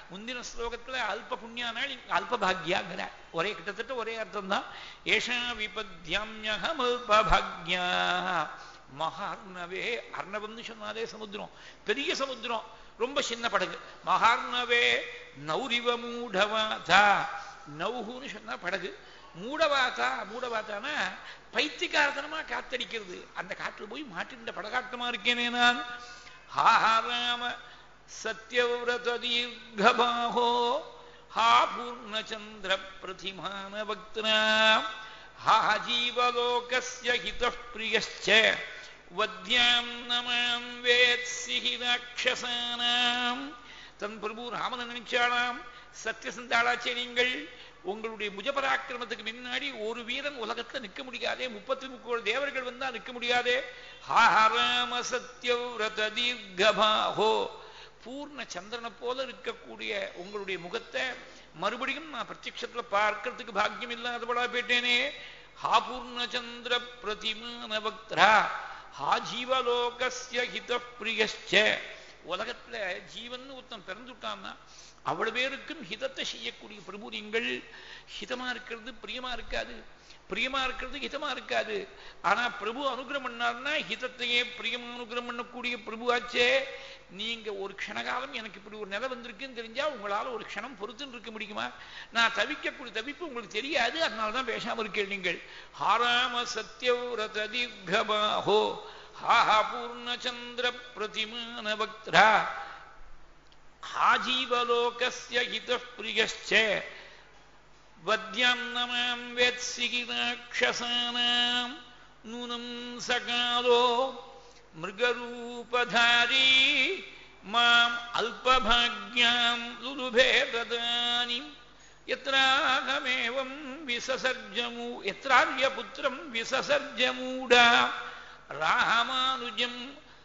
முந்தின ஸ்லோகத்துல அல்ப புண்ணியானால் இங்க அல்ப பாக்யாங்கிற ஒரே கிட்டத்தட்ட ஒரே அர்த்தம் தான் ஏஷா விபத்யாம்யகம் அல்ப பாக்யா மகார்ணவே அர்ணவம்னு சொன்னாலே சமுத்திரம் பெரிய சமுத்திரம் ரொம்ப சின்ன படகு மகார்ணவே நௌரிவ மூடவாதா நௌகுன்னு சொன்னா படகு மூடவாத்தா மூடவாத்தானா பைத்தியகாரத்தனமா காத்தடிக்கிறது அந்த காற்றுல போய் மாட்டின்ற படகாட்டமா இருக்கேனே நான் ஹாராம சத்யவிரத தீர்கபாஹோ ஹா பூர்ணச்சந்திர பிரதிமான பக்தனா ஹா ஜீவலோகஸ்ய ஹிதः பிரியश्च வத்யாம் நமாம் வேத்சி ராட்சசானாம் தன் பிரபு ராமன் நினைச்சாளாம் சத்தியசந்தாளாச்சே நீங்கள் உங்களுடைய புஜபராக்கிரமத்துக்கு முன்னாடி ஒரு வீரன் உலகத்துல நிற்க முடியாதே முப்பத்தி முக்கோடு தேவர்கள் வந்தா நிற்க முடியாதே ஹாராம சத்யவிரத தீர்கபாஹோ பூர்ண சந்திரனை போல இருக்கக்கூடிய உங்களுடைய முகத்தை மறுபடியும் நான் பிரத்யட்சத்துல பார்க்கறதுக்கு பாக்கியம் இல்லாதவளா போயிட்டேனே ஹா பூர்ண சந்திர பிரதிமான பக்தரா ஹா ஜீவலோகஸ்ய ஹித பிரியஸ்ச உலகத்துல ஜீவன் ஒருத்தன் பிறந்துட்டான்னா அவ்வளவு பேருக்கும் ஹிதத்தை செய்யக்கூடிய பிரபு நீங்கள் ஹிதமா இருக்கிறது பிரியமா இருக்காது பிரியமா இருக்கிறது ஹிதமா இருக்காது ஆனா பிரபு அனுகிரம் பண்ணார்னா ஹிதத்தையே பிரியமா அனுகிரம் பண்ணக்கூடிய பிரபு ஆச்சே நீங்க ஒரு க்ஷணகாலம் எனக்கு இப்படி ஒரு நிலை வந்திருக்குன்னு தெரிஞ்சா உங்களால ஒரு க்ஷணம் பொறுத்துன்னு இருக்க முடியுமா நான் தவிக்கக்கூடிய தவிப்பு உங்களுக்கு தெரியாது அதனால தான் பேசாம இருக்கேன் நீங்கள் ஹாராம சத்யவிரத தீர்கபாஹோ ஹாஹா பூர்ணச்சந்திர பிரதிமான பக்தரா ஆஜீவலோகஸ்ய ஹிதः பிரியश्च வத்யாம் நமாம் வேத்சி ராட்சசானாம் நூனம் சகாலோ மிருகரூபதாரி மாம் அல்பபாக்யாம் லுலுபே ததானிம் எத்ராகமேவம் விசசர்ஜமூ எத்ரார்யபுத்திரம் விசசர்ஜமூடா ராமானுஜம்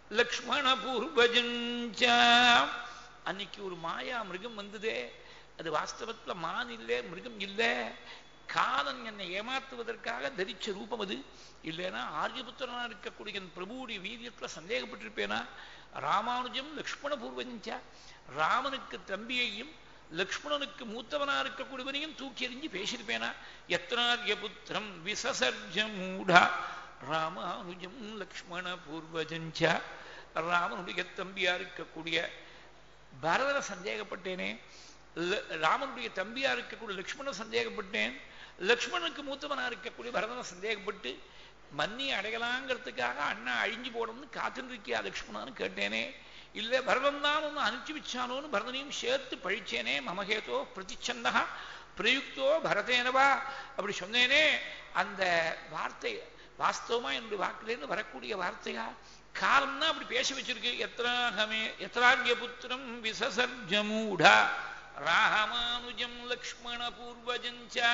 லக்ஷ்மணபூர்வஜஞ்சா அன்னைக்கு ஒரு மாயா மிருகம் வந்ததே அது வாஸ்தவத்துல மான் இல்லை மிருகம் இல்லை காலன் என்னை ஏமாத்துவதற்காக தரிச்ச ரூபம் அது இல்லைன்னா ஆரியபுத்திரனா இருக்கக்கூடிய என் பிரபுடைய வீரியத்துல சந்தேகப்பட்டிருப்பேனா ராமானுஜம் லக்ஷ்மண பூர்வஞ்சா ராமனுக்கு தம்பியையும் லக்ஷ்மணனுக்கு மூத்தவனா இருக்கக்கூடியவனையும் தூக்கி எறிஞ்சு பேசியிருப்பேனா எத்தனாரியபுத்திரம் விசசர்ஜ மூடா ராமானுஜம் லக்ஷ்மண பூர்வஜஞ்சா ராமனுடைய தம்பியா இருக்கக்கூடிய பரதனை சந்தேகப்பட்டேனே ராமனுடைய தம்பியா இருக்கக்கூடிய லக்ஷ்மணன் சந்தேகப்பட்டேன் லக்ஷ்மணனுக்கு மூத்தவனா இருக்கக்கூடிய பரதனை சந்தேகப்பட்டு மன்னி அடையலாங்கிறதுக்காக அண்ணா அழிஞ்சு போடணும்னு காத்துட்டு இருக்கியா லக்ஷ்மணான்னு கேட்டேனே இல்லை பரதன் தான் ஒன்று அனுப்பிச்சு வச்சானோன்னு பரதனையும் சேர்த்து பழிச்சேனே மமகேதோ பிரதிச்சந்தா பிரயுக்தோ பரதேனவா அப்படி சொன்னேனே அந்த வார்த்தை வாஸ்தவமா என்னுடைய வாக்குலேருந்து வரக்கூடிய வார்த்தையா காலம்னா அப்படி பேசி வச்சிருக்கு எத்ராகமே எத்ராகிய புத்திரம் விசசர்ஜமூடா ராமானுஜம் லக்ஷ்மண பூர்வஜஞ்சா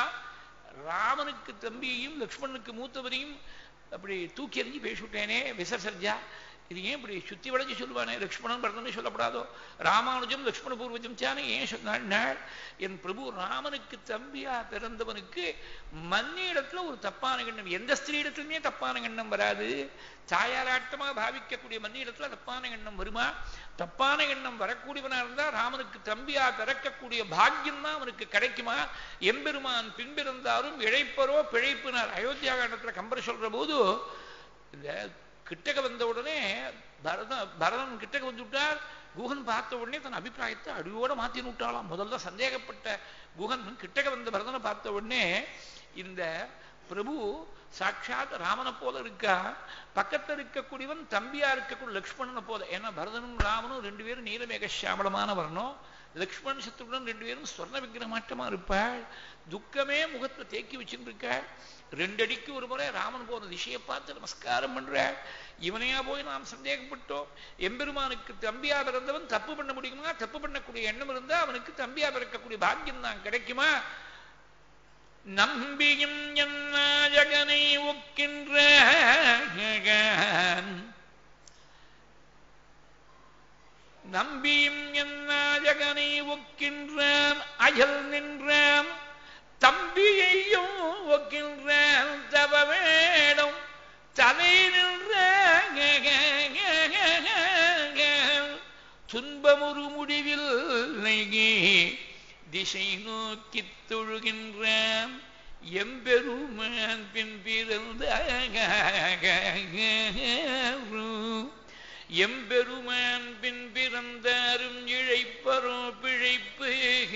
ராமனுக்கு தம்பியையும் லக்ஷ்மணனுக்கு மூத்தவரையும் அப்படி தூக்கி எறிஞ்சு பேசிவிட்டேனே விசசர்ஜா இது ஏன் இப்படி சுத்தி வளைஞ்சு சொல்லுவானே லக்ஷ்மணன் பரதன்னு சொல்லப்படாதோ ராமானுஜம் லக்ஷ்மண பூர்வஜம் சானே ஏன் சொன்னாள் என் பிரபு ராமனுக்கு தம்பியா பிறந்தவனுக்கு மன்னியிடத்துல ஒரு தப்பான எண்ணம் எந்த ஸ்திரீ இடத்துலயுமே தப்பான எண்ணம் வராது தாயாராட்டமா பாவிக்கக்கூடிய மன்னியிடத்துல தப்பான எண்ணம் வருமா தப்பான எண்ணம் வரக்கூடியவனா இருந்தா ராமனுக்கு தம்பியா பிறக்கக்கூடிய பாக்கியம் தான் அவனுக்கு கிடைக்குமா எம்பெருமான் பின்பிருந்தாலும் இழைப்பரோ பிழைப்பினார் அயோத்தியா காண்டத்துல கம்பர் சொல்ற போது இந்த கிட்டக வந்த உடனே பரதன் பரதன் கிட்டக வந்து விட்டார் குகன் பார்த்த உடனே தன் அபிப்பிராயத்தை அடியோட மாத்தி விட்டாளாம் முதல்ல சந்தேகப்பட்ட குகன் கிட்டக வந்த பரதனை பார்த்த உடனே இந்த பிரபு சாட்சாத் ராமனை போல இருக்கா பக்கத்துல இருக்கக்கூடியவன் தம்பியா இருக்கக்கூடிய லக்ஷ்மணனை போல ஏன்னா பரதனும் ராமனும் ரெண்டு பேரும் நீலமேக சாமளமான வரணும் லக்ஷ்மண் சத்ருடன் ரெண்டு பேரும் ஸ்வர்ண விக்கிரமாட்டமா இருப்பாள் துக்கமே முகத்துல தேக்கி வச்சுட்டு இருக்காள் ரெண்டடிக்கு ஒரு முறை ராமன் போன திசையை பார்த்து நமஸ்காரம் பண்ற இவனையா போய் நாம் சந்தேகப்பட்டோம் எம்பெருமானுக்கு தம்பியா பிறந்தவன் தப்பு பண்ண முடியுமா தப்பு பண்ணக்கூடிய எண்ணம் இருந்தா அவனுக்கு தம்பியா பிறக்கக்கூடிய பாக்கியம் தான் கிடைக்குமா நம்பியும் என்ன ஜகனை ஒக்கின்ற நம்பியும் என்ன ஜகனை ஒக்கின்றான் அயல் நின்றான் தம்பியையும் ஒக்கின்றான் தவ வேடம் தலை நின்ற துன்பமுறு முடிவில் நெய்கே திசை நோக்கித் தொழுகின்றான் எம்பெருமான் பின் பிறந்த எம்பெருமான் பின் பிறந்தாரும் இழைப்பரோ பிழைப்பு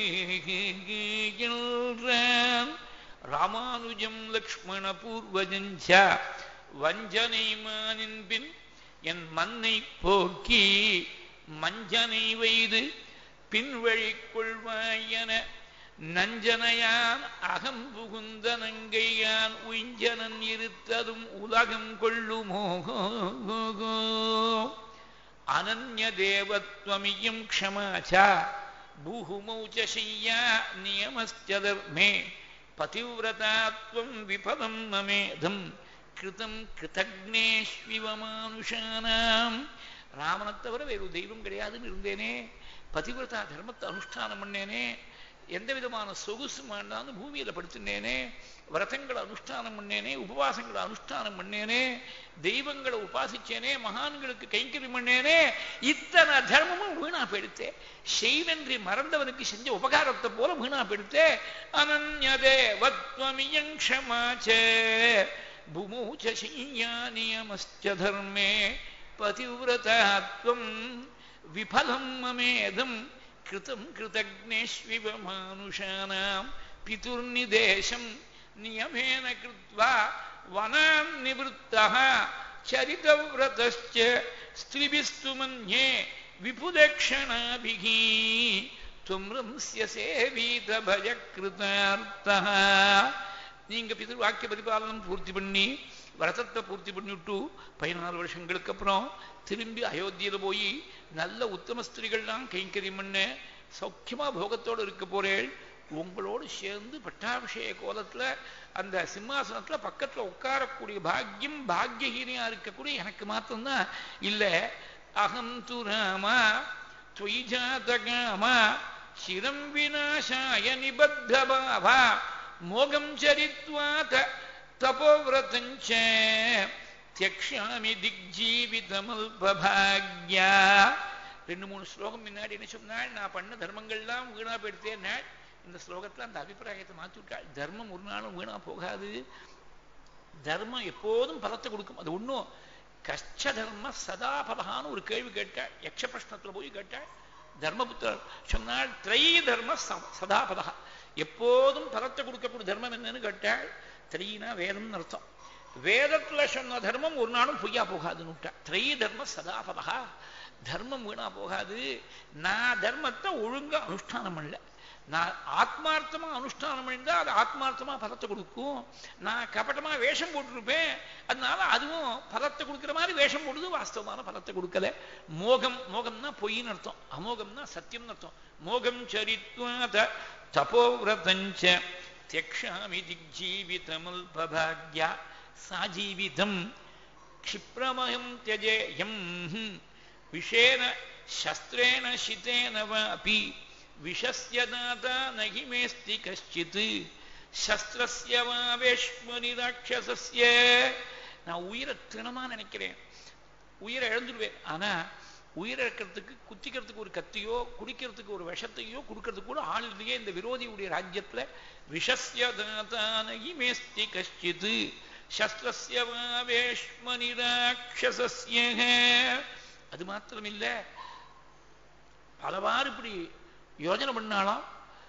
என்றான் ராமானுஜம் லக்ஷ்மண பூர்வஜஞ்ச வஞ்சனை மானின் பின் என் மன்னை போக்கி மஞ்சனை வைது பின்வழி கொள்வாயன நஞ்சனையான் அகம் புகுந்த நங்கையான் உஞ்சனன் இருத்ததும் உலகம் கொள்ளுமோ அனன்ய தேவத்வமியம் க்ஷமாச்சா பூஹுமௌ ச சையா நியமஸ்ச தர்மே பதிவிரதாத்வம் விபதம் மமேதம் கிருதம் கிருதக்னேஷ்விவமானுஷானாம் ராமனை தவிர வேறு தெய்வம் கிடையாதுன்னு இருந்தேனே பதிவிரதா தர்மத்தை அனுஷ்டானம் பண்ணேனே எந்த விதமான சொகுசு வேண்டாம்னு பூமியில படுத்துனேனே விரதங்களை அனுஷ்டானம் பண்ணேனே உபவாசங்களை அனுஷ்டானம் பண்ணேனே தெய்வங்களை உபாசிச்சேனே மகான்களுக்கு கைங்கரியம் பண்ணேனே இத்தனை தர்மமும் வீணா போயிடுத்தே செய்வென்றி மறந்தவனுக்கு செஞ்ச உபகாரத்தை போல வீணா போயிடுத்தே அனன்யதேவத்வமியங் க்ஷமாச்சே புமூச்ச செய்யா நியமஸ்ச தர்மே பதிவிரதாத்வம் விபலம் மமேதம் கிருதம் கிருதக்னேஷ்விவ மானுஷானாம் பிதுர்நிதேசம் நியமேன கிருத்வா வனான் நிவృத்தः சரிதவ்ரதश्च ஸ்திரிபிஸ்து மன்யே விபுதக்ஷணாபிः துவம் ரம்ஸ்யசே வீதபய கிருதார்த்தः நீங்க பிதிர் வாக்கிய பரிபாலனம் பூர்த்தி பண்ணி விரதத்தை பூர்த்தி பண்ணிவிட்டு பதினாலு வருஷங்களுக்கு அப்புறம் திரும்பி அயோத்தியில போய் நல்ல உத்தம ஸ்திரிகள்லாம் கைங்கரியம் பண்ண சௌக்கியமா போகத்தோடு இருக்க போறேள் உங்களோடு சேர்ந்து பட்டாபிஷேக கோலத்துல அந்த சிம்மாசனத்துல பக்கத்துல உட்காரக்கூடிய பாக்கியம் பாக்கியஹீனியா இருக்கக்கூடிய எனக்கு மாத்திரம்தான் இல்ல அகம் து ராமா त्वयि जातकामा शिरं विनाशाय निबद्धभावा मोगं चरित्वात तपोव्रतं च त्यक्ष्यामि திக்ஜீவிதமல்பபாக்யா ரெண்டு மூணு ஸ்லோகம் முன்னாடி என்ன சொன்னாள் நான் பண்ண தர்மங்கள்லாம் வீணா போயிடுத்தேன் இந்த ஸ்லோகத்துல அந்த அபிப்பிராயத்தை மாற்றி விட்டாள் தர்மம் ஒரு நாளும் வீணா போகாது தர்மம் எப்போதும் பலத்தை கொடுக்கும் அது ஒன்றும் கஷ்ட தர்ம சதா பலகான்னு ஒரு கேள்வி கேட்டாள் யக்ஷ பிரஷ்னத்துல போய் கேட்டாள் தர்மபுத்திரர் சொன்னாள் திரை தர்ம சதா பதகா எப்போதும் பலத்தை கொடுக்கக்கூடிய தர்மம் என்னன்னு கேட்டாள் திரையினா வேதம்னு அர்த்தம் வேதத்துல சொன்ன தர்மம் ஒரு நாளும் பொய்யா போகாதுன்னு விட்டா திரை தர்ம சதாபதா தர்மம் வீணா போகாது நான் தர்மத்தை ஒழுங்கா அனுஷ்டானம் பண்ணல நான் ஆத்மார்த்தமா அனுஷ்டானம் பண்ணிருந்தா அது ஆத்மார்த்தமா பலத்தை கொடுக்கும் நான் கபட்டமா வேஷம் போட்டிருப்பேன் அதனால அதுவும் பலத்தை கொடுக்கிற மாதிரி வேஷம் போடுது வாஸ்தவமான பலத்தை கொடுக்கல மோகம் மோகம்னா பொய்ன்னு அர்த்தம் அமோகம்னா சத்தியம்னு அர்த்தம் மோகம் சரித்வாத தபோவிரதஞ்ச தியக்ஷாமி திக்ஜீவிதமல்பபாக்யா சாஜீவிதம் க்ஷிப்ரமயம் தியஜேயம் விஷேன சஸ்திரேண சிதேன வாபி விஷஸ்ய தாதா நகி மேஸ்தி கஷ்டித் சஸ்திரஸ்ய வாவேஷ்மனி ராட்சசஸ்ய நான் உயிரை திணமா நினைக்கிறேன் உயிரை இழந்துடுவேன் ஆனா உயிரிழக்கிறதுக்கு குத்திக்கிறதுக்கு ஒரு கத்தியோ குடிக்கிறதுக்கு ஒரு விஷத்தையோ கொடுக்கறதுக்கு கூட ஆள் இல்லையே இந்த விரோதியுடைய ராஜ்யத்துல விஷஸ்ய தாதா நகி மேஸ்தி கஷ்டித் சஸ்திரஸ்ய வாவேஷ்மனி ராட்சசஸ்ய அது மாத்திரமில்ல பலவாறு இப்படி யோஜனை பண்ணாலாம்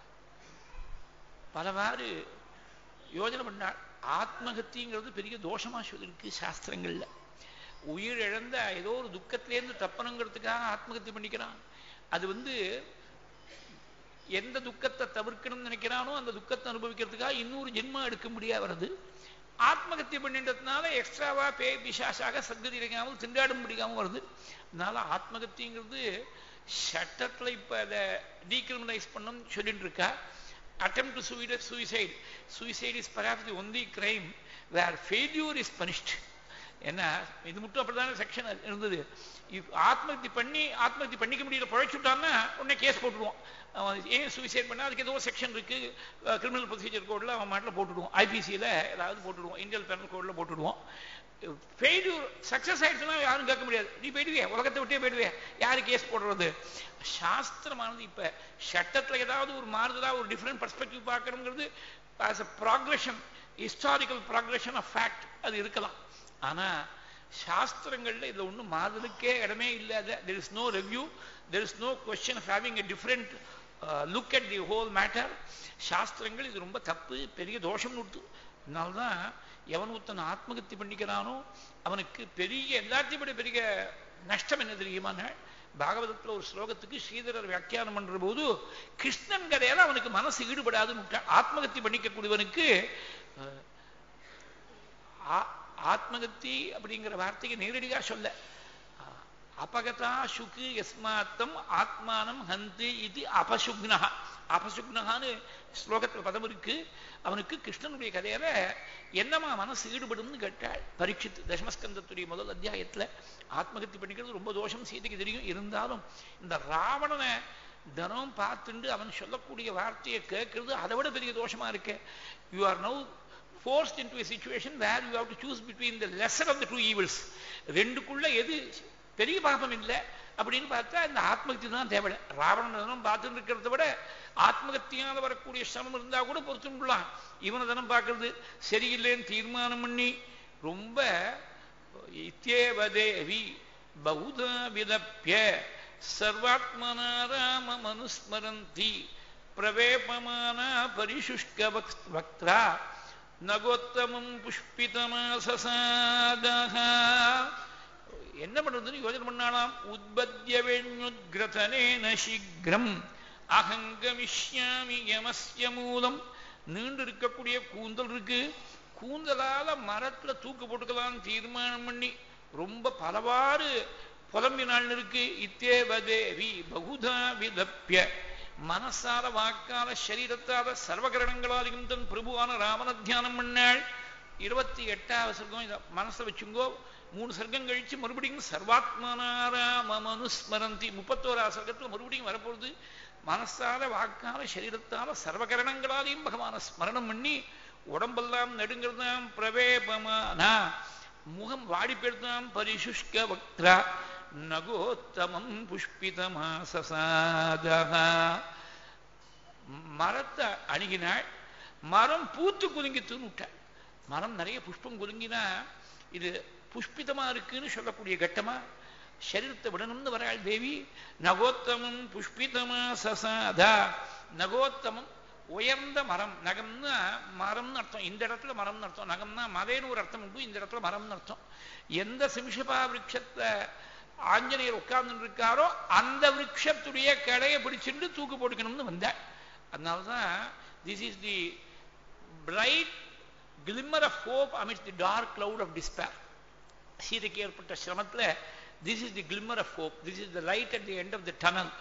பலவாறு யோஜனை பண்ணாள் ஆத்மகத்திங்கிறது பெரிய தோஷமா சொல்லிருக்கு சாஸ்திரங்கள்ல உயிர் இழந்த ஏதோ ஒரு துக்கத்திலேருந்து தப்பணுங்கிறதுக்காக ஆத்மகத்தி பண்ணிக்கிறான் அது வந்து எந்த துக்கத்தை தவிர்க்கணும்னு நினைக்கிறானோ அந்த துக்கத்தை அனுபவிக்கிறதுக்காக இன்னொரு ஜென்மா எடுக்க முடியாது வருது ஆத்மகத்தி பண்ணின்றதுனால எக்ஸ்ட்ராவா பே பிசாசாக சத்கதி இறங்காமல் திண்டாட முடியாமல் வருது அதனால ஆத்மகத்திங்கிறது சட்டத்தில் இப்போ அதை டீக்ரிமினலைஸ் பண்ணணும்னு சொல்லிட்டு இருக்கா attempt to suicide suicide suicide is perhaps the only crime where failure is punished ஏன்னா இது மட்டும் அப்படிதானே செக்ஷன் இருந்தது ஆத்மஹத்தி பண்ணி ஆத்மஹத்தி பண்ணிக்க முடியல பழைச்சுட்டான்னா உடனே கேஸ் போட்டுடுவோம் அவன் ஏன் சூசைட் பண்ணா அதுக்கு ஏதோ செக்ஷன் இருக்கு கிரிமினல் ப்ரொசீஜர் கோடில் அவன் மாட்டில் போட்டுடுவோம் ஐபிசியில் ஏதாவது போட்டுடுவோம் இந்தியன் பெனல் கோடில் போட்டுடுவோம் ஃபெயில்யூர் சக்ஸஸ் ஆயிடுச்சுன்னா யாரும் கேட்க முடியாது நீ போயிடுவே உலகத்தை விட்டே போயிடுவே யாரு கேஸ் போடுறது சாஸ்திரமானது இப்ப சட்டத்துல ஏதாவது ஒரு மாறுதலா ஒரு டிஃப்ரெண்ட் பர்ஸ்பெக்டிவ் பார்க்கணுங்கிறது as a progression historical progression of fact அது இருக்கலாம் ஆனா சாஸ்திரங்கள்ல இதுல ஒன்றும் மாறுதலுக்கே இடமே இல்லாத there is no review there is no question of having a different look at the whole matter சாஸ்திரங்கள் இது ரொம்ப தப்பு பெரிய தோஷம் கொடுத்து அதனால்தான் எவன் ஒருத்தன் ஆத்மகத்தி பண்ணிக்கிறானோ அவனுக்கு பெரிய எல்லாத்தையும் விட பெரிய நஷ்டம் என்ன தெரியுமா பாகவதத்தில் ஒரு ஸ்லோகத்துக்கு ஸ்ரீதரர் வியாக்கியானம் பண்ற போது கிருஷ்ணன் கதையால அவனுக்கு மனசு ஈடுபடாதுன்னு ஆத்மகத்தி பண்ணிக்கக்கூடியவனுக்கு ஆத்மகத்தி அப்படிங்கிற வார்த்தைக்கு நேரடியாக சொல்ல அபகதா சுக்கு எஸ்மாத்தம் ஆத்மானம் ஹந்து இது அபசுக்னா அபசுக்னகான்னு ஸ்லோகத்தில் பதம் இருக்கு அவனுக்கு கிருஷ்ணனுடைய கதையில என்னமா மனசு ஈடுபடும்னு கேட்டாள் பரீட்சித்து தசமஸ்கந்தத்துடைய முதல் அத்தியாயத்துல ஆத்மகத்தி பண்ணிக்கிறது ரொம்ப தோஷம் சீதைக்கு தெரியும் இருந்தாலும் இந்த ராவணனை தினம் பார்த்துண்டு அவன் சொல்லக்கூடிய வார்த்தையை கேட்கறது அதை விட பெரிய தோஷமா இருக்கு you are now forced into a situation where you have to choose between the lesser of the two evils ரெண்டுக்குள்ள எது பெரிய பாபம் இல்லை அப்படின்னு பார்த்தா இந்த ஆத்மகத்தி தான் தேவை ராவணன் பார்த்துட்டு இருக்கிறத விட ஆத்மகத்தியால் வரக்கூடிய சிரமம் இருந்தா கூட பொறுத்துலாம் இவனை தினம் பார்க்கறது சரியில்லைன்னு தீர்மானம் பண்ணி ரொம்ப இத்தியேவதேவி பகுதா விலப்பிய சர்வாத்மனா ராம மனுஸ்மரந்தி பிரவேபமானா பரிசுஷ்க வக்திரா நகோத்தமம் புஷ்பிதமாசசாதக என்ன பண்றதுன்னு யோஜனை பண்ணாலாம் உத்பத்திய வேண்யுத்கிரதனேன சீக்கிரம் அகங்கமிஷ்யாமி யமஸ்ய மூலம் நீண்டு இருக்கக்கூடிய கூந்தல் இருக்கு கூந்தலால மரத்துல தூக்கு போட்டுக்கலாம் தீர்மானம் பண்ணி ரொம்ப பலவாறு புலம்பினாள் இருக்கு இத்தேவதேவி பகுதா விதப்பிய மனசால வாக்கால சரீரத்தால சர்வகரணங்களாலையும் தன் பிரபுவான ராமன தியானம் பண்ணாள் இருபத்தி எட்டாவது சர்க்கம் இதை மனசை வச்சுங்கோ மூணு சர்க்கம் கழிச்சு மறுபடியும் சர்வாத்மனாராம மனுஸ்மரந்தி முப்பத்தோராவது சர்க்கத்தில் மறுபடியும் வரப்போகுது மனசால வாக்கால சரீரத்தால சர்வகரணங்களாலையும் பகவான ஸ்மரணம் பண்ணி உடம்பெல்லாம் நெடுங்கிறதாம் பிரவேபமானா முகம் வாடி போயிருந்தாம் பரிசுஷ்க வக்திரா நகோத்தமம் புஷ்பிதமாசசாதா மரத்தை அணுகினாள் மரம் பூத்து குலுங்கித்துன்னு விட்டாள் மரம் நிறைய புஷ்பம் குலுங்கினா இது புஷ்பிதமா இருக்குன்னு சொல்லக்கூடிய கட்டமா சரீரத்தை விடணும்னு வராள் தேவி நகோத்தமம் புஷ்பிதமா சசாதா நகோத்தமம் உயர்ந்த மரம் நகம்னா மரம்னு அர்த்தம் இந்த இடத்துல மரம்னு அர்த்தம் நகம்னா மலைன்னு ஒரு அர்த்தம் உண்டு இந்த இடத்துல மரம்னு அர்த்தம் எந்த சிம்ஷபா விரட்சத்தை ஆஞ்சநேயர் உட்கார்ந்து இருக்காரோ அந்த விரட்சத்துடைய கடையை பிடிச்சிட்டு தூக்கு போட்டுக்கணும்னு வந்தாள் அதனால்தான் this is the bright glimmer of hope amidst the dark cloud of despair சீதைக்கு ஏற்பட்ட சிரமத்தில் this is the glimmer of hope this is the light at the end of the tunnel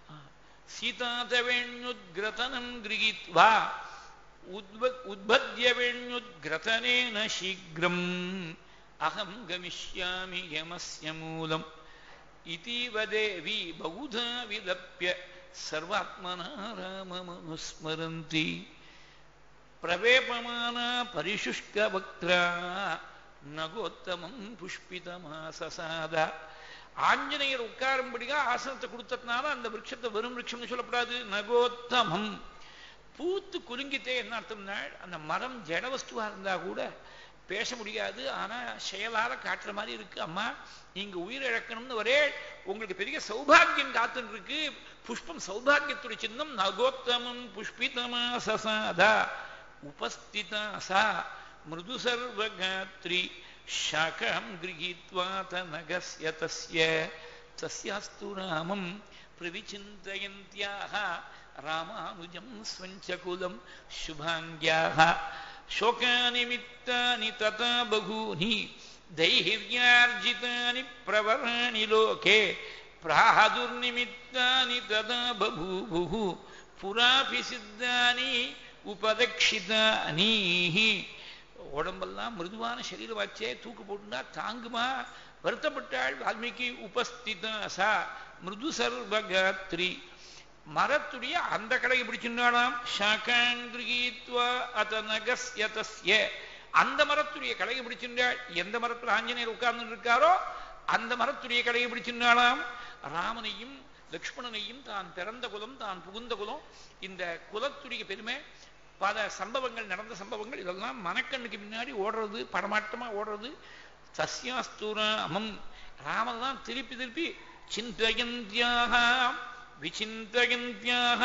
சீதாதவேண்யுத்கிரதனம் கிரகித்வா உத்பத்ய வேண்யுத்கிரதனேன சீக்கிரம் அகம் கமிஷ்யாமி யமஸ்ய மூலம் இதீவ தேவி பகுதா விலப்பிய சர்வாத்மனா ராமமனுஸ்மரந்தி பிரவேபமானா பரிசுஷ்க வக்திரா நகோத்தமம் புஷ்பிதமாசசாதா ஆஞ்சநேயர் உட்காரும்படியா ஆசனத்தை கொடுத்ததுனால அந்த விரட்சத்தை வெறும் விரட்சம்னு சொல்லப்படாது நகோத்தமம் பூத்து குலுங்கித்தே என்ன அர்த்தம்னா அந்த மரம் ஜடவஸ்துவா இருந்தா கூட பேச முடியாது ஆனா செயலால காட்டுற மாதிரி இருக்கு அம்மா நீங்க உயிர் இழக்கணும்னு ஒரே உங்களுக்கு பெரிய சௌபாகியம் காத்துன்னு இருக்கு புஷ்பம் சௌபாகியத்துடைய சின்னம் நகோத்தமம் புஷ்பிதமா சசாதா உபஸ்திதா சா மிருது சர்வகாத்ரி शाखां गृहीत्वा तनगस्य तस्य तस्यास्तु रामं प्रविचिन्तयन्त्याः रामानुजं स्वञ्चकुलं शुभाङ्ग्याः शोकानिमित्तानि तथा बहूनि दैहिर्यार्जितानि प्रवराणि लोके प्रादुर्निमित्तानि तदा बभूवुः पुरापि सिद्धानि उपदक्षितानि உடம்பெல்லாம் மிருதுவான சரீரமாச்சே தூக்கு போட்டுனா தாங்குமா வருத்தப்பட்டாள் வால்மீகி உபஸ்தித சா மிருது சர்வகாத்ரி மரத்துடைய அந்த கடையை பிடிச்சிருந்தாளாம் ஷாகாங்கிரகீத்வா அத நகஸ்ய தஸ்ய அந்த மரத்துடைய கடையை பிடிச்சிருந்தாள் எந்த மரத்துல ஆஞ்சநேயர் உட்கார்ந்து இருக்காரோ அந்த மரத்துடைய கடையை பிடிச்சிருந்தாளாம் ராமனையும் லக்ஷ்மணனையும் தான் பிறந்த குலம் தான் புகுந்த குலம் இந்த குலத்துடைய பெருமை பல சம்பவங்கள் நடந்த சம்பவங்கள் இதெல்லாம் மனக்கண்ணுக்கு முன்னாடி ஓடுறது படமாட்டமா ஓடுறது சஸ்யாஸ்துராமம் ராமன் தான் திருப்பி திருப்பி சிந்தயந்தியாக விசிந்தயந்தியாக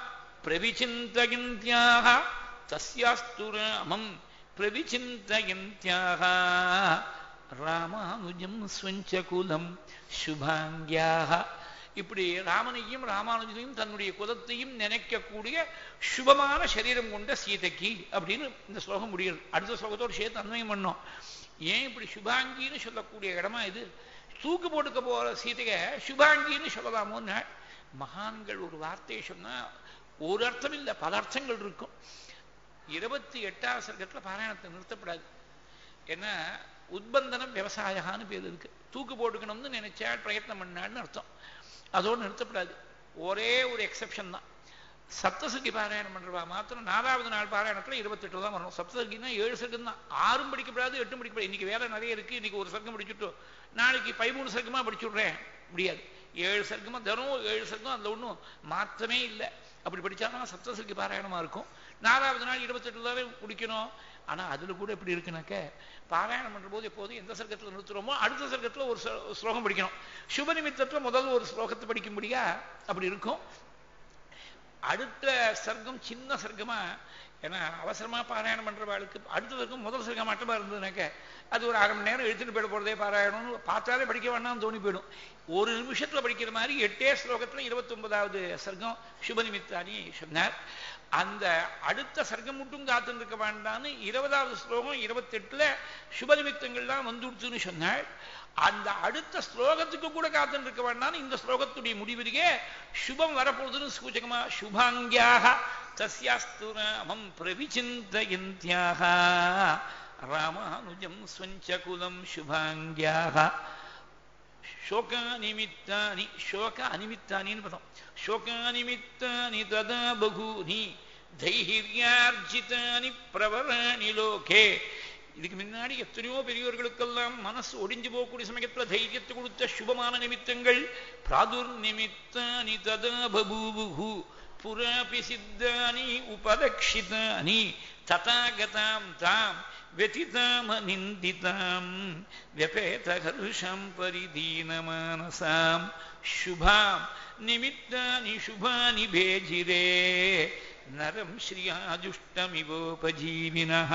பிரவிச்சிந்தயந்தியாக தஸ்யாஸ்துராமம் பிரவிச்சிந்தயந்தியாக ராமானுஜம் ஸ்வஞ்சகுலம் சுபாங்கியாக இப்படி ராமனையும் ராமானுஜனையும் தன்னுடைய குலத்தையும் நினைக்கக்கூடிய சுபமான சரீரம் கொண்ட சீதைக்கு அப்படின்னு இந்த ஸ்லோகம் முடியுது அடுத்த ஸ்லோகத்தோடு சேர்த்து அன்வயம் பண்ணோம் ஏன் இப்படி சுபாங்கின்னு சொல்லக்கூடிய இடமா இது தூக்கு போட்டுக்க போற சீதைய சுபாங்கின்னு சொல்லலாமோன்னு மகான்கள் ஒரு வார்த்தையை சொன்னா ஒரு அர்த்தம் இல்லை பல அர்த்தங்கள் இருக்கும் இருபத்தி எட்டாவது சர்க்கத்தில் பாராயணத்தை நிறுத்தப்படாது ஏன்னா உத்பந்தனம் விவசாயகான்னு பேர் இருக்கு தூக்கு போட்டுக்கணும்னு நினைச்சா பிரயத்னம் பண்ணான்னு அர்த்தம் அதோடு நிறுத்தப்படாது ஒரே ஒரு எக்ஸெப்ஷன் தான் சப்தசங்கி பாராயணம் பண்றவா மாத்திரம் நாலாவது நாள் பாராயணத்துல இருபத்தெட்டு தான் வரணும் சப்தசங்கினா ஏழு சர்க்கம் தான் ஆறும் படிக்கப்படாது எட்டும் படிக்கப்படாது இன்னைக்கு வேலை நிறைய இருக்கு இன்னைக்கு ஒரு சர்க்கம் படிச்சுட்டோம் நாளைக்கு பதிமூணு சர்க்கமா படிச்சு விடுறேன் முடியாது ஏழு சர்க்கமா தினம் ஏழு சர்க்கம் அதுல ஒன்றும் மாற்றமே இல்லை அப்படி படிச்சாதான் சப்தசங்கி பாராயணமா இருக்கும் நாலாவது நாள் இருபத்தெட்டு தானே குடிக்கணும் ஆனா அதுல கூட எப்படி இருக்குனாக்க பாராயணம் பண்ற போது எப்போதும் எந்த சர்க்கத்துல நிறுத்துறோமோ அடுத்த சர்க்கத்துல ஒரு ஸ்லோகம் படிக்கணும் சுப நிமித்தத்துல முதல்ல ஒரு ஸ்லோகத்தை படிக்கும்படியா அப்படி இருக்கும் அடுத்த சர்க்கம் சின்ன சர்க்கமா ஏன்னா அவசரமா பாராயணம் பண்றவாளுக்கு அடுத்த சர்க்கம் முதல் சர்க்கம் மட்டுமா இருந்ததுனாக்க அது ஒரு அரை மணி நேரம் எழுத்துட்டு போயிட போறதே பாராயணம்னு பார்த்தாலே படிக்க வேண்டாம்னு தோணி போயிடும் ஒரு நிமிஷத்துல படிக்கிற மாதிரி எட்டே ஸ்லோகத்துல இருபத்தி ஒன்பதாவது சர்க்கம் சுபநிமித்தானி சொன்னார் அந்த அடுத்த சர்க்கம் மட்டும் காத்து இருக்க வேண்டாம்னு இருபதாவது ஸ்லோகம் இருபத்தெட்டுல சுபநிமித்தங்கள்லாம் வந்துடுச்சுன்னு சொன்னாள் அந்த அடுத்த ஸ்லோகத்துக்கு கூட காத்து இருக்க வேண்டாம்னு இந்த ஸ்லோகத்துடைய முடிவிற்கே சுபம் வரப்போகுதுன்னு சூச்சகமா சுபாங்கியாக தஸ்யாஸ்து ராமம் பிரவிச்சிந்தயந்தியாக ராமானுஜம் ஸ்வஞ்சகுலம் சுபாங்கியாக शोकानिमित्तानि शोक अनिमित्तानि पदं शोकानिमित्तानि तदा बहूनि தைரியர்ஜிதானி பிரவராணி லோகே இதுக்கு முன்னாடி எத்தனையோ பெரியோர்களுக்கெல்லாம் மனசு ஒடிஞ்சு போகக்கூடிய சமயத்துல தைரியத்தை கொடுத்த சுபமான நிமித்தங்கள் பிராதுர் நிமித்தானி ததா பபூபுகு புராபி சித்தானி உபலக்ஷிதானி ததாகதாம் தாம் व्यतितामनिन्दितां व्यपेतहर्षं परिदीनमानसां शुभां निमित्तानि शुभानि भेजिरे नरं श्रियाजुष्टमिवोपजीविनः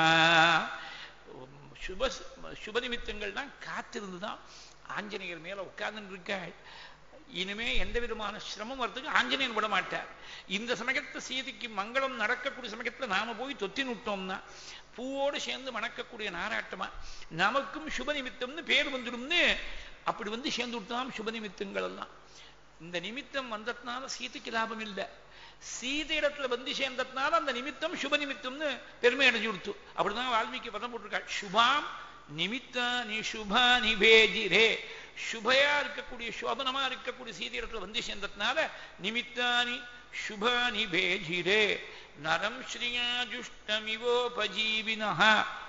சுப சுப நிமித்தங்கள் தான் காத்திருந்து தான் ஆஞ்சநேயர் மேல உட்கார்ந்து இருக்காள் இனிமே எந்த விதமான சிரமம் வரதுக்கு ஆஞ்சநேயன் விட மாட்டார் இந்த சமயத்தை சீதைக்கு மங்களம் நடக்கக்கூடிய சமயத்துல நாம போய் தொத்தி நுட்டோம்னா பூவோடு சேர்ந்து மணக்கக்கூடிய நாராட்டமா நமக்கும் சுப நிமித்தம்னு பேர் வந்துடும்னு அப்படி வந்து சேர்ந்து விட்டாம் சுப நிமித்தங்கள் எல்லாம் இந்த நிமித்தம் வந்ததுனால சீதைக்கு லாபம் இல்லை சீதை இடத்துல வந்து சேர்ந்ததுனால அந்த நிமித்தம் சுப நிமித்தம்னு பெருமை அடைஞ்சு கொடுத்து அப்படிதான் வால்மீகி பதம் போட்டிருக்காள் சுபாம் நிமித்தானி சுபானி பேஜிரே சுபையா இருக்கக்கூடிய சோபனமா இருக்கக்கூடிய சீதை இடத்துல வந்து சேர்ந்ததுனால நிமித்தானி சுபானி பேஜிரே நரம் ஸ்ரீயாஜுஷ்டமிவோபஜீவினா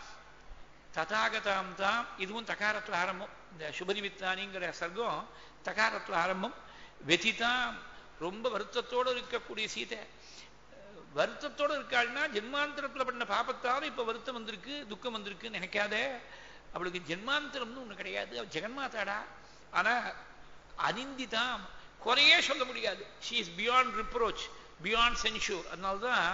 ததாகதாம் தாம் இதுவும் தகாரத்தில் ஆரம்பம் இந்த சுபநிமித்தானிங்கிற சர்க்கம் தகாரத்தில் ஆரம்பம் வெதிதாம் ரொம்ப வருத்தத்தோடு இருக்கக்கூடிய சீதை வருத்தத்தோடு இருக்காள்னா ஜென்மாந்தரத்தில் பண்ண பாப்பத்தாலும் இப்ப வருத்தம் வந்திருக்கு துக்கம் வந்திருக்கு நினைக்காத அவளுக்கு ஜென்மாந்தரம்னு ஒண்ணு கிடையாது அவள் ஜெகன்மாதாடா ஆனா அனிந்திதாம் குறையே சொல்ல முடியாது she is beyond reproach beyond censure அதனால்தான்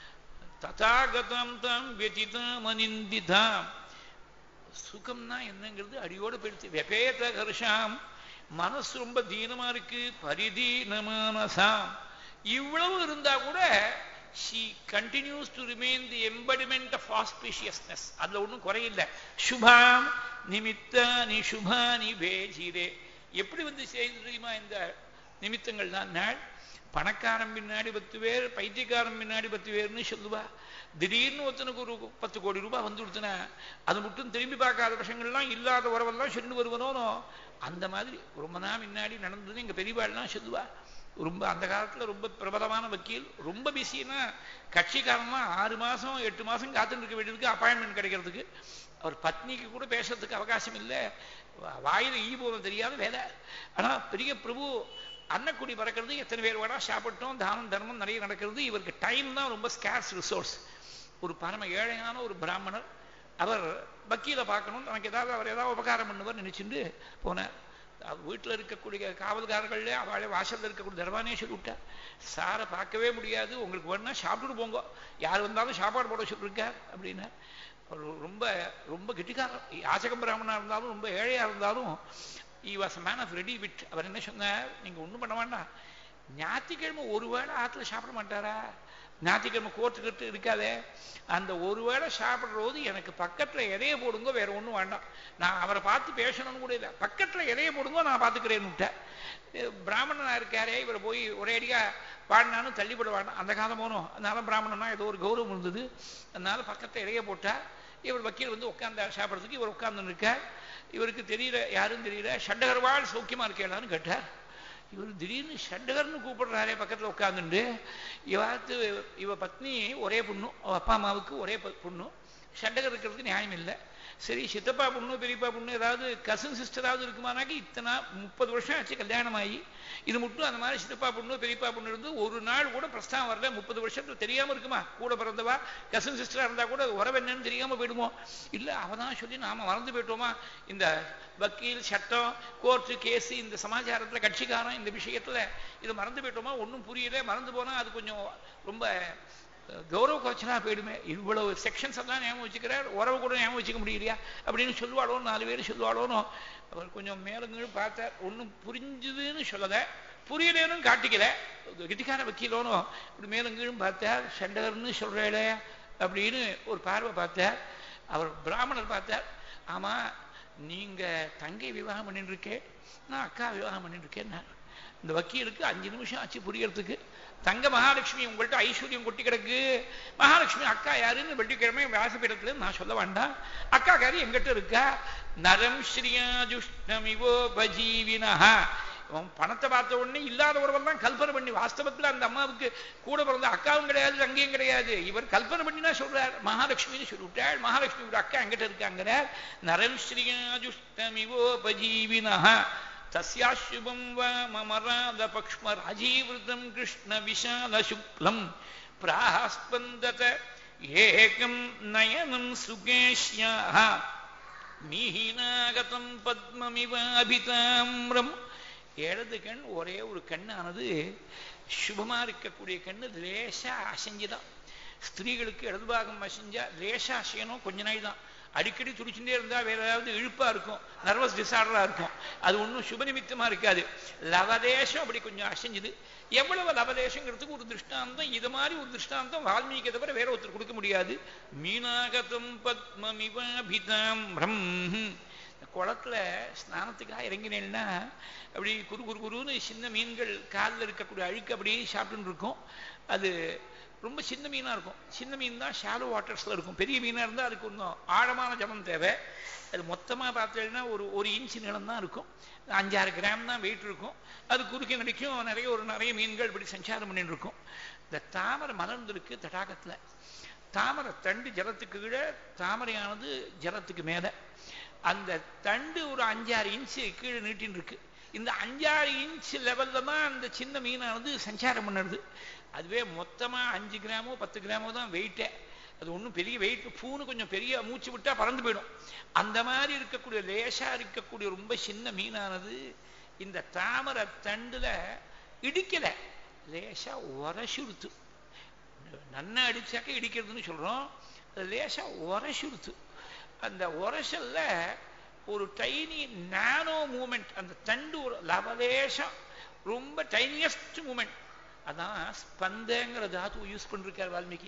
ததாகதம் தாம் வெதிதாம் அனிந்திதாம் சுகம்னா என்னங்கிறது அடியோடு போயிடுச்சு வெபேத ஹர்ஷாம் மனசு ரொம்ப தீனமா இருக்கு பரிதீனமானசாம் இவ்வளவு இருந்தா கூட she continues to remain the embodiment of auspiciousness அதுல ஒன்றும் குறையில்லை சுபாம் நிமித்தானி சுபானி பேஜிரே எப்படி வந்து செய்து தெரியுமா இந்த நிமித்தங்கள் தான் நாள் பணக்காரன் பின்னாடி பத்து பேர் பைத்தியக்காரன் பின்னாடி பத்து பேர்னு சொல்லுவா திடீர்னு ஒருத்தனுக்கு ஒரு பத்து கோடி ரூபாய் வந்து கொடுத்தன அது மட்டும் திரும்பி பார்க்காத விஷயங்கள்லாம் இல்லாத உறவெல்லாம் சொல்லி வருவனோனோ அந்த மாதிரி ரொம்ப நாள் முன்னாடி நடந்தது எங்க பெரியவாள்லாம் சொல்லுவா ரொம்ப அந்த காலத்துல ரொம்ப பிரபலமான வக்கீல் ரொம்ப பிஸின்னா கட்சிக்காரன்லாம் ஆறு மாசம் எட்டு மாசம் காத்துட்டு இருக்க வேண்டியதுக்கு அப்பாயின்மெண்ட் கிடைக்கிறதுக்கு அவர் பத்னிக்கு கூட பேசுறதுக்கு அவகாசம் இல்லை வாயில ஈ போதும் தெரியாத வேலை ஆனா பெரிய பிரபு அன்னக்குடி பறக்கிறது எத்தனை பேர் வேணா சாப்பிட்டோம் தானம் தர்மம் நிறைய நடக்கிறது இவருக்கு டைம் தான் ரொம்ப ஸ்கேர்ஸ் ரிசோர்ஸ் ஒரு பரம ஏழையான ஒரு பிராமணர் அவர் வக்கீலை பார்க்கணும் தனக்கு ஏதாவது அவர் ஏதாவது உபகாரம் பண்ணுவார் நினைச்சுட்டு போனார் வீட்டில் இருக்கக்கூடிய காவல்காரர்களே அவளை வாசலில் இருக்கக்கூடிய தர்வானே சொல்லிவிட்டார் சாரை பார்க்கவே முடியாது உங்களுக்கு வேணும்னா சாப்பிட்டுட்டு போங்க யார் வந்தாலும் சாப்பாடு போட சொல்லியிருக்கார் அப்படின்னா அவர் ரொம்ப ரொம்ப கெட்டிக்காரர் யாசகம் பிராமணா இருந்தாலும் ரொம்ப ஏழையா இருந்தாலும் he was man of ready wit அவர் என்ன சொன்னார் நீங்க ஒண்ணும் பண்ண வேண்டாம் ஞாயிற்றுக்கிழமை ஒரு வேளை ஆற்றுல சாப்பிட மாட்டாரா ஞாயிற்றுக்கிழமை கோர்ட்டுக்கிட்டு இருக்காதே அந்த ஒரு வேளை சாப்பிட்றது எனக்கு பக்கத்துல இலைய போடுங்க வேற ஒண்ணும் வேண்டாம் நான் அவரை பார்த்து பேசணும்னு கூட இல்லை பக்கத்துல இலைய போடுங்க நான் பார்த்துக்கிறேன்னு பிராமணனா இருக்காரே இவர் போய் ஒரே அடியா பாடினாலும் தள்ளிப்பட வேண்டாம் அந்த காலம் போனோம் அதனால பிராமணனா ஏதோ ஒரு கௌரவம் இருந்தது அதனால பக்கத்துல இலைய போட்டா இவர் வக்கீல் வந்து உட்கார்ந்தா சாப்பிட்றதுக்கு இவர் உட்கார்ந்து இருக்கார் இவருக்கு தெரியல யாரும் தெரியல ஷண்டகர்வாள் சௌக்கியமா இருக்கேளான்னு கேட்டார் இவர் திடீர்னு ஷண்டகர்னு கூப்பிடுறாரே பக்கத்துல உட்காந்துண்டு இவாத்து இவ பத்னி ஒரே பொண்ணு அவ அப்பா அம்மாவுக்கு ஒரே பொண்ணு ஷண்டகர் இருக்கிறதுக்கு நியாயம் இல்லை சரி சித்தப்பா பொண்ணு பெரியப்பா பொண்ணு ஏதாவது கசின் சிஸ்டராவது இருக்குமானாக்கி இத்தனை முப்பது வருஷம் ஆச்சு கல்யாணம் ஆகி இது மட்டும் அந்த மாதிரி சித்தப்பா பொண்ணு பெரியப்பா பொண்ணு இருந்து ஒரு நாள் கூட பிரஸ்தாவம் வரல முப்பது வருஷத்துக்கு தெரியாம இருக்குமா கூட பிறந்தவா கசின் சிஸ்டரா இருந்தா கூட உறவு என்னன்னு தெரியாம போயிடுமோ இல்ல அவதான் சொல்லி நாம மறந்து போயிட்டோமா இந்த வக்கீல் சட்டம் கோர்ட்டு கேஸ் இந்த சமாச்சாரத்துல கட்சிக்காரன் இந்த விஷயத்துல இது மறந்து போயிட்டோமா ஒன்றும் புரியல மறந்து போனா அது கொஞ்சம் ரொம்ப கௌரவ குறைச்சலா போயிடுமே இவ்வளவு செக்ஷன்ஸ் எல்லாம் ஞாபகம் வச்சுக்கிறார் உறவு கூட ஞாபகம் வச்சுக்க முடியலையா அப்படின்னு சொல்லுவாளோன்னு நாலு பேர் சொல்லுவாளோனோ அவர் கொஞ்சம் மேலங்களும் பார்த்தார் ஒன்றும் புரிஞ்சுதுன்னு சொல்லல புரியலேன்னு காட்டிக்கல கிட்டிக்கார வக்கீலோனோ இப்படி மேலங்கீழும் பார்த்தார் சண்டகர்னு சொல்றேளே அப்படின்னு ஒரு பார்வை பார்த்தார் அவர் பிராமணர் பார்த்தார் ஆமா நீங்க தங்கை விவாகம் பண்ணிட்டு இருக்கே நான் அக்கா விவாகம் பண்ணிட்டு இருக்கேன் இந்த வக்கீலுக்கு அஞ்சு நிமிஷம் ஆச்சு புரியறதுக்கு தங்க மகாலட்சுமி உங்கள்கிட்ட ஐஸ்வர்யம் கொட்டி கிடக்கு மகாலட்சுமி அக்கா யாருன்னு வெள்ளிக்கிழமை வியாசபீடத்துல நான் சொல்ல வேண்டாம் அக்கா காரி எங்கிட்ட இருக்கா நரம் ஸ்ரீயாஜுஷ்ணமிவோபஜீவினா அவன் பணத்தை பார்த்த உடனே இல்லாதவர்கள் தான் கல்பனை பண்ணி வாஸ்தவத்தில் அந்த அம்மாவுக்கு கூட பிறந்த அக்காவும் கிடையாது தங்கையும் கிடையாது இவர் கல்பனை பண்ணினா சொல்றார் மகாலட்சுமின்னு சொல்லிவிட்டாள் மகாலட்சுமி ஒரு அக்கா எங்கிட்ட இருக்காங்கிறார் நரம் ஸ்ரீயாஜுஷ்ணமிவோபஜீவினா தஸ்யாசுபம் வா மமராத பக்ஷ்ம ராஜீவிருதம் கிருஷ்ண விஷால சுக்லம் பிராஸ்பந்தத ஏகம் நயனம் சுகேஷ்யாக மீனாகதம் பத்மமிவாபிதாம்ரம் இடது கண் ஒரே ஒரு கண்ணானது சுபமா இருக்கக்கூடிய கண்ணு லேசா அசைஞ்சுதான் ஸ்திரீகளுக்கு இடது பாகம் அசைஞ்சா லேசா அசையணும் கொஞ்ச நாள் தான் அடிக்கடி துடிச்சுட்டே இருந்தா வேற ஏதாவது இழுப்பா இருக்கும் நர்வஸ் டிசார்டரா இருக்கும் அது ஒன்றும் சுபநிமித்தமா இருக்காது லவதேசம் அப்படி கொஞ்சம் அசைஞ்சுது எவ்வளவு லவதேசங்கிறதுக்கு ஒரு திருஷ்டாந்தம் இது மாதிரி ஒரு திருஷ்டாந்தம் வால்மீகி தவிர வேற ஒருத்தர் கொடுக்க முடியாது மீனாகதம் பத்மமிவாபிதாம் பிரம் குளத்துல ஸ்நானத்துக்காக இறங்கினேன்னா அப்படி குறு குறு குருன்னு சின்ன மீன்கள் காலில் இருக்கக்கூடிய அழுக்கு அப்படியே சாப்பிட்டுன்னு இருக்கும் அது ரொம்ப சின்ன மீனா இருக்கும் சின்ன மீன் தான் ஷாலோ வாட்டர்ஸ்ல இருக்கும் பெரிய மீனா இருந்தால் அதுக்கு இன்னும் ஆழமான ஜலம் தேவை அது மொத்தமா பார்த்தீங்கன்னா ஒரு ஒரு இன்ச் நீளம் தான் இருக்கும் அஞ்சாறு கிராம் தான் வெயிட் இருக்கும் அது குறுக்கி நடிக்கும் நிறைய ஒரு நிறைய மீன்கள் இப்படி சஞ்சாரம் பண்ணிட்டு இருக்கும் இந்த தாமரை மலர்ந்திருக்கு தடாகத்துல தாமரை தண்டு ஜலத்துக்கு கீழே தாமரையானது ஜலத்துக்கு மேல அந்த தண்டு ஒரு அஞ்சாறு இன்ச்சு கீழே நீட்டின்னு இருக்கு இந்த அஞ்சாறு இன்ச் லெவல்ல தான் அந்த சின்ன மீனானது சஞ்சாரம் பண்ணுறது அதுவே மொத்தமா அஞ்சு கிராமோ பத்து கிராமோ தான் வெயிட்டே அது ஒன்றும் பெரிய வெயிட் பூனு கொஞ்சம் பெரிய மூச்சு விட்டா பறந்து போயிடும் அந்த மாதிரி இருக்கக்கூடிய லேசா இருக்கக்கூடிய ரொம்ப சின்ன மீனானது இந்த தாமரை தண்டுல இடிக்கல லேசா உரசுடுத்து நன்னா அடிச்சாக்க இடிக்கிறதுன்னு சொல்றோம் அது லேசா உரசுடுத்து அந்த உரசல்ல ஒரு டைனி நானோ மூமெண்ட் அந்த தண்டு ஒரு லவலேசம் ரொம்ப டைனியஸ்ட் மூமெண்ட் அதான் ஸ்பந்தங்கிற தாத்து யூஸ் பண்ணிருக்கார் வால்மீகி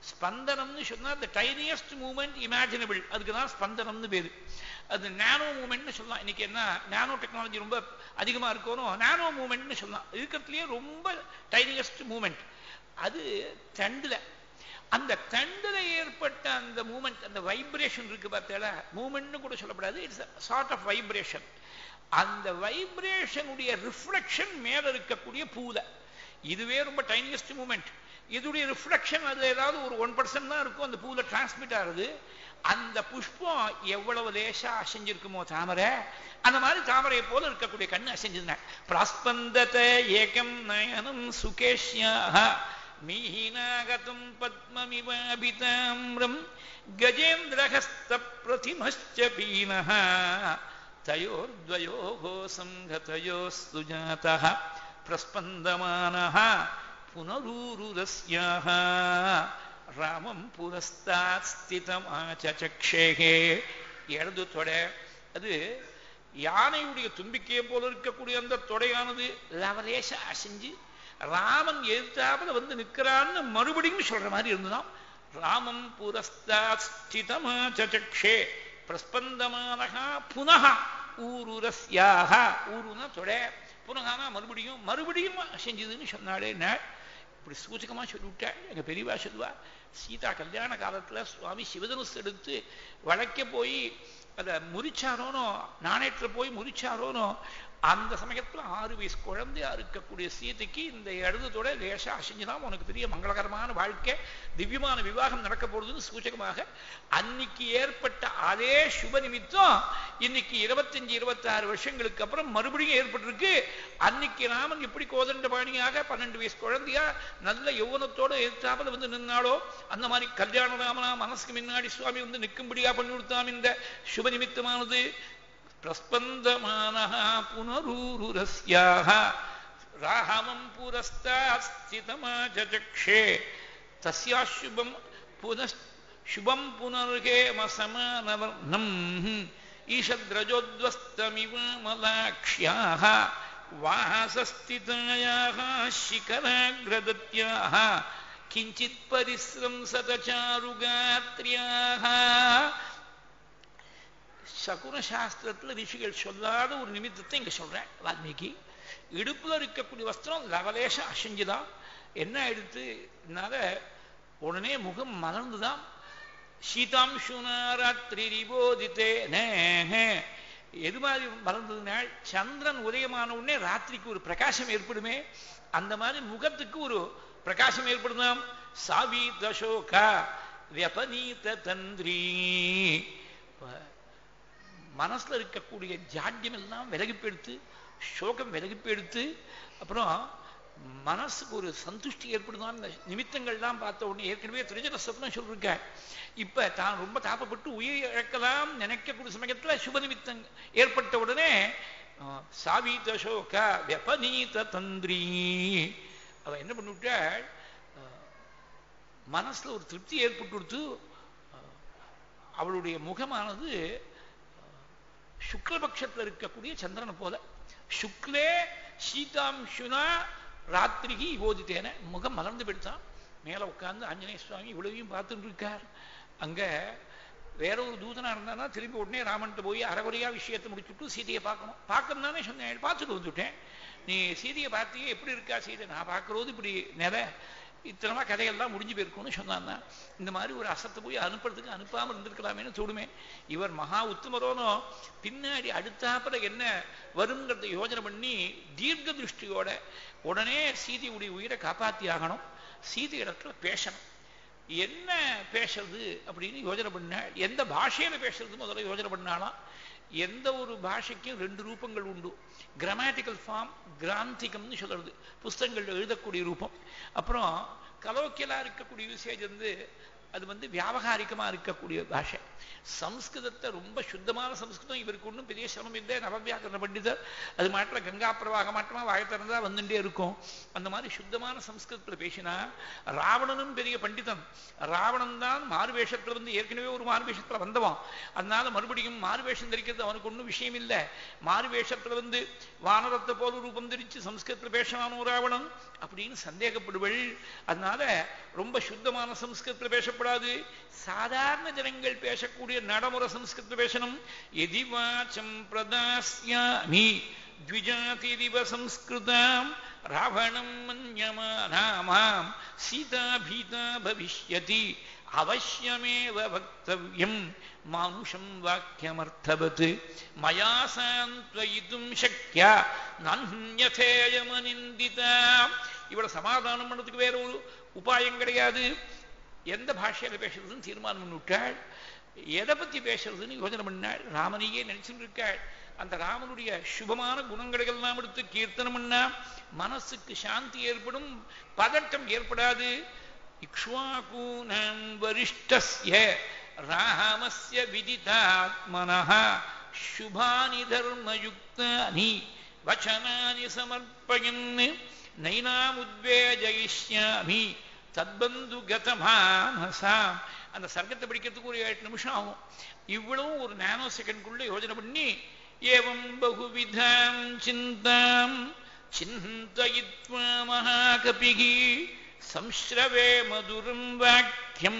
ஸ்பந்தனம்னு சொன்னா the tiniest மூமெண்ட் imaginable அதுக்கு தான் ஸ்பந்தனம்னு பேரு அது நானோ மூமெண்ட்னு சொல்லலாம் இன்னைக்கு என்ன நானோ டெக்னாலஜி ரொம்ப அதிகமா இருக்கணும் நானோ மூமெண்ட்னு சொல்லலாம் இருக்கிறதுலயே ரொம்ப டைனியஸ்ட் மூமெண்ட் அது தண்டுல அந்த தண்டுல ஏற்பட்ட அந்த மூமெண்ட் அந்த வைப்ரேஷன் இருக்கு பார்த்தேடா மூமெண்ட்னு கூட சொல்லப்படாது இட்ஸ் சார்ட் ஆஃப் வைப்ரேஷன் அந்த வைப்ரேஷனுடைய ரிஃப்ளெக்ஷன் மேல இருக்கக்கூடிய பூல இதுவே ரொம்ப டைனியஸ்ட் மூமெண்ட் இதுடைய ரிஃப்ளெக்ஷன் அது ஏதாவது ஒரு ஒன் பர்சன்ட் தான் இருக்கும் அந்த பூவில் டிரான்ஸ்மிட் ஆகுது அந்த புஷ்பம் எவ்வளவு லேசா அசைஞ்சிருக்குமோ தாமரை அந்த மாதிரி தாமரையை போல இருக்கக்கூடிய கண்ணு அசைஞ்சிருந்தேன் பிராஸ்பந்தத்தை ஏகம் நயனம் சுகேஷ்யாக மீனாகதம் பத்மமிவாபிதாம்ரம் கஜேந்திரஹஸ்த பிரதிமச்ச பீனः तयोर्द्वयोः सङ्गतयोस्तु जातः प्रस्पन्दमानः पुनरूरुरस्याः ராமம் புரஸ்தாத் ஸ்திதமாச்சக்ஷேகே இடது தொடை அது யானையுடைய தும்பிக்கையை போல இருக்கக்கூடிய அந்த தொடையானது லவலேச அசைஞ்சு ராமன் எதிர்த்தாப்புல வந்து நிற்கிறான்னு மறுபடியும் சொல்ற மாதிரி இருந்துதான் ராமம் புரஸ்தாத் ஸ்திதமாச்சக்ஷே பிரஸ்பந்தமானகா புனக ஊருரஸ்யாக ஊருனா தொடை புனகானா மறுபடியும் மறுபடியும் செஞ்சதுன்னு சொன்னாலே இப்படி சூச்சகமா சொல்லிவிட்டாள் எங்க பெரியவா சொல்லுவா சீதா கல்யாண காலத்துல சுவாமி சிவதனுசு எடுத்து வளைக்க போய் அதை முறிச்சாரோனோ நாணயத்துல போய் முறிச்சாரோனோ அந்த சமயத்துல ஆறு வயசு குழந்தையா இருக்கக்கூடிய சீதைக்கு இந்த இடதுதோட லேசா அசைஞ்சுதான் உனக்கு பெரிய மங்களகரமான வாழ்க்கை திவ்யமான விவாகம் நடக்க போறதுன்னு சூச்சகமாக அன்னைக்கு ஏற்பட்ட அதே சுப நிமித்தம் இன்னைக்கு இருபத்தஞ்சு இருபத்தி ஆறு வருஷங்களுக்கு அப்புறம் மறுபடியும் ஏற்பட்டிருக்கு அன்னைக்கு ராமன் எப்படி கோதண்ட பாணியாக பன்னெண்டு வயசு குழந்தையா நல்ல யௌவனத்தோட எதிர்த்தாப்புல வந்து நின்னாலோ அந்த மாதிரி கல்யாண ராமனா மனசுக்கு முன்னாடி சுவாமி வந்து நிற்கும்படியா பண்ணி கொடுத்தான் இந்த சுப நிமித்தமானது प्रस्पन्दमानः पुनरूरुरस्याः राहमं पुरस्तात् स्थितमाचचक्षे तस्याः शुभं पुनः शुभं पुनर्हेमसमानवर्णम् ईषद्रजोद्वस्तमिवामलाक्ष्याः वासस्थितायाः शिखराग्रदत्याः किञ्चित् परिस्रंसतचारुगात्र्याः சகுன சாஸ்திரத்துல ரிஷிகள் சொல்லாத ஒரு நிமித்தத்தை இங்க சொல்றேன் வால்மீகி இடுப்புல இருக்கக்கூடிய வஸ்திரம் லவலேசம் அசைஞ்சுதான் என்ன எடுத்துனால உடனே முகம் மலர்ந்துதான் சீதாம் சுனாராத்திரி ரிபோதித்தே எது மாதிரி மலர்ந்ததுனால் சந்திரன் உதயமான உடனே ராத்திரிக்கு ஒரு பிரகாசம் ஏற்படுமே அந்த மாதிரி முகத்துக்கு ஒரு பிரகாசம் ஏற்படுதாம் சாவி தசோகா வியபனீத தந்திரி மனசுல இருக்கக்கூடிய ஜாட்யம் எல்லாம் விலகிப்பெடுத்து சோகம் விலகிப்பெடுத்து அப்புறம் மனசுக்கு ஒரு சந்துஷ்டி ஏற்படுதான் இந்த நிமித்தங்கள்லாம் பார்த்த உடனே ஏற்கனவே திரிஜன சொப்னம் சொல்லிருக்க இப்ப தான் ரொம்ப தாப்பப்பட்டு உயிர் இழக்கலாம் நினைக்கக்கூடிய சமயத்துல சுப நிமித்தம் ஏற்பட்ட உடனே சாவீத சோக வெபநீத தந்திரி அவ என்ன பண்ணிவிட்டாள் மனசுல ஒரு திருப்தி ஏற்பட்டு கொடுத்து அவளுடைய முகமானது சுக்லபக்ஷத்தில் இருக்கக்கூடிய சந்திரனை போல சுக்லே சீதாம்சுனா ராத்திரிக்கு யோதித்தேன முகம் மலர்ந்து போயிடுத்தான் மேல உட்கார்ந்து ஆஞ்சநேய சுவாமி இவ்வளவையும் பார்த்துட்டு இருக்கார் அங்க வேற ஒரு தூதனா இருந்தானா திரும்பி உடனே ராமன்ட்டு போய் அறகுறையா விஷயத்தை முடிச்சுட்டு சீதையை பார்க்கணும் பார்க்கணும் தானே சொன்னேன் பார்த்துட்டு வந்துட்டேன் நீ சீதையை பார்த்தியே எப்படி இருக்கா சீதை நான் பார்க்கறது இப்படி நில இத்தனமா கதையெல்லாம் முடிஞ்சு போயிருக்கும்னு சொன்னான் இந்த மாதிரி ஒரு அசத்தை போய் அனுப்புறதுக்கு அனுப்பாம இருந்திருக்கலாமேன்னு தோடுமே இவர் மகா உத்தமரோனோ பின்னாடி அடுத்தாப்புல என்ன வருங்கிறத யோஜனை பண்ணி தீர்க்க திருஷ்டியோட உடனே சீதையுடைய உயிரை காப்பாத்தி ஆகணும் சீதை இடத்துல பேசணும் என்ன பேசுறது அப்படின்னு யோஜனை பண்ண எந்த பாஷையில பேசுறது முதல்ல யோஜனை பண்ணாலாம் எந்த ஒரு பாஷைக்கும் ரெண்டு ரூபங்கள் உண்டு கிராமட்டிக்கல் ஃபார்ம் கிராந்திகம்னு சொல்றது புஸ்தகங்கள் எழுதக்கூடிய ரூபம் அப்புறம் கலோக்கியலா இருக்கக்கூடிய யூசேஜ் வந்து அது வந்து வியாபகாரிகமா இருக்கக்கூடிய பாஷை சம்ஸ்கிருதத்தை ரொம்ப சுத்தமான சம்ஸ்கிருதம் இவருக்கு ஒன்றும் பெரிய சிரமம் இல்லை நவவியாக்கரண பண்டிதர் அது மாட்டில் கங்கா பிரவாக மாட்டமா வாய திறந்தா வந்துட்டே இருக்கும் அந்த மாதிரி சுத்தமான சம்ஸ்கிருதத்தில் பேசினா ராவணனும் பெரிய பண்டிதன் ராவணன் தான் மாறுவேஷத்துல வந்து ஏற்கனவே ஒரு மாறுவேஷத்துல வந்தவன் அதனால மறுபடியும் மாறுவேஷம் தரிக்கிறது அவனுக்கு ஒன்றும் விஷயம் இல்லை மாறுவேஷத்துல வந்து வானரத்தை போல ரூபம் தரிச்சு சம்ஸ்கிருதத்தில் பேசலானோ ராவணன் அப்படின்னு சந்தேகப்படுவள் அதனால ரொம்ப சுத்தமான சம்ஸ்கிருதத்தில் பேசப்படாது சாதாரண ஜனங்கள் பேசக்கூடிய நடைமுறை சம்ஸ்கிருதத்தில் பேசணும் எதி வாச்சம் பிரதாஸ்யாமி द्विजातिरिव संस्कृताम् रावणम् मन्यमानामाम् सीताभीता भविष्यति अवश्यमेव वक्तव्यम् मानुषम् वाक्यमर्थवत् मया सान्त्वयितुम् शक्या நன்யதேயமனிந்திதா இவளை சமாதானம் பண்ணதுக்கு வேற ஒரு உபாயம் கிடையாது எந்த பாஷையில பேசுறதுன்னு தீர்மானம் பண்ணிவிட்டாள் எதை பத்தி பேசுறதுன்னு யோஜனை பண்ணாள் ராமனையே நினைச்சுட்டு இருக்காள் அந்த ராமனுடைய சுபமான குணங்களை எல்லாம் எடுத்து கீர்த்தனம் பண்ணா மனசுக்கு சாந்தி ஏற்படும் பதட்டம் ஏற்படாது இக்ஷ்வாகூனாம் வரிஷ்டஸ்ய ராமஸ்ய விதிதாத்மனः சுபானி தர்மயுக்தானி வச்சனானி சமர்ப்பயன் நைனாமுத்வேஜயிஷ்யாமி தத்பந்து கதமானசாம் அந்த சர்க்கத்தை படிக்கிறதுக்கு ஒரு எட்டு நிமிஷம் ஆகும் இவ்வளவும் ஒரு நானோ செகண்ட்குள்ள யோஜனை பண்ணி ஏவம் பகுவிதாம் சிந்தாம் சிந்தயித்வா மகாகபிகி சம்ஸ்ரவே மதுரம் வாக்கியம்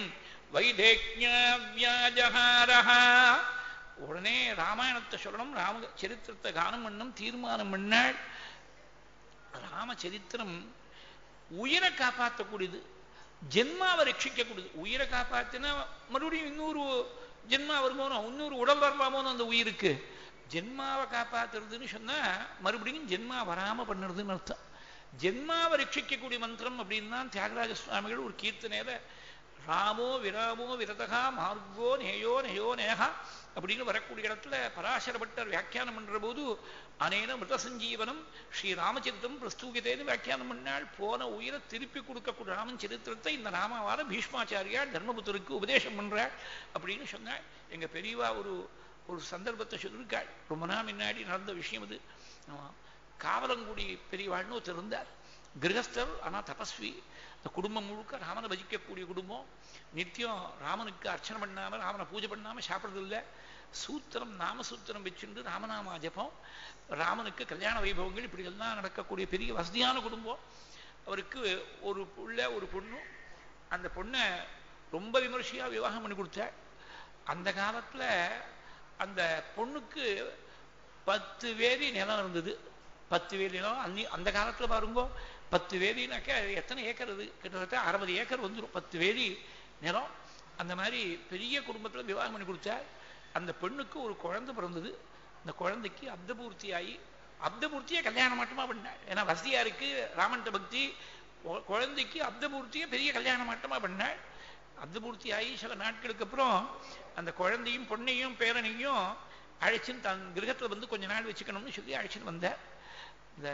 வைதேக்ஞாவியாஜஹாரஹா உடனே ராமாயணத்தை சொல்லணும் ராம சரித்திரத்தை கானம் பண்ணும் தீர்மானம் பண்ணாள் ராமச்சரித்திரம் உயிரை காப்பாற்றக்கூடியது ஜென்மாவை ரட்சிக்கக்கூடியது உயிரை காப்பாத்தினா மறுபடியும் இன்னொரு ஜென்மா வருமோனோ இன்னொரு உடல் வரலாமோனோ அந்த உயிருக்கு ஜென்மாவை காப்பாத்துறதுன்னு சொன்னா மறுபடியும் ஜென்மா வராம பண்ணுறதுன்னு அர்த்தம் ஜென்மாவை ரட்சிக்கக்கூடிய மந்திரம் அப்படின்னா தியாகராஜ சுவாமிகள் ஒரு கீர்த்தனையில ராமோ விராமோ விரதகா மார்கோ நேயோ நேயோ நேகா அப்படின்னு வரக்கூடிய இடத்துல பராசரப்பட்டர் வியாக்கியானம் பண்ற போது அனேன மிருத சஞ்சீவனம் ஸ்ரீ ராமச்சரித்திரம் பிரஸ்தூகிதேன்னு வியாக்கியானம் பண்ணால் போன உயிரை திருப்பி கொடுக்கக்கூடிய ராமன் சரித்திரத்தை இந்த ராமாவால பீஷ்மாச்சாரியார் தர்மபுத்தருக்கு உபதேசம் பண்றாள் அப்படின்னு சொன்னாள் எங்க பெரியவா ஒரு ஒரு சந்தர்ப்பத்தை சொல்லியிருக்காள் ரொம்ப நாள் முன்னாடி நடந்த விஷயம் அது காவலங்குடி பெரியவாள்னு ஒருத்தர் இருந்தார் கிரகஸ்தர் ஆனா தபஸ்வி இந்த குடும்பம் முழுக்க ராமனை பஜிக்கக்கூடிய குடும்பம் நித்தியம் ராமனுக்கு அர்ச்சனை பண்ணாம ராமனை பூஜை பண்ணாம சாப்பிட்றது இல்லை சூத்திரம் நாமசூத்திரம் வச்சுண்டு ராமநாமா ஜபம் ராமனுக்கு கல்யாண வைபவங்கள் இப்படி எல்லாம் நடக்கக்கூடிய பெரிய வசதியான குடும்பம் அவருக்கு ஒரு புள்ள ஒரு பொண்ணு அந்த பொண்ணை ரொம்ப விமர்சையா விவாகம் பண்ணி கொடுத்தாள் அந்த காலத்துல அந்த பொண்ணுக்கு பத்து வேதி நிலம் இருந்தது பத்து வேலி நிலம் அன்னி அந்த காலத்துல பாருங்க பத்து வேலினாக்கா எத்தனை ஏக்கர் அது கிட்டத்தட்ட அறுபது ஏக்கர் வந்துடும் பத்து வேலி நிலம் அந்த மாதிரி பெரிய குடும்பத்துல விவாகம் பண்ணி கொடுத்தா அந்த பெண்ணுக்கு ஒரு குழந்தை பிறந்தது அந்த குழந்தைக்கு அப்தபூர்த்தி ஆகி அப்தபூர்த்தியை கல்யாணம் மட்டுமா பண்ணாள் ஏன்னா வசதியா இருக்கு ராமன்ட்ட பக்தி குழந்தைக்கு அப்தபூர்த்தியை பெரிய கல்யாணம் மட்டுமா பண்ணாள் அப்தபூர்த்தி ஆகி சில நாட்களுக்கு அப்புறம் அந்த குழந்தையும் பொண்ணையும் பேரனையும் அழைச்சின்னு தன் கிரகத்துல வந்து கொஞ்ச நாள் வச்சுக்கணும்னு சொல்லி அழைச்சின்னு வந்தார் இந்த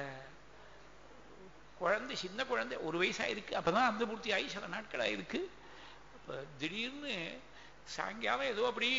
குழந்தை சின்ன குழந்தை ஒரு வயசாயிருக்கு அப்பதான் அந்த பூர்த்தி ஆகி சில நாட்கள் ஆயிருக்கு அப்ப திடீர்னு சாயங்காலம் ஏதோ அப்படி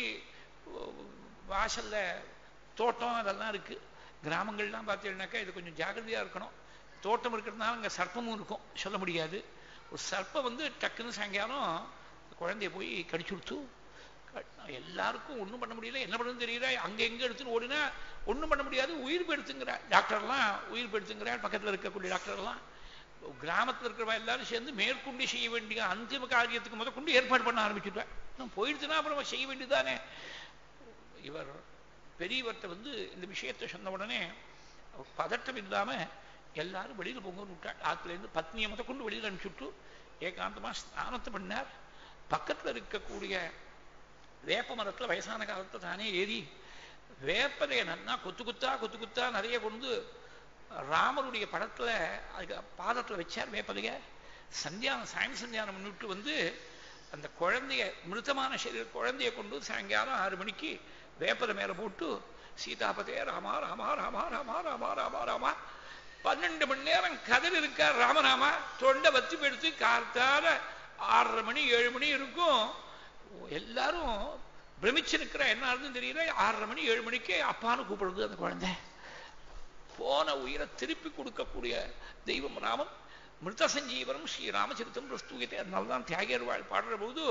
வாசல்ல தோட்டம் அதெல்லாம் இருக்கு கிராமங்கள்லாம் பார்த்தீங்கன்னாக்கா இது கொஞ்சம் ஜாகிரதையா இருக்கணும் தோட்டம் இருக்கிறதுனால அங்கே சர்ப்பமும் இருக்கும் சொல்ல முடியாது ஒரு சர்ப்பம் வந்து டக்குன்னு சாயங்காலம் குழந்தைய போய் கடிச்சு கொடுத்து எல்லாருக்கும் ஒன்றும் பண்ண முடியல என்ன பண்ணுறது தெரியல அங்கே எங்கே எடுத்துன்னு ஓடினா ஒன்றும் பண்ண முடியாது உயிர் போயிடுத்துங்கிறாள் டாக்டர்லாம் உயிர் போயிடுத்துங்கிறாள் பக்கத்தில் இருக்கக்கூடிய டாக்டர்லாம் கிராமத்தில் இருக்கிறவா எல்லாரும் சேர்ந்து மேற்கொண்டு செய்ய வேண்டிய அந்திம காரியத்துக்கு முத கொண்டு ஏற்பாடு பண்ண ஆரம்பிச்சுட்டேன் போயிடுச்சுன்னா அப்புறம் செய்ய வேண்டியதுதானே இவர் பெரியவர்கிட்ட வந்து இந்த விஷயத்தை சொன்ன உடனே பதட்டம் இல்லாம எல்லாரும் வெளியில போங்கன்னு விட்டாள் ஆத்துலேருந்து பத்னியை முத கொண்டு வெளியில் அனுப்பிச்சுட்டு ஏகாந்தமா ஸ்நானத்தை பண்ணார் பக்கத்துல இருக்கக்கூடிய வேப்ப மரத்துல வயசான காலத்துல தானே ஏறி வேப்பதையை நன்னா கொத்து குத்தா கொத்து குத்தா நிறைய கொண்டு ராமருடைய படத்துல அதுக்கு பாதத்துல வச்சார் வேப்பதைய சந்தியானம் சாயம் சந்தியானம் முன்னிட்டு வந்து அந்த குழந்தைய மிருத்தமான சரீர குழந்தைய கொண்டு சாயங்காலம் ஆறு மணிக்கு வேப்பதை மேல போட்டு சீதாபதே ராமா ராமா ராமா ராமா ராமா ராமா ராமா பன்னெண்டு மணி நேரம் கதிர் இருக்கார் ராமராமா தொண்டை வத்தி போயிடுத்து கார்த்தால ஆறரை மணி ஏழு மணி இருக்கும் எல்லாரும் பிரமிச்சு நிற்கிற என்ன ஆகுதுன்னு தெரியல ஆறரை மணி ஏழு மணிக்கே அப்பான்னு கூப்பிடுறது அந்த குழந்தை போன உயிரை திருப்பி கொடுக்கக்கூடிய தெய்வம் ராமன் மிருத சஞ்சீவனம் ஸ்ரீ ராமச்சரித்தம் பிரஸ்தூயத்தை அதனால்தான் தியாகியர்வாள் பாடுற போது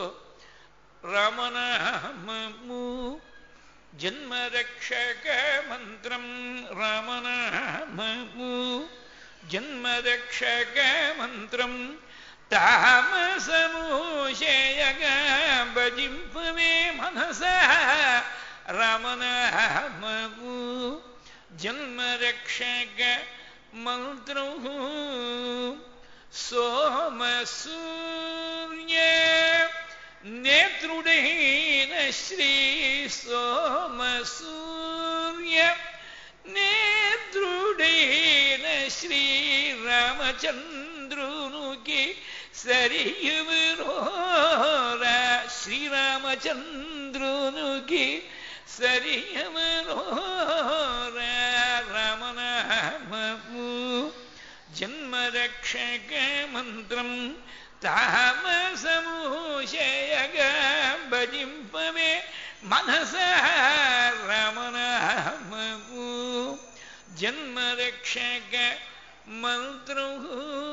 ராமநாமமு ஜன்மரக்ஷக மந்திரம் ராமநாமமு ஜன்மரக்ஷக மந்திரம் தாமசமூஷேயக பஜிம்பவே மனச ராமநாமமு ஜன்மரக்ஷக மந்திரம் சோமசூரிய நேத்ருடேன ஸ்ரீ சோமசூரிய நேத்ருடேன ஸ்ரீ ராமச்சந்திரனுக்கு சரியவரோர ஸ்ரீராமச்சந்திரனுக்கு சரியவரோர ராமநாமமு ஜன்மரக்ஷக மந்திரம் தாமசமூஷயக பஜிம்பவே மனச ரமணமு ஜன்மரக்ஷக மந்திரம்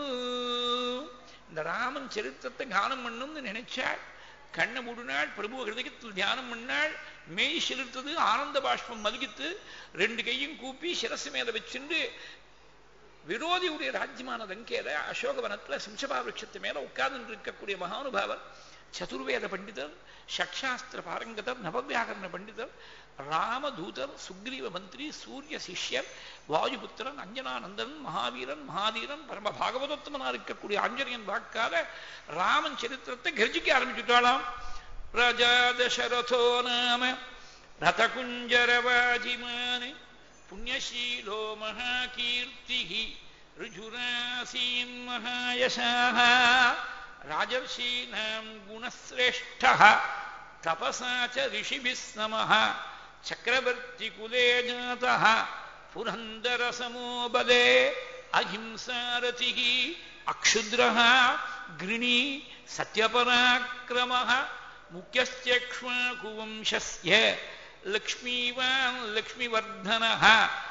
இந்த ராமன் சரித்திரத்தை கானம் பண்ணும்னு நினைச்சாள் கண்ணை மூடினாள் பிரபு ஹிருதயத்தில் தியானம் பண்ணாள் மெய் செலுத்தது ஆனந்த பாஷ்பம் மல்கித்து ரெண்டு கையும் கூப்பி சிரசு மேல வச்சுண்டு விரோதியுடைய ராஜ்யமான லங்கேல அசோகவனத்துல சிம்சபா விருட்சத்து மேல உட்கார்ந்து இருக்கக்கூடிய மகானுபாவர் சதுர்வேத பண்டிதர் ஷட்சாஸ்திர பாரங்கதர் நவவியாகரண பண்டிதர் ராமதூதர் சுக்ரீவ மந்திரி சூரிய சிஷ்யர் வாயுபுத்திரன் அஞ்சனானந்தன் மகாவீரன் மகாதீரன் பரம பாகவதோத்தமனா இருக்கக்கூடிய ஆஞ்சரியன் வாக்கால ராமன் சரித்திரத்தை கர்ஜிக்க ஆரம்பிச்சுட்டாளாம் ராஜா தசரதோ நாம ரதகுஞ்சரவாஜிமானே पुण्यशीलो महाकीर्तिः ऋजुरासीन् महायशाः राजर्षीणां गुणश्रेष्ठः तपसा च ऋषिभिः समः चक्रवर्तिकुले जातः पुरन्दरसमो बले अहिंसारथिः अक्षुद्रः गृणी सत्यपराक्रमः मुख्यश्चक्ष्माकुवंशस्य लक्ष्मीवान् लक्ष्मीवर्धनः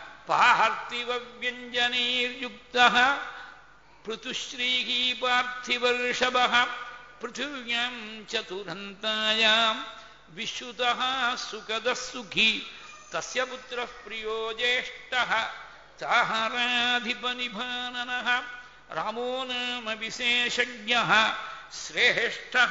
पार्थिवव्यञ्जनैर्युक्तः पृथुश्रीः पार्थिवर्षभः पृथिव्यां चतुरन्तायां विश्रुतः सुखदः सुखी तस्य पुत्रः प्रियो ज्येष्ठः ताहराधिपनिभाननः रामो नाम विशेषज्ञः श्रेष्ठः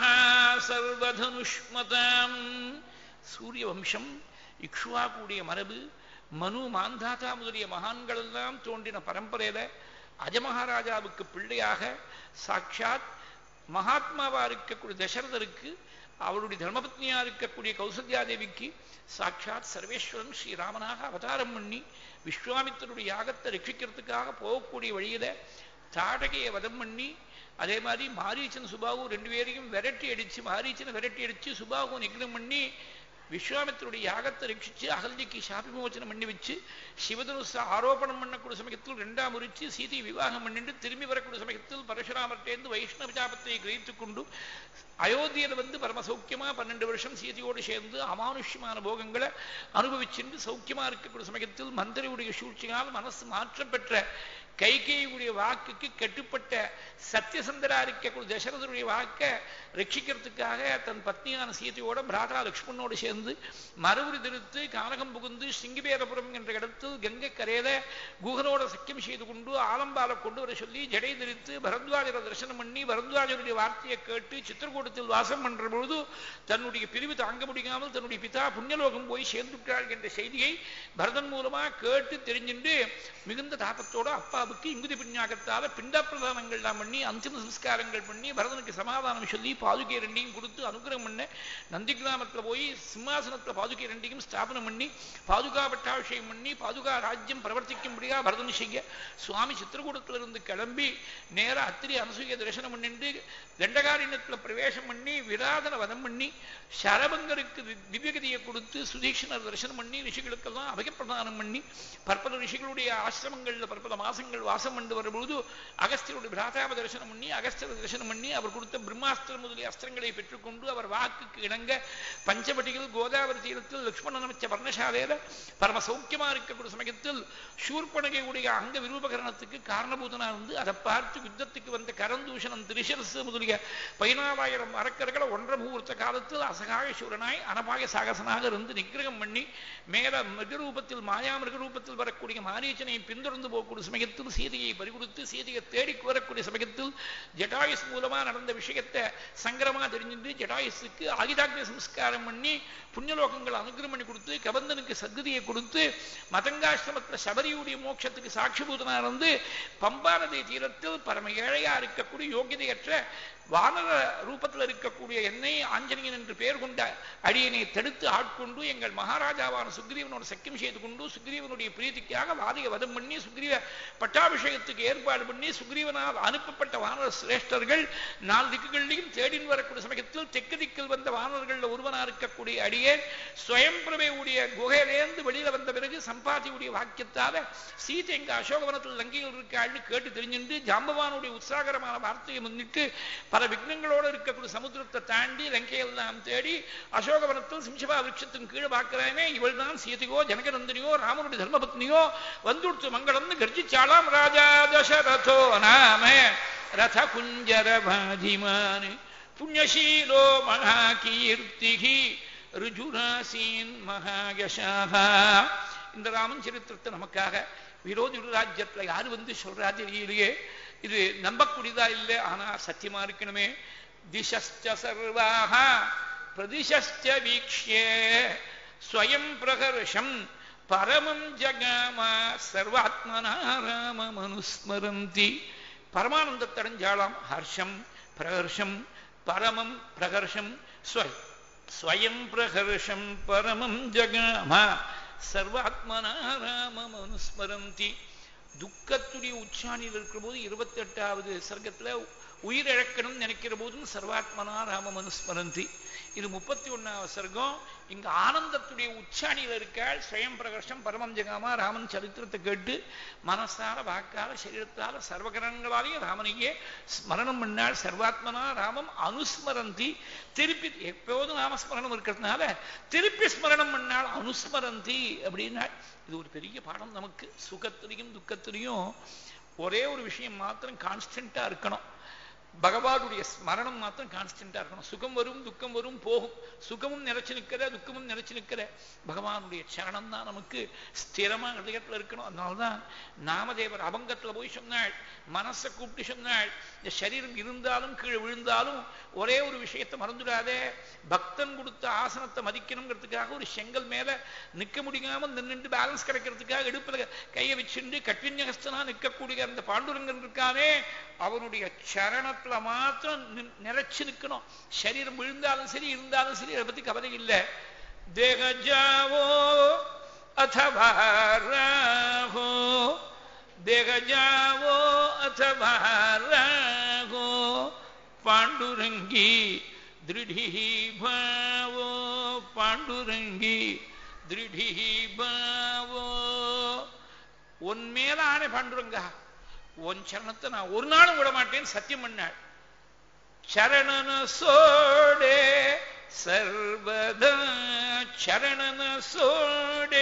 सर्वधनुष्मताम् சூரிய வம்சம் இக்ஷுவாக்குடைய மரபு மனு மாந்தாத்தா முதலிய மகான்கள் எல்லாம் தோன்றின பரம்பரையில அஜமகாராஜாவுக்கு பிள்ளையாக சாட்சாத் மகாத்மாவா இருக்கக்கூடிய தசரதருக்கு அவருடைய தர்மபத்னியா இருக்கக்கூடிய கௌசல்யாதேவிக்கு சாட்சாத் சர்வேஸ்வரன் ஸ்ரீராமனாக அவதாரம் பண்ணி விஸ்வாமித்தருடைய யாகத்தை ரட்சிக்கிறதுக்காக போகக்கூடிய வழியில தாடகையை வதம் பண்ணி அதே மாதிரி மாரீச்சன் சுபாவும் ரெண்டு பேரையும் விரட்டி அடிச்சு மாரீச்சனை விரட்டி அடிச்சு சுபாவும் நிகிரம் பண்ணி விஸ்வாமித்தருடைய யாகத்தை ரட்சிச்சு அகல்திக்கு சாபி விமோச்சனம் பண்ணி வச்சு சிவதனுச ஆரோபணம் பண்ணக்கூடிய சமயத்தில் ரெண்டாம் முறிச்சு சீதை விவாகம் பண்ணிட்டு திரும்பி வரக்கூடிய சமயத்தில் பரசுராமர்டேந்து வைஷ்ணவ ஜாபத்தை கிரகித்து கொண்டு அயோத்தியில வந்து பரம சௌக்கியமா பன்னெண்டு வருஷம் சீதையோடு சேர்ந்து அமானுஷ்யமான போகங்களை அனுபவிச்சுட்டு சௌக்கியமா இருக்கக்கூடிய சமயத்தில் மந்திரியுடைய சூழ்ச்சியால் மனசு மாற்றம் பெற்ற கைகேயுடைய வாக்குக்கு கட்டுப்பட்ட சத்தியசந்தரா இருக்கக்கூடிய தசரதருடைய வாக்கை ரட்சிக்கிறதுக்காக தன் பத்னியான சீதையோட பிராதா லக்ஷ்மணோடு சேர்ந்து மறுபடி திருத்து கானகம் புகுந்து சிங்கிபேரபுரம் என்ற இடத்தில் கங்கை கரையில குகனோட சக்கியம் செய்து கொண்டு ஆலம்பால கொண்டு வர சொல்லி ஜடை தரித்து பரத்வாஜரை தரிசனம் பண்ணி பரத்வாஜருடைய வார்த்தையை கேட்டு சித்திரக்கூடத்தில் வாசம் பண்ற பொழுது தன்னுடைய பிரிவு தாங்க முடியாமல் தன்னுடைய பிதா புண்ணியலோகம் போய் சேர்ந்துட்டாள் என்ற செய்தியை பரதன் மூலமா கேட்டு தெரிஞ்சுட்டு மிகுந்த தாபத்தோட அப்பாவுக்கு இங்குதி பின்யாகத்தால பிண்ட பிரதானங்கள்லாம் பண்ணி அந்திம சம்ஸ்காரங்கள் பண்ணி பரதனுக்கு சமாதானம் சொல்லி பாதுகை ரெண்டையும் கொடுத்து அனுகிரகம் பண்ண நந்தி கிராமத்துல போய் சிம்மாசனத்துல பாதுகை ரெண்டையும் ஸ்தாபனம் பண்ணி பாதுகா பட்டாபிஷேகம் பண்ணி பாதுகா ராஜ்யம் பிரவர்த்திக்கும்படியா பரதன் செய்ய சுவாமி சித்திரகூடத்துல இருந்து கிளம்பி நேர அத்திரி அனசூய தரிசனம் பண்ணிட்டு தண்டகாரண்யத்துல பிரவேசம் பண்ணி விராதன வதம் பண்ணி சரபங்கருக்கு திவ்யகதியை கொடுத்து சுதீக்ஷணர் தரிசனம் பண்ணி ரிஷிகளுக்கெல்லாம் அபயப்பிரதானம் பண்ணி பற்பல ரிஷிகளுடைய ஆசிரமங்கள்ல பற்பல மாசங்கள் வானரங்கள் வாசம் பண்ணி வரும்பொழுது அகஸ்தியருடைய பிராதாப தரிசனம் பண்ணி அகஸ்தியர் தரிசனம் பண்ணி அவர் கொடுத்த பிரம்மாஸ்திரம் முதலிய அஸ்திரங்களை பெற்றுக்கொண்டு அவர் வாக்குக்கு இணங்க பஞ்சவட்டிகள் கோதாவரி தீரத்தில் லக்ஷ்மணன் அமைச்ச வர்ணசாலையில பரம சௌக்கியமா இருக்கக்கூடிய சமயத்தில் சூர்பனகையுடைய அங்க விரூபகரணத்துக்கு காரணபூதனா இருந்து அதை பார்த்து யுத்தத்துக்கு வந்த கரந்தூஷணம் திரிசரசு முதலிய பதினாலாயிரம் அரக்கர்களை ஒன்றரை முகூர்த்த காலத்தில் அசகாய சூரனாய் அனபாய சாகசனாக இருந்து நிகிரகம் பண்ணி மேல மிருகரூபத்தில் மாயா மிருகரூபத்தில் வரக்கூடிய மாரீச்சனை பின்தொடர்ந்து போகக்கூடிய சமயத்தில் சீதையை பறிகொடுத்து சீதையை தேடி வரக்கூடிய சமயத்தில் ஜட்டாயுஸ் மூலமா நடந்த விஷயத்தை சங்கரமா தெரிஞ்சுட்டு ஜட்டாயுஸுக்கு ஆயுதாக்னி சம்ஸ்காரம் பண்ணி புண்ணியலோகங்கள் அனுகிரம் பண்ணி கொடுத்து கபந்தனுக்கு சத்கதியை கொடுத்து மதங்காசிரமத்தில் சபரியுடைய மோட்சத்துக்கு சாட்சிபூதனா இருந்து பம்பா நதி தீரத்தில் பரம ஏழையா இருக்கக்கூடிய யோகிதையற்ற வானர ரூபத்தில் இருக்கக்கூடிய என்னை ஆஞ்சநேயன் என்று பெயர் கொண்ட அடியனை தடுத்து ஆட்கொண்டு எங்கள் மகாராஜாவான சுக்ரீவனோட சக்கியம் செய்து கொண்டு சுக்ரீவனுடைய பிரீதிக்காக வாதிக வதம் பண்ணி சுக்ரீவ பட்டாபிஷேகத்துக்கு ஏற்பாடு பண்ணி சுக்ரீவனால் அனுப்பப்பட்ட வானர சிரேஷ்டர்கள் நாலு திக்குகள்லையும் தேடின் வரக்கூடிய சமயத்தில் தெற்கு திக்கில் வந்த வானர்களில் ஒருவனா இருக்கக்கூடிய அடியே ஸ்வயம் பிரபையுடைய குகையிலேருந்து வெளியில வந்த பிறகு சம்பாதியுடைய வாக்கியத்தால சீதை எங்க அசோகவனத்தில் லங்கையில் இருக்காள்னு கேட்டு தெரிஞ்சுட்டு ஜாம்பவானுடைய உற்சாகரமான வார்த்தையை முன்னிட்டு பல விக்னங்களோடு இருக்கக்கூடிய சமுத்திரத்தை தாண்டி லங்கையெல்லாம் தேடி அசோகவனத்தில் சிம்சபா விருட்சத்தின் கீழே பார்க்கிறானே இவள் தான் சீதையோ ஜனகநந்தினியோ ராமனுடைய தர்மபத்னியோ வந்துடுத்து மங்களம்னு கர்ஜிச்சாலாம் ராஜா தசரதோ நாம ரத குஞ்சர பாதிமான் புண்ணியசீலோ மகாகீர்த்திகி ருஜுராசீன் மகாயசாக இந்த ராமன் சரித்திரத்தை நமக்காக விரோதி ராஜ்யத்துல யாரு வந்து சொல்றா தெரியலையே இது நம்பக்கூடியதா இல்லை ஆனா சத்தியமா இருக்கணுமே திசஸ்ட சர்வாக பிரதிஷ்ட வீக்ஷே ஸ்வயம் பிரகர்ஷம் பரமம் ஜகாம சர்வாத்மனா ராமம் அனுஸ்மரந்தி பரமானந்தத்தடைஞ்சாளாம் ஹர்ஷம் பிரகர்ஷம் பரமம் பிரகர்ஷம் ஸ்வயம் பிரகர்ஷம் பரமம் ஜகாம சர்வாத்மனா ராமம் அனுஸ்மரந்தி துக்கத்துடைய உச்சாணியில் இருக்கிற போது இருபத்தி எட்டாவது சர்க்கத்துல உயிரிழக்கணும்னு நினைக்கிற போதும் சர்வாத்மனா ராம மனுஸ்மரந்தி இது முப்பத்தி ஒன்னாவது சர்க்கம் இங்க ஆனந்தத்துடைய உச்சாணியில் இருக்காள் ஸ்வயம் பிரகர்ஷம் பரமம் ஜெகாமா ராமன் சரித்திரத்தை கேட்டு மனசால வாக்கால சரீரத்தால சர்வகரங்களாலேயும் ராமனையே ஸ்மரணம் பண்ணாள் சர்வாத்மனா ராமம் அனுஸ்மரந்தி திருப்பி எப்போதும் நாமஸ்மரணம் இருக்கிறதுனால திருப்பி ஸ்மரணம் பண்ணாள் அனுஸ்மரந்தி அப்படின்னா இது ஒரு பெரிய பாடம் நமக்கு சுகத்திலையும் துக்கத்திலையும் ஒரே ஒரு விஷயம் மாத்திரம் கான்ஸ்டண்டா இருக்கணும் பகவானுடைய ஸ்மரணம் மாத்திரம் கான்ஸ்டண்டா இருக்கணும் சுகம் வரும் துக்கம் வரும் போகும் சுகமும் நினைச்சு நிற்கிற துக்கமும் நினைச்சு நிற்கிற பகவானுடைய சரணம் தான் நமக்கு ஸ்திரமா ஹிருதயத்துல இருக்கணும் அதனால்தான் நாமதேவர் அபங்கத்துல போய் சொன்னாள் மனசை கூப்பிட்டு சொன்னாள் இந்த சரீரம் இருந்தாலும் கீழே விழுந்தாலும் ஒரே ஒரு விஷயத்தை மறந்துடாதே பக்தன் கொடுத்த ஆசனத்தை மதிக்கணுங்கிறதுக்காக ஒரு செங்கல் மேல நிற்க முடியாமல் நின்றுட்டு பேலன்ஸ் கிடைக்கிறதுக்காக இடுப்புல கையை வச்சுட்டு கட்வின்யகஸ்தனா நிற்கக்கூடிய அந்த பாண்டுரங்கன் இருக்கானே அவனுடைய சரணத்துல மாத்திரம் நிறைச்சு நிற்கணும் சரீரம் விழுந்தாலும் சரி இருந்தாலும் சரி அதை பத்தி கவலை இல்லை தேகஜாவோ अथवा राहो देह जावो अथवा राहो पांडुरंगी दृढ़ी भावो पांडुरंगी दृढ़ी भावो உன் மேல ஆணை பாண்டுரங்கா உன் சரணத்தை நான் ஒரு நாளும் விட மாட்டேன்னு சத்தியம் பண்ணாள் சரணன சோடே சர்வதா சரணன சோடே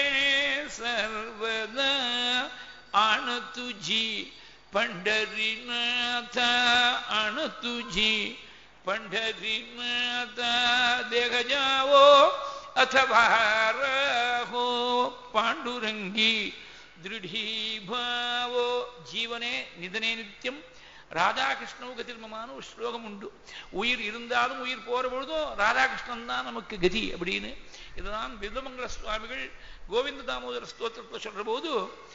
சர்வதா ஆன துஜி பண்டரிநாத அண துஜி பண்டரிநாத தேக ஜாவோ अथवा रहो पांडुरंगी ദൃഢീഭാവോ ജീവനെ നിധനെ നിത്യം ராதாகிருஷ்ணவு கதிர்மமான ஒரு ஸ்லோகம் உண்டு உயிர் இருந்தாலும் உயிர் போற பொழுதும் ராதாகிருஷ்ணன் தான் நமக்கு கதி அப்படின்னு இதுதான் விதுமங்கல சுவாமிகள் கோவிந்த தாமோதர ஸ்தோத்திரத்தை சொல்ற போது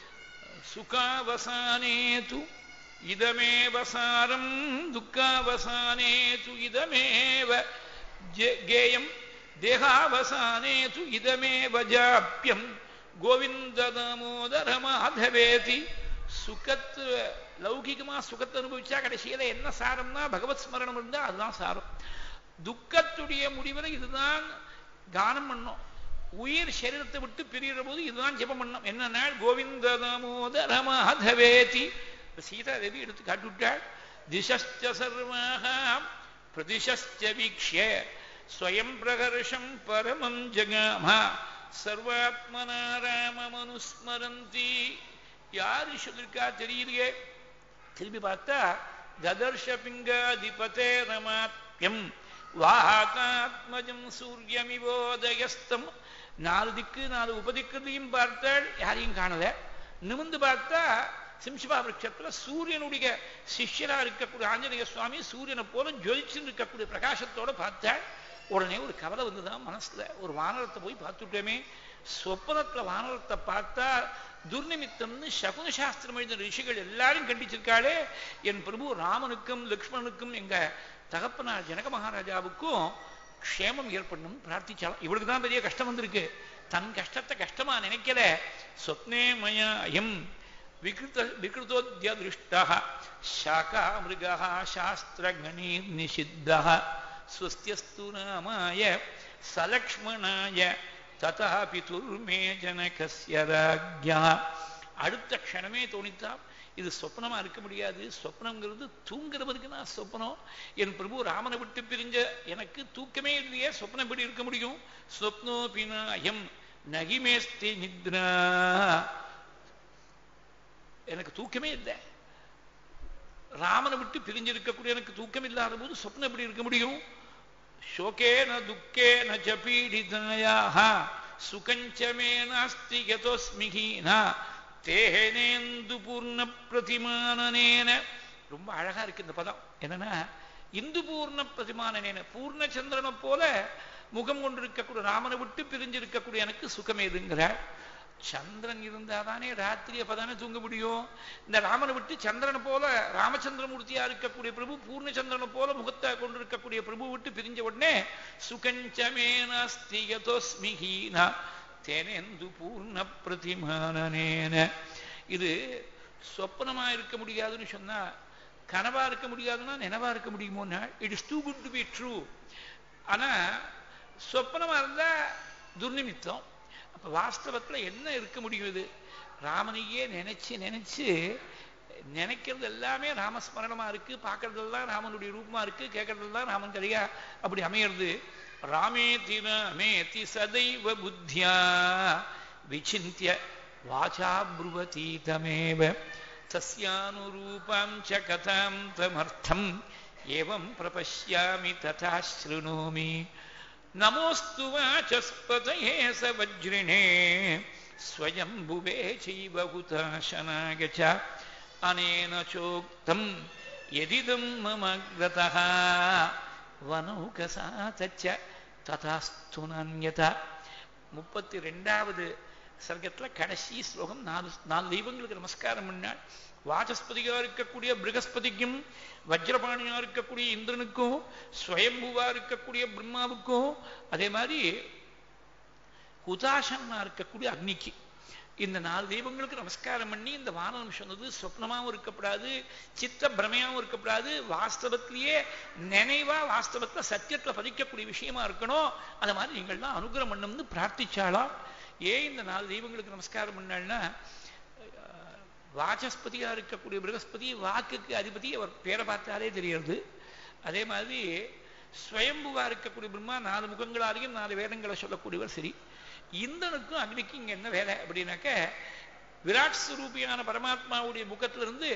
சுகாவசானேது இதமேவ சாரம் துக்காவசானேது இதமேவ கேயம் தேகாவசானேது இதமேவ ஜாப்பியம் கோவிந்த தாமோதர மாதவேதி சுகத்து லௌகிகமா சுகத்தை அனுபவிச்சா கடைசியில என்ன சாரம்னா பகவத் ஸ்மரணம் இருந்தா அதுதான் சாரம் துக்கத்துடைய முடிவில் இதுதான் கானம் பண்ணும் உயிர் சரீரத்தை விட்டு பிரிகிற போது இதுதான் ஜெபம் பண்ணும் என்ன நாள் கோவிந்த தாமோதர மாதவேதி இப்ப சீதாதேவி எடுத்து காட்டுவிட்டாள் திசஸ்ச சர்வாக பிரதிஷ்ச வீக்ஷிய ஸ்வயம் பிரகர்ஷம் பரமம் ஜகாம சர்வாத்மனா ராமமனுஸ்மரந்தி யாரு சொல்லிருக்கா தெரியலையே திரும்பி பார்த்தா ததர்ஷ பிங்காதிபதே ரமாத்யம் வாகாத்மஜம் சூரியமிவோதயஸ்தம் நாலு திக்கு நாலு உபதிக்கிறதையும் பார்த்தாள் யாரையும் காணல நிமிந்து பார்த்தா சிம்சிபா விரட்சத்துல சூரியனுடைய சிஷ்யரா இருக்கக்கூடிய ஆஞ்சநேய சுவாமி சூரியனை போல ஜொலிச்சுன்னு இருக்கக்கூடிய பிரகாசத்தோட பார்த்தாள் உடனே ஒரு கவலை வந்துதான் மனசுல ஒரு வானரத்தை போய் பார்த்துட்டோமே சொப்பனத்துல வானரத்தை பார்த்தா துர்நிமித்தம்னு சகுன சாஸ்திரம் எழுதின ரிஷிகள் எல்லாரும் கண்டிச்சிருக்காளே என் பிரபு ராமனுக்கும் லக்ஷ்மணனுக்கும் எங்க தகப்பனார் ஜனக மகாராஜாவுக்கும் க்ஷேமம் ஏற்படணும் பிரார்த்திச்சாலும் இவளுக்கு தான் பெரிய கஷ்டம் வந்திருக்கு தன் கஷ்டத்தை கஷ்டமா நினைக்கல சொப்னே மயா அயம் விகிருத விகிருதோத்ய திருஷ்டா சாக்கா மிருகா சாஸ்திரகணீர் நிஷித்தா ஸ்வஸ்தியஸ்து நாமாய சலக்ஷ்மணாய ததா பிதுர்மே ஜனகஸ்ய ராஜ்யா அடுத்த க்ஷணமே தோணித்தான் இது சொப்னமா இருக்க முடியாது சொப்னங்கிறது தூங்குறவருக்கு நான் சொப்னம் என் பிரபு ராமனை விட்டு பிரிஞ்ச எனக்கு தூக்கமே இல்லையே சொப்னம் எப்படி இருக்க முடியும் சொப்னோபினாயம் நகிமேஸ்தி நித்ரா எனக்கு தூக்கமே இல்லை ராமனை விட்டு பிரிஞ்சிருக்கக்கூடிய எனக்கு தூக்கம் இல்லாத போது சொப்னம் எப்படி இருக்க முடியும் शोकेन दुःखेन च पीडितायाः सुकञ्च मे नास्ति यतोऽस्मि हीना தேகேனேந்து பூர்ண பிரதிமானனேன ரொம்ப அழகா இருக்கு இந்த பதம் என்னன்னா இந்து பூர்ண பிரதிமானனேன பூர்ணச்சந்திரனை போல முகம் கொண்டிருக்கக்கூடிய ராமனை விட்டு பிரிஞ்சிருக்கக்கூடிய எனக்கு சுகம் ஏதுங்கிறார் சந்திரன் இருந்தாதானே ராத்திரி அப்பதானே தூங்க முடியும் இந்த ராமனை விட்டு சந்திரனை போல ராமச்சந்திரமூர்த்தியா இருக்கக்கூடிய பிரபு பூர்ணச்சந்திரனை போல முகத்தை கொண்டிருக்கக்கூடிய பிரபு விட்டு பிரிஞ்ச உடனே சுகஞ்சமேனஸ்தியதோஸ்மிஹீனா தேனேந்து பூர்ண பிரதிமானனேன இது சொப்பனமா இருக்க முடியாதுன்னு சொன்னா கனவா இருக்க முடியாதுன்னா நினைவா இருக்க முடியுமோன்னா it is too good to be true ஆனா சொப்பனமா இருந்தா துர்நிமித்தம் அப்ப வாஸ்தவத்துல என்ன இருக்க முடியும் இது ராமனையே நினைச்சு நினைச்சு நினைக்கிறது எல்லாமே ராமஸ்மரணமா இருக்கு பார்க்கறதெல்லாம் ராமனுடைய ரூபமா இருக்கு கேட்கறதெல்லாம் ராமன் கதையா அப்படி அமையிறது ராமேதி ராமேதி சதைவ புத்தியா விசிந்திய வாச்சா ப்ருவதீதமேவ தஸ்யானுரூபாம் ச கதாம் தமர்த்தம் ஏவம் பிரபஷ்யாமி ததா ஸ்ருணோமி நமோஸ்து வாச்சஸ்பதயே ச வஜ்ரிணே स्वयम्भुवे चैव हुताशनाय च अनेन चोक्तम् यदिदं मम ग्रतः வனௌகசாத்தச்ச ததாஸ்து நான்யதா முப்பத்தி ரெண்டாவது சர்க்கத்துல கடைசி ஸ்லோகம் நாலு நாலு தெய்வங்களுக்கு நமஸ்காரம் பண்ணாள் வாசஸ்பதியா இருக்கக்கூடிய பிருகஸ்பதிக்கும் வஜ்ரபாணியா இருக்கக்கூடிய இந்திரனுக்கும் ஸ்வயம்புவா இருக்கக்கூடிய பிரம்மாவுக்கும் அதே மாதிரி ஹுதாசன்னா இருக்கக்கூடிய அக்னிக்கு இந்த நாலு தெய்வங்களுக்கு நமஸ்காரம் பண்ணி இந்த வானனம் சொன்னது சொப்னமாவும் இருக்கப்படாது சித்த பிரமையாவும் இருக்கப்படாது வாஸ்தவத்திலேயே நினைவா வாஸ்தவத்துல சத்தியத்துல பதிக்கக்கூடிய விஷயமா இருக்கணும் அந்த மாதிரி நீங்கள்லாம் அனுகிரகம் பண்ணணும்னு பிரார்த்திச்சாலாம் ஏன் இந்த நாலு தெய்வங்களுக்கு நமஸ்காரம் பண்ணாள்னா வாசஸ்பதியா இருக்கக்கூடிய பிரகஸ்பதி வாக்குக்கு அதிபதி அவர் பேரை பார்த்தாலே தெரியறது அதே மாதிரி ஸ்வயம்புவா இருக்கக்கூடிய பிரம்மா நாலு முகங்களாலையும் நாலு வேதங்களை சொல்லக்கூடியவர் சரி இந்தனுக்கும் அக்னிக்கும் இங்க என்ன வேலை அப்படின்னாக்க விராட் ஸ்வரூபியான பரமாத்மாவுடைய முகத்திலிருந்து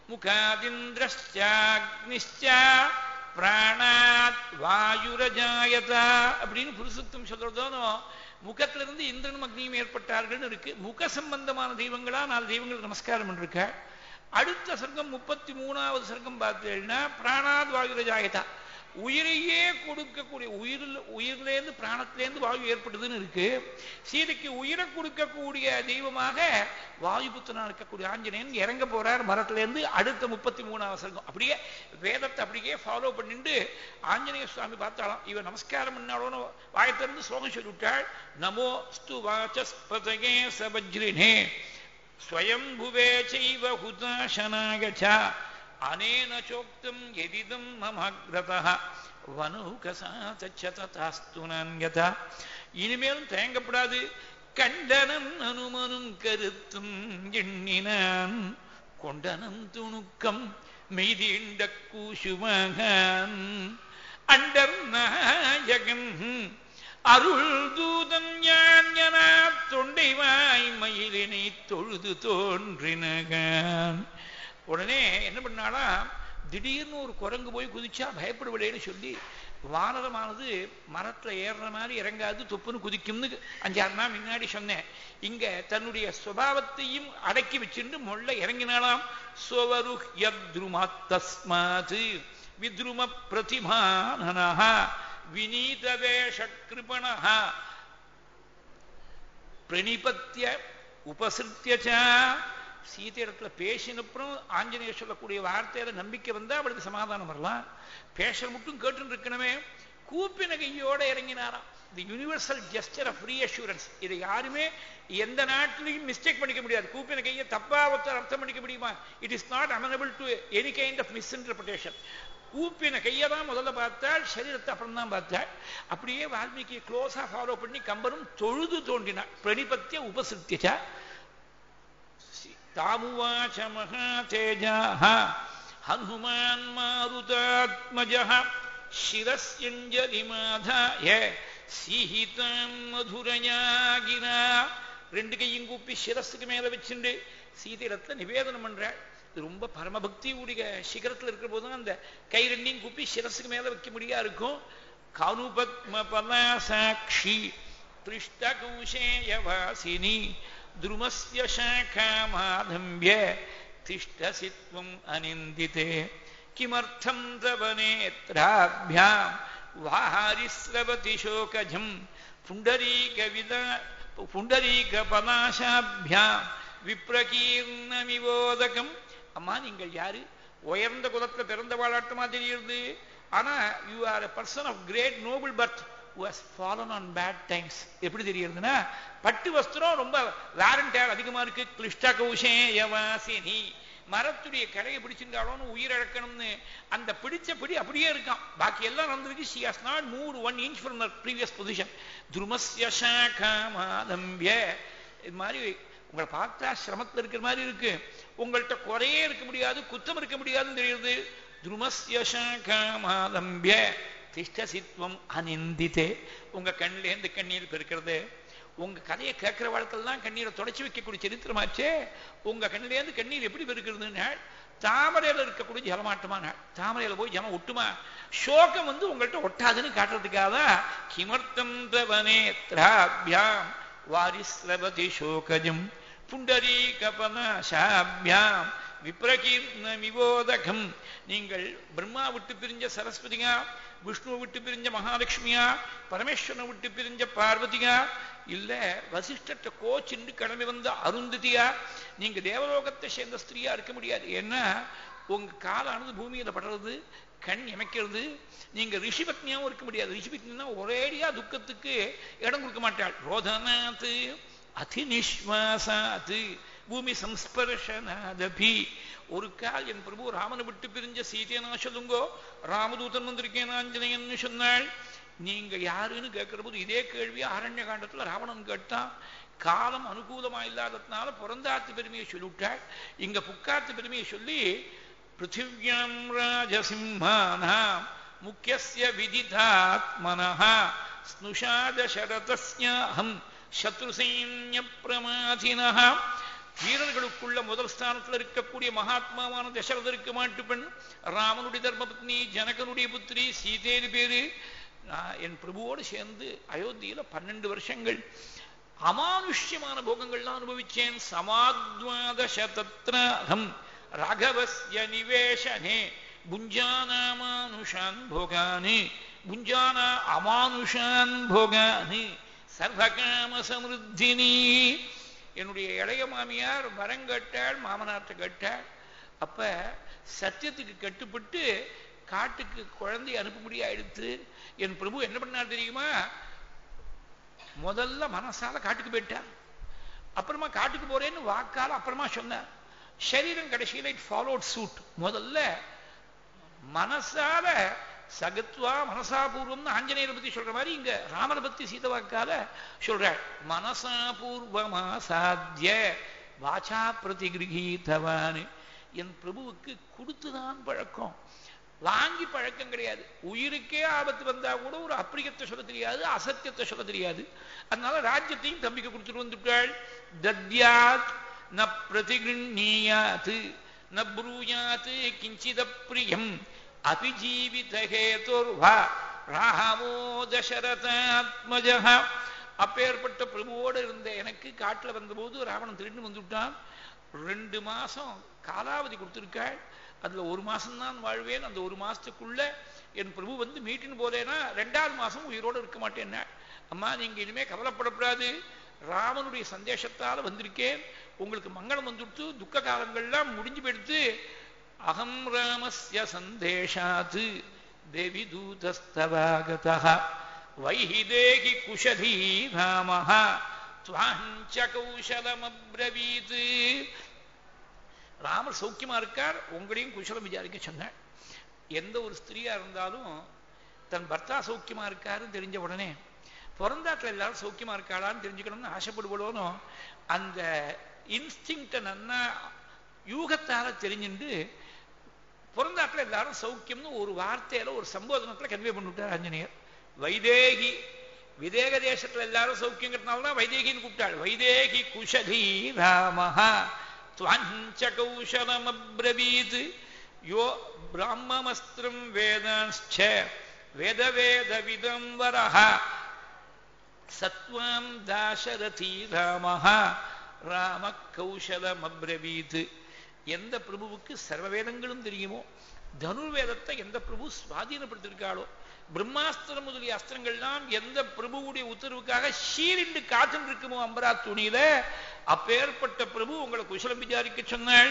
முகாதிந்திரஷ்டாக்னிஷ்டா பிராணாத் வாயுரஜாயதா அப்படின்னு புருஷத்துவம் சொல்றதோனோ முகத்திலிருந்து இந்திரனும் அக்னியும் ஏற்பட்டார்கள்னு இருக்கு முக சம்பந்தமான தெய்வங்களா நாலு தெய்வங்களுக்கு நமஸ்காரம் பண்ணிருக்க அடுத்த சர்க்கம் முப்பத்தி மூணாவது சர்க்கம் பார்த்தீங்கன்னா பிராணாத் வாயுரஜாயதா உயிரையே கொடுக்கக்கூடிய உயிரில் உயிர்லேருந்து பிராணத்திலேருந்து வாயு ஏற்பட்டதுன்னு இருக்கு சீதைக்கு உயிரை கொடுக்கக்கூடிய தெய்வமாக வாயுபுத்தனா இருக்கக்கூடிய ஆஞ்சநேயன் இறங்க போறார் மரத்திலேருந்து அடுத்த முப்பத்தி மூணாவது சர்க்கம் அப்படியே வேதத்தை அப்படியே ஃபாலோ பண்ணிட்டு ஆஞ்சநேய சுவாமி பார்த்தாலாம் இவன் நமஸ்காரம் பண்ணாலோன்னு வாயத்திலிருந்து ஸ்லோகம் சொல்லிவிட்டாள் நமோ ஸ்து வாச்சஸ்பதகே சவஜ்ரினே ஸ்வயம்புவே செய்வ ஹுதாசனாகச்சா அனேன சோக்தம் எதிதம் மமக்ரதः வனூகசாத்தச்சதாஸ்து நான்யதா இனிமேலும் தயங்கப்படாது கண்டனன் அனுமனும் கருத்தும் எண்ணினான் கொண்டனம் துணுக்கம் மெய்தீண்ட கூசுமகன் அண்டர் நாயகன் அருள் தூதன் ஞான தொண்டைவாய் மயிலினை தொழுது தோன்றினகான் உடனே என்ன பண்ணாளா திடீர்னு ஒரு குரங்கு போய் குதிச்சா பயப்படுவடேன்னு சொல்லி வானரமானது மரத்துல ஏறுற மாதிரி இறங்காது தொப்புன்னு குதிக்கும்னு அஞ்சாறு நாள் முன்னாடி சொன்னேன் இங்க தன்னுடைய சுபாவத்தையும் அடக்கி வச்சுட்டு மொள்ள இறங்கினாலாம் சோவரு தஸ்மாத் வித்ரும பிரதிமானனா வினீத வேஷ கிருபணா பிரணிபத்திய உபசிருத்திய சீதை இடத்துல பேசினப்புறம் ஆஞ்சநேயர் சொல்லக்கூடிய வார்த்தையில நம்பிக்கை வந்தா அவளுக்கு சமாதானம் வரலாம் பேச மட்டும் கேட்டு இருக்கணுமே கூப்பின கையோட இறங்கினாராம் the universal gesture of reassurance இதை யாருமே எந்த நாட்டிலையும் மிஸ்டேக் பண்ணிக்க முடியாது கூப்பின கையை தப்பா ஒருத்தர் அர்த்தம் பண்ணிக்க முடியுமா it is not amenable to any kind of misinterpretation கூப்பின கையை தான் முதல்ல பார்த்தாள் சரீரத்தை அப்புறம் தான் பார்த்தாள் அப்படியே வால்மீகி க்ளோஸா ஃபாலோ பண்ணி கம்பரும் தொழுது தோன்றினார் பிரணிபத்திய உபசிருத்திச்சா தாமுவாச்ச மகாதேஜாः ஹனுமான் மாருதாத்மஜः சிரஸ்யஞ்சலிமாதாய சீஹிதாம் மதுரயா கிரா ரெண்டு கையும் கூப்பி சிரஸுக்கு மேல வச்சுண்டு சீதையிடத்துல நிவேதனம் பண்றாள் இது ரொம்ப பரமபக்தி உடைய சிகரத்தில் இருக்கிற போதும் அந்த கை ரெண்டையும் கூப்பி சிரஸுக்கு மேல வைக்க முடியா இருக்கும் கானுபத்ம பலாசாட்சி திருஷ்டகௌஷேயவாசினி द्रुमस्य शाखामाधम्य तिष्ठसि त्वम् अनिन्दिते किमर्थं तव नेत्राभ्याम् वाहारिस्रवति शोकजम् पुण्डरीकविदा पुण्डरीकपलाशाभ्याम् விப்ரகீர்ணமிவோதகம் அம்மா நீங்கள் யாரு உயர்ந்த குலத்துல பிறந்த வாழாட்டமா தெரியுது ஆனா you are a person of great noble birth was fallen on bad times எப்படி தெரியுதுன்னா பட்டு வஸ்திரம் ரொம்ப வேரண்டேர் அதிகமா இருக்கு கிளிஷ்ட கௌஷேயவாசினி மரத்துடைய கரையை பிடிச்சிருந்தாலும் உயிரிழக்கணும்னு அந்த பிடிச்ச பிடி அப்படியே இருக்கான் பாக்கி எல்லாம் நடந்திருக்கு she has not move one inch from previous position துருமஸ்ய சாகாமாதம்பிய இது மாதிரி உங்களை பார்த்தா சிரமத்தில் இருக்கிற மாதிரி இருக்கு உங்கள்கிட்ட குறையே இருக்க முடியாது குத்தம் இருக்க முடியாதுன்னு தெரியுது துருமஸ்ய சாகாமாதம்பிய திஷ்டசித்வம் அனிந்தித்தே உங்க கண்ணிலேருந்து கண்ணீர் பெருக்கிறது உங்க கதையை கேட்கிற வாழ்க்கெல்லாம் கண்ணீரை தொடச்சி வைக்கக்கூடிய சரித்திரமாச்சே உங்க கண்ணிலேருந்து கண்ணீர் எப்படி பெருக்கிறதுன்னு தாமரையில இருக்கக்கூடிய ஜலமாட்டமான தாமரையில போய் ஜலம் ஒட்டுமா சோகம் வந்து உங்கள்கிட்ட ஒட்டாதுன்னு காட்டுறதுக்காக கிமர்த்தம் தவனேத்ராபியாம் வாரிஸ்லபதி சோகஜம் புண்டரீகபனாசாபியாம் விப்ரகீர்ண விவோதகம் நீங்கள் பிரம்மா விட்டு பிரிஞ்ச சரஸ்வதியா விஷ்ணுவை விட்டு பிரிஞ்ச மகாலட்சுமியா பரமேஸ்வரனை விட்டு பிரிஞ்ச பார்வதியா இல்ல வசிஷ்டத்தை கோச்சின்னு கிளம்பி வந்த அருந்ததியா நீங்க தேவலோகத்தை சேர்ந்த ஸ்திரீயா இருக்க முடியாது ஏன்னா உங்க காலானது பூமியில படுறது கண் இமைக்கிறது நீங்க ரிஷிபத்னியாவும் இருக்க முடியாது ரிஷிபத்னா ஒரேடியா துக்கத்துக்கு இடம் கொடுக்க மாட்டாள் ரோதனாத்து அதிநிஸ்வாசாத்து பூமி சம்ஸ்பர்ஷனாதபி ஒரு கால் என் பிரபு ராமனை விட்டு பிரிஞ்ச சீதையனா சொல்லுங்கோ ராமதூதன் வந்திருக்கேன் ஆஞ்சநேயன் சொன்னாள் நீங்க யாருன்னு கேட்கிற போது இதே கேள்வி அரண்ய காண்டத்துல ராவணன் கேட்டான் காலம் அனுகூலமா இல்லாததுனால பிறந்தாத்து பெருமையை சொல்லிவிட்டாள் இங்க புக்காத்து பெருமையை சொல்லி பிருத்திவியாம் ராஜசிம்மானாம் முக்கியஸ்ய விதிதாத்மனः ஸ்னுஷாதசரதஸ்யாஹம் சத்ருசைன்ய பிரமாதினः வீரர்களுக்குள்ள முதல் ஸ்தானத்தில் இருக்கக்கூடிய மகாத்மாவான தசரதருக்கு மாட்டு பெண் ராமனுடைய தர்மபத்னி ஜனகனுடைய புத்திரி சீதேனு பேரு நான் என் பிரபுவோடு சேர்ந்து அயோத்தியில பன்னெண்டு வருஷங்கள் அமானுஷ்யமான போகங்கள்லாம் அனுபவிச்சேன் சமாத்வாதசதத்ராகம் ராகவஸ்ய நிவேஷனே புஞ்சானாமானுஷான் போகானி புஞ்சானா அமானுஷான் போகானி சர்வகாம சமிருத்தினி என்னுடைய இளைய மாமியார் மரம் கட்டாள் மாமனார்த்த கட்டாள் அப்ப சத்தியத்துக்கு கட்டுப்பட்டு காட்டுக்கு குழந்தை அனுப்பும்படி ஆயிடுத்து என் பிரபு என்ன பண்ணார் தெரியுமா முதல்ல மனசால காட்டுக்கு போயிட்டார் அப்புறமா காட்டுக்கு போறேன்னு வாக்கால அப்புறமா சொன்னார் சரீரம் கடைசியில இட் ஃபாலோட் சூட் முதல்ல மனசால சகத்வா மனசாபூர்வம்னு ஆஞ்சநேயரை பத்தி சொல்ற மாதிரி இங்க ராமரை பத்தி சீதவாக்கால சொல்றாள் மனசாபூர்வமா சாத்திய வாச்சா பிரதிகிரகீதவான் என் பிரபுவுக்கு கொடுத்துதான் பழக்கம் வாங்கி பழக்கம் கிடையாது உயிருக்கே ஆபத்து வந்தா கூட ஒரு அப்பிரியத்தை சொல்ல தெரியாது அசத்தியத்தை சொல்ல தெரியாது அதனால ராஜ்யத்தையும் தம்பிக்கு கொடுத்துட்டு வந்துட்டாள் தத்யாத் ந பிரதிகிருண்ணியாத் ந ப்ரூயாத் கிஞ்சித பிரியம் அபிஜீவிதஹேதுர்வா ராமோ தசரதாத்மஜ அப்பேற்பட்ட பிரபுவோடு இருந்த எனக்கு காட்டுல வந்தபோது ராவணன் திருட்டு வந்துவிட்டான் ரெண்டு மாசம் காலாவதி கொடுத்துருக்காள் அதுல ஒரு மாசம் தான் வாழ்வேன் அந்த ஒரு மாசத்துக்குள்ள என் பிரபு வந்து மீட்டின்னு போதேனா ரெண்டாவது மாசம் உயிரோடு இருக்க மாட்டேன்னா அம்மா நீங்க இனிமே கவலைப்படக்கூடாது ராமனுடைய சந்தேஷத்தால வந்திருக்கேன் உங்களுக்கு மங்களம் வந்துடுத்து துக்க காலங்கள்லாம் முடிஞ்சு போயிடுத்து அகம் ராமஸ்ய சந்தேஷாத் தேவி தூதஸ்தவாகதா வைஹிதேகி குஷலீ ராமः துவாஞ்ச கௌசலமப்ரவீத் ராமர் சௌக்கியமா இருக்கார் உங்களையும் குஷலம் விசாரிக்க சொன்னார் எந்த ஒரு ஸ்திரீயா இருந்தாலும் தன் பர்த்தா சௌக்கியமா இருக்காருன்னு தெரிஞ்ச உடனே பிறந்தாட்டில் எல்லாரும் சௌக்கியமா இருக்காளான்னு தெரிஞ்சுக்கணும்னு ஆசைப்படுவடணும் அந்த இன்ஸ்டிங்ட நன்னா யூகத்தால தெரிஞ்சுண்டு பிறந்தாட்டில் எல்லாரும் சௌக்கியம்னு ஒரு வார்த்தையில ஒரு சம்போதனத்துல கன்வே பண்ணிவிட்டார் ஆஞ்சநேயர் வைதேகி விதேக தேசத்துல எல்லாரும் சௌக்கியங்கிறதுனால தான் வைதேகின்னு கூப்பிட்டாள் வைதேகி குஷலி ராமஹா त्वाञ्च कौशलमब्रवीत् यो ब्राह्ममस्त्रं वेदांश्च वेदवेदविदं वरः सत्त्वां दाशरथी रामः ராம கௌசலம் அப்ரவீத் எந்த பிரபுவுக்கு சர்வ வேதங்களும் தெரியுமோ தனுர்வேதத்தை எந்த பிரபு சுவாதீனப்படுத்திருக்காளோ பிரம்மாஸ்திரம் முதலிய அஸ்திரங்கள்லாம் எந்த பிரபுவுடைய உத்தரவுக்காக ஷீரிண்டு காத்துன்னு இருக்குமோ அம்பரா துணியில அப்பேற்பட்ட பிரபு உங்களை குசலம் விசாரிக்க சொன்னாள்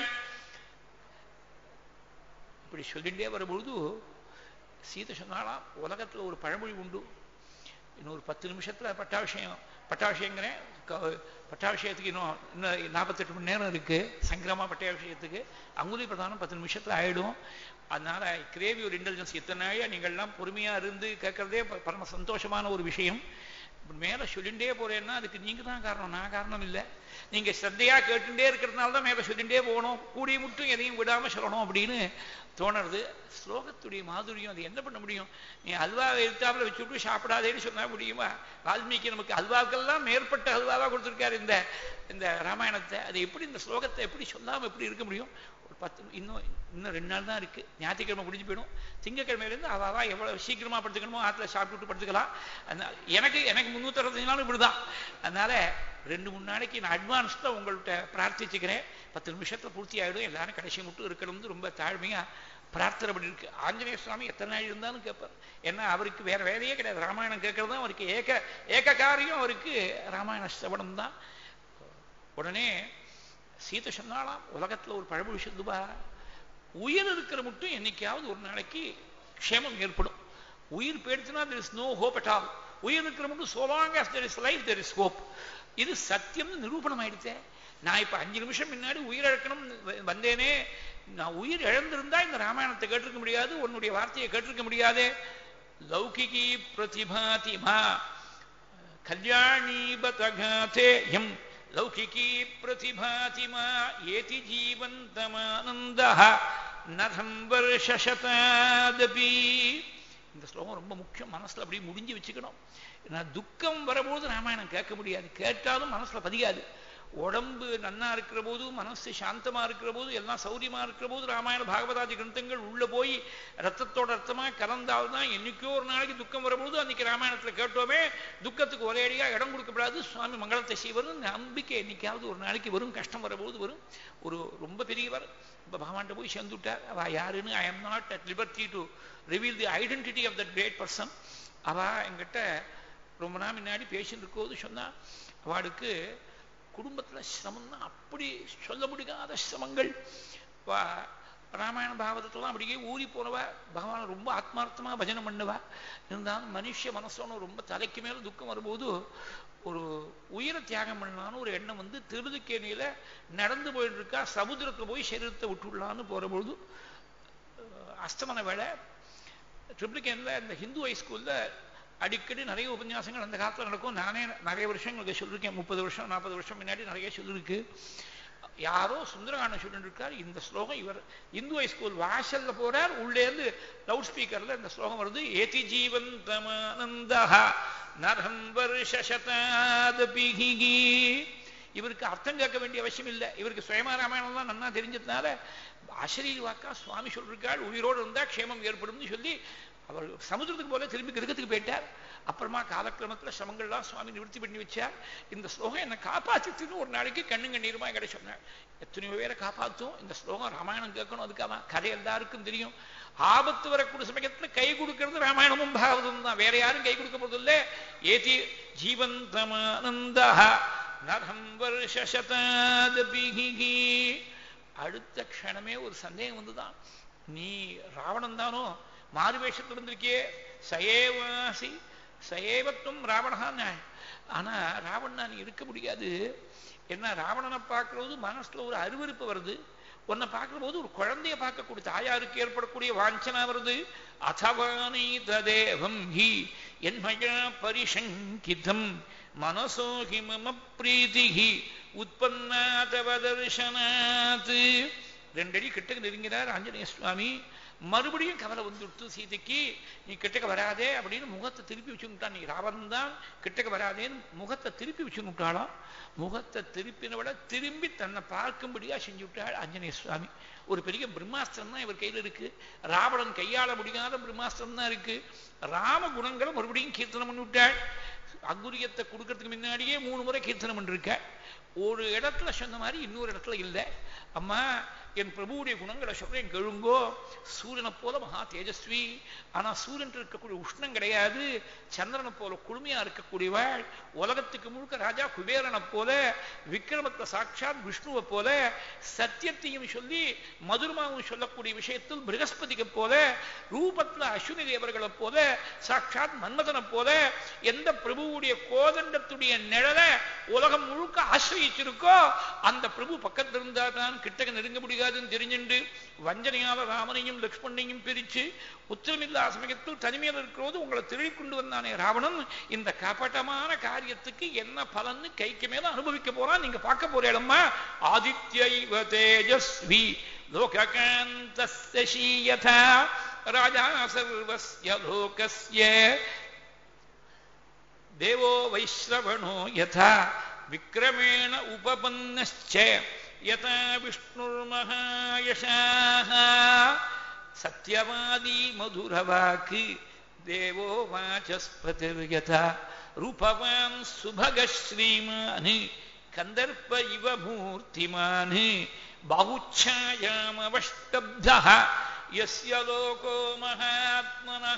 இப்படி சொல்லிட்டே வரும்பொழுது சீதை சொன்னாலாம் உலகத்துல ஒரு பழமொழி உண்டு இன்னொரு பத்து நிமிஷத்துல பட்டாபிஷேகம் பட்டாபிஷேங்கிறேன் பட்டாபிஷேகத்துக்கு இன்னும் இன்னும் நாற்பத்தெட்டு மணி நேரம் இருக்கு சங்கிரமா பட்டாபிஷேகத்துக்கு அங்குலி பிரதானம் பத்து நிமிஷத்துல ஆயிடும் அதனால கிரேவி ஒரு இன்டெலிஜென்ஸ் எத்தனை நாளையா நீங்கள்லாம் பொறுமையா இருந்து கேட்கறதே பரம சந்தோஷமான ஒரு விஷயம் மேல சொல்லிண்டே போறேன்னா அதுக்கு நீங்க தான் காரணம் நான் காரணம் இல்லை நீங்க ஸ்ரத்தையா கேட்டுட்டே இருக்கிறதுனால தான் மேல சொல்லிண்டே போகணும் கூடிய மட்டும் எதையும் விடாம சொல்லணும் அப்படின்னு தோணுறது ஸ்லோகத்துடைய மாதுரியம் அது என்ன பண்ண முடியும் நீ அல்வாவை எடுத்தாப்புல வச்சுட்டு சாப்பிடாதேன்னு சொன்னா முடியுமா வால்மீகி நமக்கு அல்வாக்கெல்லாம் மேற்பட்ட அல்வாவா கொடுத்துருக்காரு இந்த இந்த ராமாயணத்தை அது எப்படி இந்த ஸ்லோகத்தை எப்படி சொல்லாம எப்படி இருக்க முடியும் ஒரு பத்து இன்னும் இன்னும் ரெண்டு நாள் தான் இருக்கு ஞாயிற்றுக்கிழமை முடிஞ்சு போயிடும் திங்கக்கிழமையிலேருந்து அவாவா எவ்வளவு சீக்கிரமா படுத்துக்கணுமோ ஆத்துல சாப்பிட்டுட்டு படுத்துக்கலாம் அதனால எனக்கு எனக்கு முன்னூத்தி அறுபத்தஞ்சு நாள் இப்படிதான் அதனால ரெண்டு மூணு நாளைக்கு நான் அட்வான்ஸ்ல உங்கள்கிட்ட பிரார்த்திச்சுக்கிறேன் பத்து நிமிஷத்துல பூர்த்தி ஆயிடும் எல்லாரும் கடைசி மட்டும் இருக்கணும்னு ரொம்ப தாழ்மையா பிரார்த்தனை பண்ணிருக்கு ஆஞ்சநேய சுவாமி எத்தனை நாள் இருந்தாலும் கேட்பார் ஏன்னா அவருக்கு வேற வேலையே கிடையாது ராமாயணம் கேட்கறது தான் அவருக்கு ஏக ஏக காரியம் அவருக்கு ராமாயண சிரவணம் தான் உடனே சீதை சொன்னாலாம் உலகத்துல ஒரு பழமொழி சொல்லுவா உயிர் இருக்கிற மட்டும் என்னைக்காவது ஒரு நாளைக்கு க்ஷேமம் ஏற்படும் உயிர் போயிடுச்சுன்னா there is no hope at all உயிர் இருக்கிற மட்டும் so long as there is life there is hope இது சத்தியம்னு நிரூபணம் ஆயிடுச்சே நான் இப்ப அஞ்சு நிமிஷம் முன்னாடி உயிர் இழக்கணும் வந்தேனே நான் உயிர் இழந்திருந்தா இந்த ராமாயணத்தை கேட்டிருக்க முடியாது உன்னுடைய வார்த்தையை கேட்டிருக்க முடியாதே லௌகிகி பிரதிபாதிமா கல்யாணி பதகாதே எம் லௌகிகி பிரதிபாதிமா ஏதி ஜீவந்தமானந்த நதம் வருஷசதாதபி இந்த ஸ்லோகம் ரொம்ப முக்கியம் மனசுல அப்படியே முடிஞ்சு வச்சுக்கணும் நான் துக்கம் வரும்போது ராமாயணம் கேட்க முடியாது கேட்டாலும் மனசுல பதியாது உடம்பு நன்னா இருக்கிற போது மனசு சாந்தமா இருக்கிற போது எல்லாம் சௌரியமா இருக்கிற போது ராமாயண பாகவதாதி கிரந்தங்கள் உள்ள போய் ரத்தத்தோட ரத்தமா கலந்தால்தான் என்னைக்கோ ஒரு நாளைக்கு துக்கம் வரும்போது அன்னைக்கு ராமாயணத்துல கேட்டோமே துக்கத்துக்கு ஒரே அடியா இடம் கொடுக்கப்படாது சுவாமி மங்களத்தை செய்வது நம்பிக்கை என்னைக்காவது ஒரு நாளைக்கு வரும் கஷ்டம் வரும்போது வரும் ஒரு ரொம்ப பெரியவர் இப்ப பகவான்கிட்ட போய் சேர்ந்துட்டார் அவ யாருன்னு I am not at liberty to reveal the identity of that great person அவ என்கிட்ட ரொம்ப நாள் முன்னாடி பேசிட்டு இருக்கோது சொன்னா அவளுக்கு குடும்பத்துல சிரமம்னா அப்படி சொல்ல முடியாத சிரமங்கள் ராமாயண பாகவதத்தெல்லாம் அப்படியே ஊறி போனவ பகவான் ரொம்ப ஆத்மார்த்தமா பஜனை பண்ணுவா இருந்தாலும் மனுஷ மனசோன ரொம்ப தலைக்கு மேல துக்கம் வரும்போது ஒரு உயிரை தியாகம் பண்ணலான்னு ஒரு எண்ணம் வந்து திருதுக்கேணியில நடந்து போயிட்டு இருக்கா சமுத்திரத்துல போய் சரீரத்தை விட்டுடலான்னு போற பொழுது அஸ்தமன வேலை ட்ரிப்ளிகேன்ல இந்த ஹிந்து ஹைஸ்கூல்ல அடிக்கடி நிறைய உபன்யாசங்கள் அந்த காலத்தில் நடக்கும் நானே நிறைய வருஷங்களுக்கு சொல்லியிருக்கேன் முப்பது வருஷம் நாற்பது வருஷம் முன்னாடி நிறைய சொல்லியிருக்கு யாரோ சுந்தரகாண்டம் சொல்லிட்டு இருக்கார் இந்த ஸ்லோகம் இவர் இந்து ஹைஸ்கூல் வாசல்ல போறார் உள்ளேருந்து லவுட் ஸ்பீக்கர்ல இந்த ஸ்லோகம் வருது ஏதி ஜீவந்தமானந்தா நரம் வருஷதாதபிகி இவருக்கு அர்த்தம் கேட்க வேண்டிய அவசியம் இல்லை இவருக்கு சுயமா ராமாயணம் தான் நன்னா தெரிஞ்சதுனால ஆசிரியர் வாக்கா சுவாமி சொல்லிருக்காள் உயிரோடு இருந்தா க்ஷேமம் ஏற்படும்னு சொல்லி அவர் சமுத்திரத்துக்கு போல திரும்பி கிரகத்துக்கு போயிட்டார் அப்புறமா காலக்கிரமத்தில் சிரமங்கள்லாம் சுவாமி நிவர்த்தி பண்ணி வச்சார் இந்த ஸ்லோகம் என்னை காப்பாற்றிச்சுன்னு ஒரு நாளைக்கு கண்ணு கண்ணீருமா என்கிட்ட சொன்னார் எத்தனையோ பேரை காப்பாற்றும் இந்த ஸ்லோகம் ராமாயணம் கேட்கணும் அதுக்காக கதை எல்லாருக்கும் தெரியும் ஆபத்து வரக்கூடிய சமயத்துல கை கொடுக்கிறது ராமாயணமும் பாகவதம் தான் வேற யாரும் கை கொடுக்க போறது இல்லை ஏதி ஜீவந்தமானந்தா நரம் வருஷதாதபிகி அடுத்த க்ஷணமே ஒரு சந்தேகம் வந்துதான் நீ ராவணன் தானோ மாறு வேஷத்தில் இருந்திருக்கியே சயேவாசி சயேவத்துவம் ராவணஹான்னு ஆனா ராவணனா நீ இருக்க முடியாது என்ன ராவணனை பார்க்கறது மனசுல ஒரு அருவருப்பு வருது உன்னை பார்க்கிற போது ஒரு குழந்தைய பார்க்கக்கூடிய தாயாருக்கு ஏற்படக்கூடிய வாஞ்சனா வருது அதவானி ததேவம் ஹி என்மயா பரிசங்கிதம் மனசோ ஹி மம பிரீதிஹி உற்பன்னாதவ தர்சனாத் ரெண்டடி கிட்டக்கு நெருங்கிறார் ஆஞ்சநேய சுவாமி மறுபடியும் கவலை வந்துடுத்து சீதைக்கு நீ கிட்டக்க வராதே அப்படின்னு முகத்தை திருப்பி வச்சுட்டான் நீ ராவன் தான் கிட்டக்க வராதேன்னு முகத்தை திருப்பி வச்சுட்டாளாம் முகத்தை திருப்பின விட திரும்பி தன்னை பார்க்கும்படியா செஞ்சு விட்டாள் ஆஞ்சநேய சுவாமி ஒரு பெரிய பிரம்மாஸ்திரம் தான் இவர் கையில் இருக்கு ராவணன் கையாள முடியாத பிரம்மாஸ்திரம் தான் இருக்கு ராம குணங்களை மறுபடியும் கீர்த்தனம் பண்ணி விட்டாள் அங்குரியத்தை கொடுக்கறதுக்கு முன்னாடியே மூணு முறை கீர்த்தனம் பண்ணிருக்க ஒரு இடத்துல சொன்ன மாதிரி இன்னொரு இடத்துல இல்லை அம்மா என் பிரபுவுடைய குணங்களை சொல்றேன் கெழுங்கோ சூரியனை போல மகா தேஜஸ்வி ஆனா சூரியன் இருக்கக்கூடிய உஷ்ணம் கிடையாது சந்திரனை போல குளுமையா இருக்கக்கூடியவள் உலகத்துக்கு முழுக்க ராஜா குபேரனை போல விக்ரமத்தை சாட்சாத் விஷ்ணுவை போல சத்தியத்தையும் சொல்லி மதுரமாவும் சொல்லக்கூடிய விஷயத்தில் பிரகஸ்பதிக்கு போல ரூபத்துல அஸ்வினி தேவர்களை போல சாட்சாத் மன்மதனை போல எந்த பிரபுவுடைய கோதண்டத்துடைய நிழலை உலகம் முழுக்க ஆசிரியிச்சிருக்கோ அந்த பிரபு பக்கத்தில் இருந்தா தான் கிட்டக்க நெருங்க முடியாதுன்னு தெரிஞ்சுண்டு வஞ்சனையால ராமனையும் லக்ஷ்மணையும் பிரிச்சு உத்தரமில்லா சமயத்தில் தனிமையில் இருக்கிறது உங்களை திருடி கொண்டு வந்தானே ராவணன் இந்த காப்பாட்டமான காரியத்துக்கு என்ன பலன்னு கைக்கு மேல அனுபவிக்க போறான் நீங்க பார்க்க போறேடம்மா ஆதித்யைவ தேஜஸ்வி லோககாந்தஸ்ய ராஜா சர்வஸ்ய லோகஸ்ய தேவோ வைஸ்ரவணோ யதா விக்ரமேண உபபன்னச்ச யதா விஷ்ணுர்மகாயசாः சத்யவாதி மதுரவாக்கு தேவோ வாச்சஸ்பதிர்யதா ரூபவான் சுபக ஸ்ரீமான் கந்தர்ப்ப இவ மூர்த்திமான் பாகுச்சாயாமவஷ்டப்தः யஸ்ய லோகோ மகாத்மனः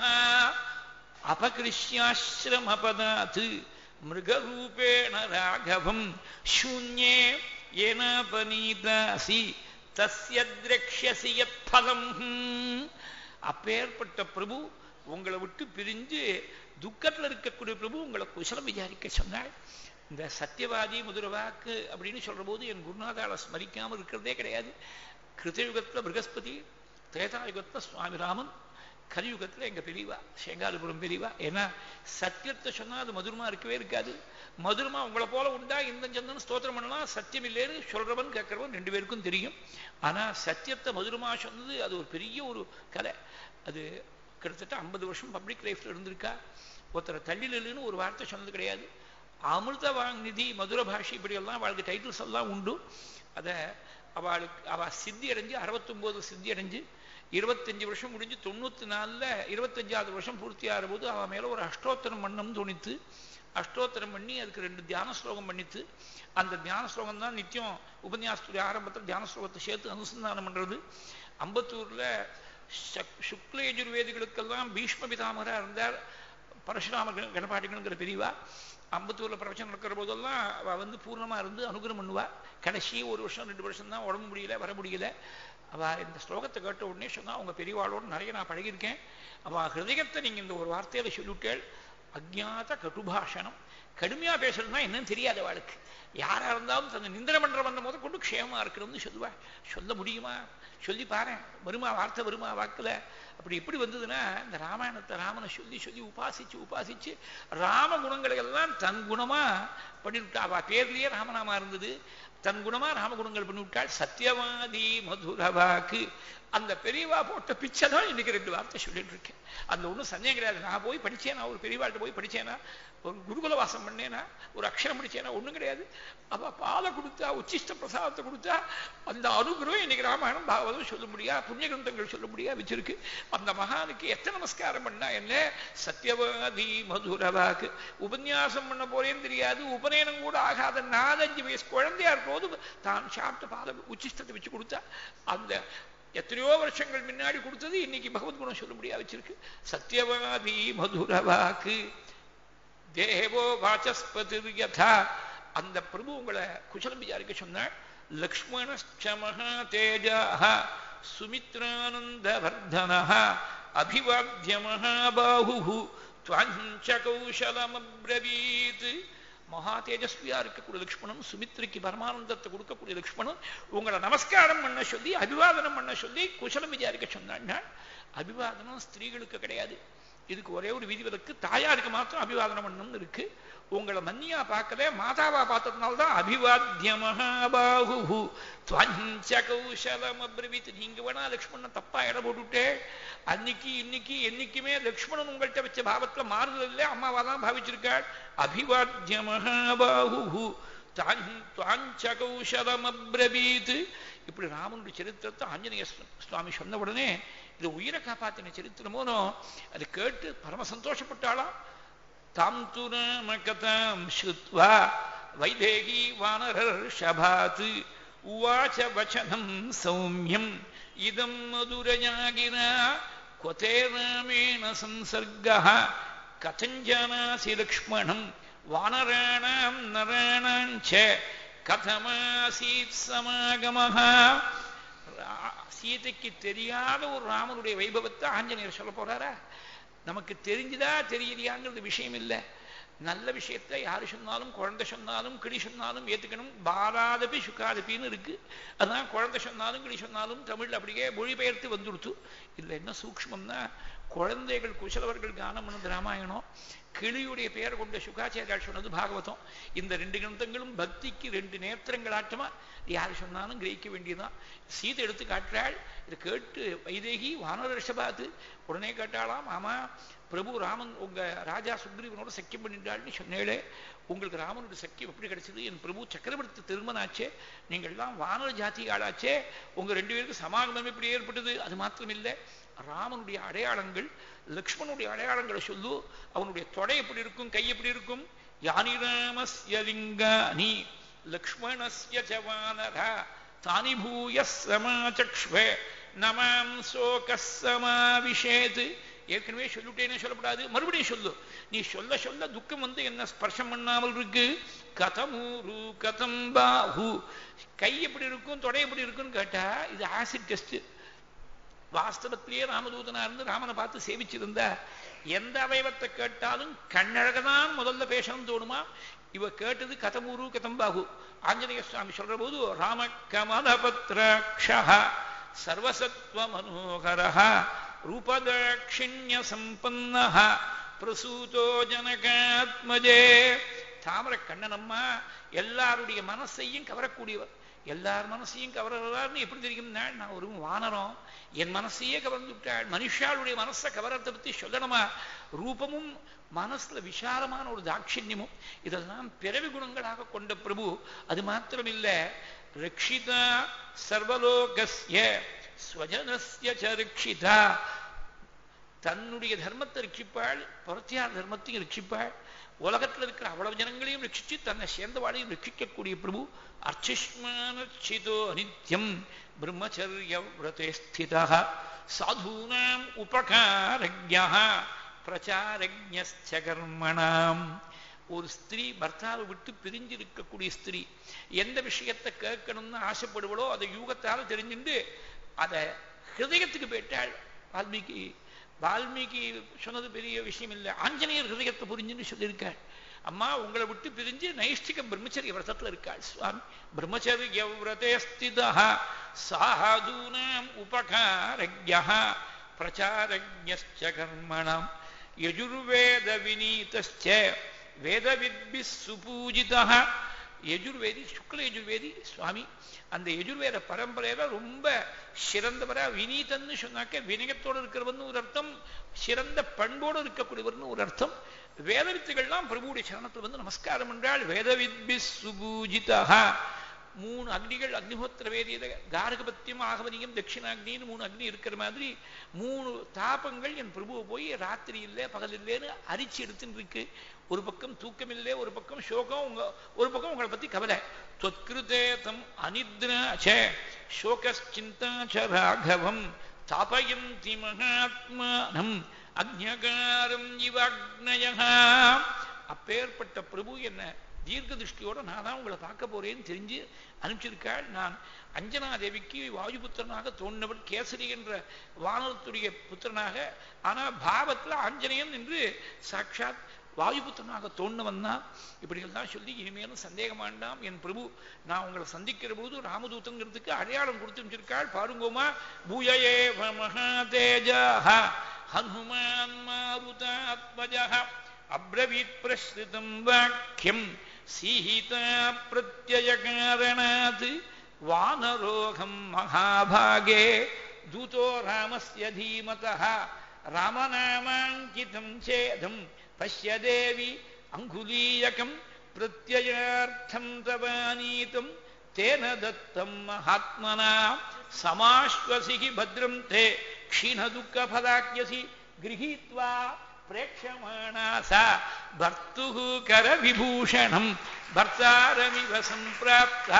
அபகிருஷ்யாசிரமபதாத் மிருகரூபேண ராகவம் சூன்யே ஏனாபனீதாசி தஸ்ய திரக்ஷசி யத் பலம் அப்பேற்பட்ட பிரபு உங்களை விட்டு பிரிஞ்சு துக்கத்தில் இருக்கக்கூடிய பிரபு உங்களை குசலம் விசாரிக்க சொன்னாள் இந்த சத்தியவாதி முதுரவாக்கு அப்படின்னு சொல்ற போது என் குருநாதால ஸ்மரிக்காமல் இருக்கிறதே கிடையாது கிருத்தயுகத்தில் பிரகஸ்பதி திரேதாயுகத்தில் சுவாமி ராமன் கலியுகத்தில் எங்க பெரியவா சேங்காலிபுரம் பெரியவா ஏன்னா சத்தியத்தை சொன்னா அது மதுரமா இருக்கவே இருக்காது மதுரமா உங்களை போல உண்டா இந்த சந்தன் ஸ்தோத்திரம் பண்ணலாம் சத்தியம் இல்லைன்னு சொல்றவன் கேட்கறவன் ரெண்டு பேருக்கும் தெரியும் ஆனா சத்தியத்தை மதுரமா சொன்னது அது ஒரு பெரிய ஒரு கலை அது கிட்டத்தட்ட ஐம்பது வருஷம் பப்ளிக் லைஃப்ல இருந்திருக்கா ஒருத்தரை தள்ளிலன்னு ஒரு வார்த்தை சொன்னது கிடையாது அமிர்த வாங்நிதி மதுர பாஷை இப்படியெல்லாம் அவளுக்கு டைட்டில்ஸ் எல்லாம் உண்டு அதை அவளுக்கு அவ சித்தி அடைஞ்சு அறுபத்தொம்போது சித்தி அடைஞ்சு இருபத்தஞ்சு வருஷம் முடிஞ்சு தொண்ணூத்தி நாலுல இருபத்தஞ்சாவது வருஷம் பூர்த்தி ஆகிற போது அவன் மேல ஒரு அஷ்டோத்தரம் பண்ணம் தோணித்து அஷ்டோத்தரம் பண்ணி அதுக்கு ரெண்டு தியான ஸ்லோகம் பண்ணித்து அந்த தியான ஸ்லோகம் தான் நித்தியம் உபன்யாசத்துடைய ஆரம்பத்தில் தியான ஸ்லோகத்தை சேர்த்து அனுசந்தானம் பண்றது அம்பத்தூர்ல சுக்ல யஜுர்வேதிகளுக்கெல்லாம் பீஷ்ம பிதாமகராக இருந்தார் பரசுராம கணபாட்டிகள்ங்கிற பெரியவா அம்பத்தூர்ல பிரவச்சனம் நடக்கிற போதெல்லாம் அவ வந்து பூர்ணமா இருந்து அனுகிரம் பண்ணுவா கடைசி ஒரு வருஷம் ரெண்டு வருஷம் தான் உடம்பு முடியல வர முடியல அவ இந்த ஸ்லோகத்தை கேட்ட உடனே சொன்னா உங்க பெரியவாளோடு நிறைய நான் பழகியிருக்கேன் அவ ஹிருதயத்தை நீங்க இந்த ஒரு வார்த்தையில சொல்லிவிட்டேள் அஜாத கடுபாஷணம் கடுமையா பேசுறதுனா என்னன்னு தெரியாத அவளுக்கு யாரா இருந்தாலும் தன்னை நிந்திர பண்ற வந்த போது கொண்டு க்ஷேமா இருக்கணும்னு சொல்லுவா சொல்ல முடியுமா சொல்லி பாரு வருமா வார்த்தை வருமா வாக்குல அப்படி எப்படி வந்ததுன்னா இந்த ராமாயணத்தை ராமனை சொல்லி சொல்லி உபாசிச்சு உபாசிச்சு ராம குணங்களை எல்லாம் தன் குணமா பண்ணிவிட்டா அவ பேர்லயே ராமநாமா இருந்தது தன் குணமா ராமகுணங்கள் பண்ணிவிட்டாள் சத்தியவாதி மதுரவாக்கு அந்த பெரியவா போட்ட பிச்சை தான் இன்னைக்கு ரெண்டு வார்த்தை சொல்லிட்டு இருக்கேன் அந்த ஒன்றும் சந்தேகம் கிடையாது நான் போய் படிச்சேனா ஒரு பெரியவாள்கிட்ட போய் படிச்சேனா ஒரு குருகுல வாசம் பண்ணேனா ஒரு அக்ஷரம் படிச்சேனா ஒண்ணும் கிடையாது அவ பாலை கொடுத்தா உச்சிஷ்ட பிரசாதத்தை கொடுத்தா அந்த அனுகிரகம் இன்னைக்கு ராமாயணம் பாகவதம் சொல்ல முடியா புண்ணிய கிரந்தங்கள் சொல்ல முடியா வச்சிருக்கு அந்த மகானுக்கு எத்தனை நமஸ்காரம் பண்ணா என்ன சத்தியவாதி மதுரவாக்கு உபன்யாசம் பண்ண போறேன்னு தெரியாது உபநயனம் கூட ஆகாத நாலஞ்சு வயசு குழந்தையா இருக்கும்போது தான் சாப்பிட்ட பால உச்சிஷ்டத்தை வச்சு கொடுத்தா அந்த எத்தனையோ வருஷங்கள் முன்னாடி கொடுத்தது இன்னைக்கு பகவத் குணம் சொல்ல முடியா வச்சிருக்கு சத்தியவாதி மதுரவாக்கு தேவோ வாச்சஸ்பதிர் யதா அந்த பிரபு உங்களை குசலம் விசாரிக்க சொன்னாள் லக்ஷ்மணச்ச மகா தேஜா சுமித்ரானந்த வர்தன அபிவாத்திய மகாபாஹு துவஞ்ச கௌசலமப்ரவீத் மகா தேஜஸ்வியா இருக்கக்கூடிய லக்ஷ்மணன் சுமித்ரிக்கு பரமானந்தத்தை கொடுக்கக்கூடிய லக்ஷ்மணன் உங்களை நமஸ்காரம் பண்ண சொல்லி அபிவாதனம் பண்ண சொல்லி குசலம் விசாரிக்க சொன்னாங்க அபிவாதனம் ஸ்திரீகளுக்கு கிடையாது இதுக்கு ஒரே ஒரு விதிவிலக்கு தாயாருக்கு மாத்திரம் அபிவாதனம் பண்ணணும்னு இருக்கு உங்களை மன்னியா பார்க்கல மாதாவா பார்த்ததுனால தான் அபிவாத்திய மகாபாகு துவஞ்ச கௌசலம் அப்ரவீத் நீங்க வேணா லக்ஷ்மணன் தப்பா இட போட்டுட்டே அன்னைக்கு இன்னைக்கு என்னைக்குமே லக்ஷ்மணன் உங்கள்கிட்ட வச்ச பாவத்துல மாறுதல் இல்லை அம்மாவா தான் பாவிச்சிருக்காள் அபிவாத்திய மகாபாகு துவாஞ்ச கௌசலம் அப்ரவீத் இப்படி ராமனுடைய சரித்திரத்தை ஆஞ்சநேய சுவாமி சொன்ன உடனே இது உயிரை காப்பாத்தின சரித்திரமோனோ அதை கேட்டு பரம சந்தோஷப்பட்டாளாம் தாம் து ராம கதாம் ஸ்ருத்வா வைதேகி வானரர் ஷபாத் உவாச்ச வச்சனம் சௌமியம் இதம் மதுரஜாகிரா கொதே ராமேண சம்சர்க கதஞ்சனாசி லக்ஷ்மணம் வானராணாம் நராணாஞ்ச கதமாசீத் சமாகமஹ சீதைக்கு தெரியாத ஒரு ராமனுடைய வைபவத்தை ஆஞ்சநேயர் சொல்ல போறாரா நமக்கு தெரிஞ்சுதா தெரியலையாங்கிறது விஷயம் இல்லை நல்ல விஷயத்தை யாரு சொன்னாலும் குழந்தை சொன்னாலும் கிளி சொன்னாலும் ஏத்துக்கணும் பாராதபி சுக்காதபின்னு இருக்கு அதான் குழந்தை சொன்னாலும் கிளி சொன்னாலும் தமிழ் அப்படியே மொழிபெயர்த்து வந்துடுத்து இதுல என்ன சூக்மம்னா குழந்தைகள் குசலவர்கள் கானம் பண்ணது ராமாயணம் கிளியுடைய பெயர் கொண்ட சுகாச்சாரியால் சொன்னது பாகவதம் இந்த ரெண்டு கிரந்தங்களும் பக்திக்கு ரெண்டு நேத்திரங்களாட்டமா யார் சொன்னாலும் கிரகிக்க வேண்டியதுதான் சீதை எடுத்து காட்டுறாள் இதை கேட்டு வைதேகி வானர ரிஷபாத்து உடனே கேட்டாலாம் ஆமா பிரபு ராமன் உங்க ராஜா சுக்ரீவனோட சக்கியம் பண்ணிட்டாள்னு சொன்னேளே உங்களுக்கு ராமனோட சக்கியம் எப்படி கிடைச்சது என் பிரபு சக்கரவர்த்தி திருமணாச்சே நீங்கள் எல்லாம் வானர ஜாதி ஆளாச்சே உங்க ரெண்டு பேருக்கு சமாகமம் எப்படி ஏற்பட்டது அது மாத்திரம் இல்லை ராமனுடைய அடையாளங்கள் லக்ஷ்மணுடைய அடையாளங்களை சொல்லு அவனுடைய தொடை எப்படி இருக்கும் கை எப்படி இருக்கும் யானி ராமஸ்ய லிங்கானி லக்ஷ்மணஸ்ய ஜவானரா தானி பூய சமாச்சக்ஷ்வே நமாம் சோக சமாவிஷேத் ஏற்கனவே சொல்லிட்டேனே சொல்லப்படாது மறுபடியும் சொல்லு நீ சொல்ல சொல்ல துக்கம் வந்து என்ன ஸ்பர்ஷம் பண்ணாமல் இருக்கு கதமூரு கதம் பாஹு கை எப்படி இருக்கும் தொடை எப்படி இருக்குன்னு கேட்டா இது ஆசிட் டெஸ்ட் வாஸ்தவத்திலேயே ராமதூதனா இருந்து ராமனை பார்த்து சேவிச்சிருந்தா எந்த அவயவத்தை கேட்டாலும் கண்ணழகதான் முதல்ல பேசணும் தோணுமா இவ கேட்டது கதமூரு கதம்பாகு ஆஞ்சநேய சுவாமி சொல்ற போது ராம கமலபத்ராட்சா சர்வசத்வ மனோகர ரூபதாட்சிணிய சம்பன்ன பிரசூதோ ஜனகாத்மஜே தாமர கண்ணனம்மா எல்லாருடைய மனசையும் கவரக்கூடியவர் எல்லார் மனசையும் கவர்றாருன்னு எப்படி தெரியும்னா நான் ஒரு வானரம் என் மனசையே கவர்ந்து விட்டாள் மனுஷாளுடைய மனசை கவரத்தை பத்தி சொல்லணுமா ரூபமும் மனசுல விசாலமான ஒரு தாட்சியமும் இதெல்லாம் பிறவி குணங்களாக கொண்ட பிரபு அது மாத்திரம் இல்ல ரக்ஷிதா சர்வலோகஸ்ய ஸ்வஜனஸ்ய ரக்ஷிதா தன்னுடைய தர்மத்தை ரட்சிப்பாள் புறத்தியார் தர்மத்தையும் ரட்சிப்பாள் உலகத்தில் இருக்கிற அவ்வளவு ஜனங்களையும் ரட்சிச்சு தன்னை சேர்ந்தவாளையும் ரட்சிக்கக்கூடிய பிரபு அர்ச்சிஷ்மானச்சிதோ அனித்யம் பிரம்மச்சரிய விரதே ஸ்திதா சாதூனாம் உபகாரஜா பிரச்சாரஜ்ய கர்மணாம் ஒரு ஸ்திரீ பர்த்தாவை விட்டு பிரிஞ்சு இருக்கக்கூடிய ஸ்திரீ எந்த விஷயத்தை கேட்கணும்னு ஆசைப்படுவளோ அதை யூகத்தால் தெரிஞ்சுட்டு அதை ஹிருதயத்துக்கு போயிட்டாள் வால்மீகி வால்மீகி சொன்னது பெரிய விஷயம் இல்லை ஆஞ்சநேயர் ஹிருதயத்தை புரிஞ்சுன்னு சொல்லியிருக்காள் அம்மா உங்களை விட்டு பிரிஞ்சு நைஷ்டிக பிரம்மச்சரிய விரதத்துல இருக்காள் சுவாமி பிரம்மச்சரிய விரதே ஸ்திதா சாதூனாம் உபகாரஜா பிரச்சாரஜ்ஞஸ்ச கர்மணாம் யஜுர்வேத வினீதஸ்ச வேதவித்பிஸ் சுபூஜிதः யஜுர்வேதி சுக்ல யஜுர்வேதி சுவாமி அந்த யஜுர்வேத பரம்பரையில ரொம்ப சிறந்தவரா வினீதன்னு சொன்னாக்க வினயத்தோடு இருக்கிறவர்னு ஒரு அர்த்தம் சிறந்த பண்போடு இருக்கக்கூடியவர்னு ஒரு அர்த்தம் வேதவித்துகள்லாம் பிரபுடைய சரணத்தில் வந்து நமஸ்காரம் என்றால் வேதவித்பி சுபூஜிதா மூணு அக்னிகள் அக்னிஹோத்திர வேதியில காரகபத்தியம் ஆகவனியம் தட்சிணாக்னின்னு மூணு அக்னி இருக்கிற மாதிரி மூணு தாபங்கள் என் பிரபுவை போய் ராத்திரி இல்லை பகல் இல்லைன்னு அரிச்சு எடுத்துன்னு இருக்கு ஒரு பக்கம் தூக்கம் இல்லை ஒரு பக்கம் சோகம் உங்க ஒரு பக்கம் உங்களை பத்தி கவலை தொத்கிருதே தம் அனித்ராச்ச சோகச்சிந்தாச்ச ராகவம் தாபயந்தி மகாத்மானம் அக்ஞகாரம் இவக்னய அப்பேற்பட்ட பிரபு என்ன தீர்க்க திருஷ்டியோட நான் தான் உங்களை பார்க்க போறேன்னு தெரிஞ்சு அனுப்பிச்சிருக்காள் நான் அஞ்சனா தேவிக்கு வாயுபுத்திரனாக தோன்றவன் கேசரி என்ற வானரத்துடைய புத்திரனாக ஆனா பாவத்துல ஆஞ்சநேயன் என்று சாட்சாத் வாயுபுத்திரனாக தோன்றவன் தான் இப்படியெல்லாம் சொல்லி இனிமேலும் சந்தேகம் வேண்டாம் என் பிரபு நான் உங்களை சந்திக்கிற பொழுது ராமதூதங்கிறதுக்கு அடையாளம் கொடுத்து வச்சிருக்காள் பாருங்கோமா பூயயே மகாதேஜா ஹனுமான் மாருதாத்மஜா அப்ரவீத் பிரஸ்ருதம் வாக்கியம் சீதா பிரத்யயகாரணாத் வானரோகம் மகாபாகே தூதோ ராமஸ்ய தீமதः ராமநாமாங்கிதம் சேதம் பஷ்ய தேவி அங்குலீயகம் பிரத்யயார்த்தம் தவானீதம் தேன தத்தம் மகாத்மனா சமாஸ்வசிகி பத்ரம் தே க்ஷீணதுக்கபதாக்கியசி गृहीत्वा प्रेक्षमाणा सा भर्तुः करविभूषणम् भर्तारमिव सम्प्राप्ता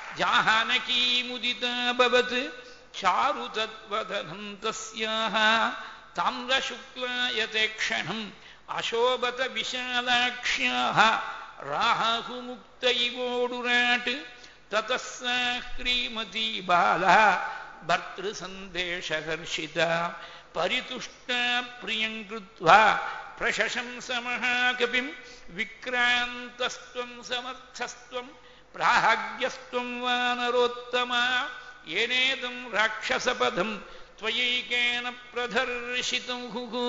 जाहानकीमुदिताभवत् चारु तद्वदनम् तस्याः ताम्रशुक्लायते क्षणम् अशोभत विशालाक्ष्याः राहुमुक्त इवोडुराट् ततः सा ह्रीमती बाला भर्तृसन्देशहर्षिता परितुष्टा प्रियम् कृत्वा प्रशशंसमहाकपिम् विक्रान्तस्त्वम् समर्थस्त्वम् प्राहाग्यस्त्वम् वानरोत्तमा येनेदम् राक्षसपदम् त्वयैकेन प्रदर्शितम्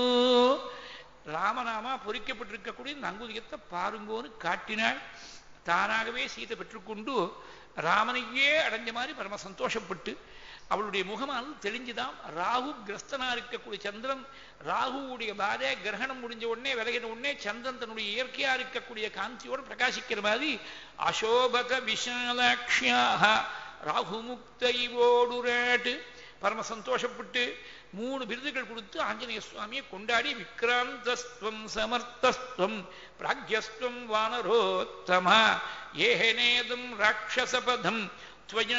ராமநாமா பொறிக்கப்பட்டிருக்கக்கூடிய இந்த அங்குதியத்தை பாருங்கோன்னு காட்டினாள் தானாகவே சீதை பெற்றுக்கொண்டு ராமனையே அடைஞ்ச மாதிரி பரம சந்தோஷப்பட்டு அவளுடைய முகமானது தெளிஞ்சுதான் ராகு கிரஸ்தனா இருக்கக்கூடிய சந்திரன் ராகுவுடைய பாதை கிரகணம் முடிஞ்ச உடனே விலகின உடனே சந்திரன் தன்னுடைய இயற்கையா இருக்கக்கூடிய காந்தியோடு பிரகாசிக்கிற மாதிரி அசோபக விஷாலாட்சியாக ராகு முக்த இவோடுராட்டு பரம சந்தோஷப்பட்டு மூணு விருதுகள் கொடுத்து ஆஞ்சநேய சுவாமியை கொண்டாடி விக்ராந்தஸ்துவம் சமர்த்தஸ்துவம் பிராக்யஸ்துவம் வானரோத்தமா ஏஹனேதம் ராட்சசபதம் துவயா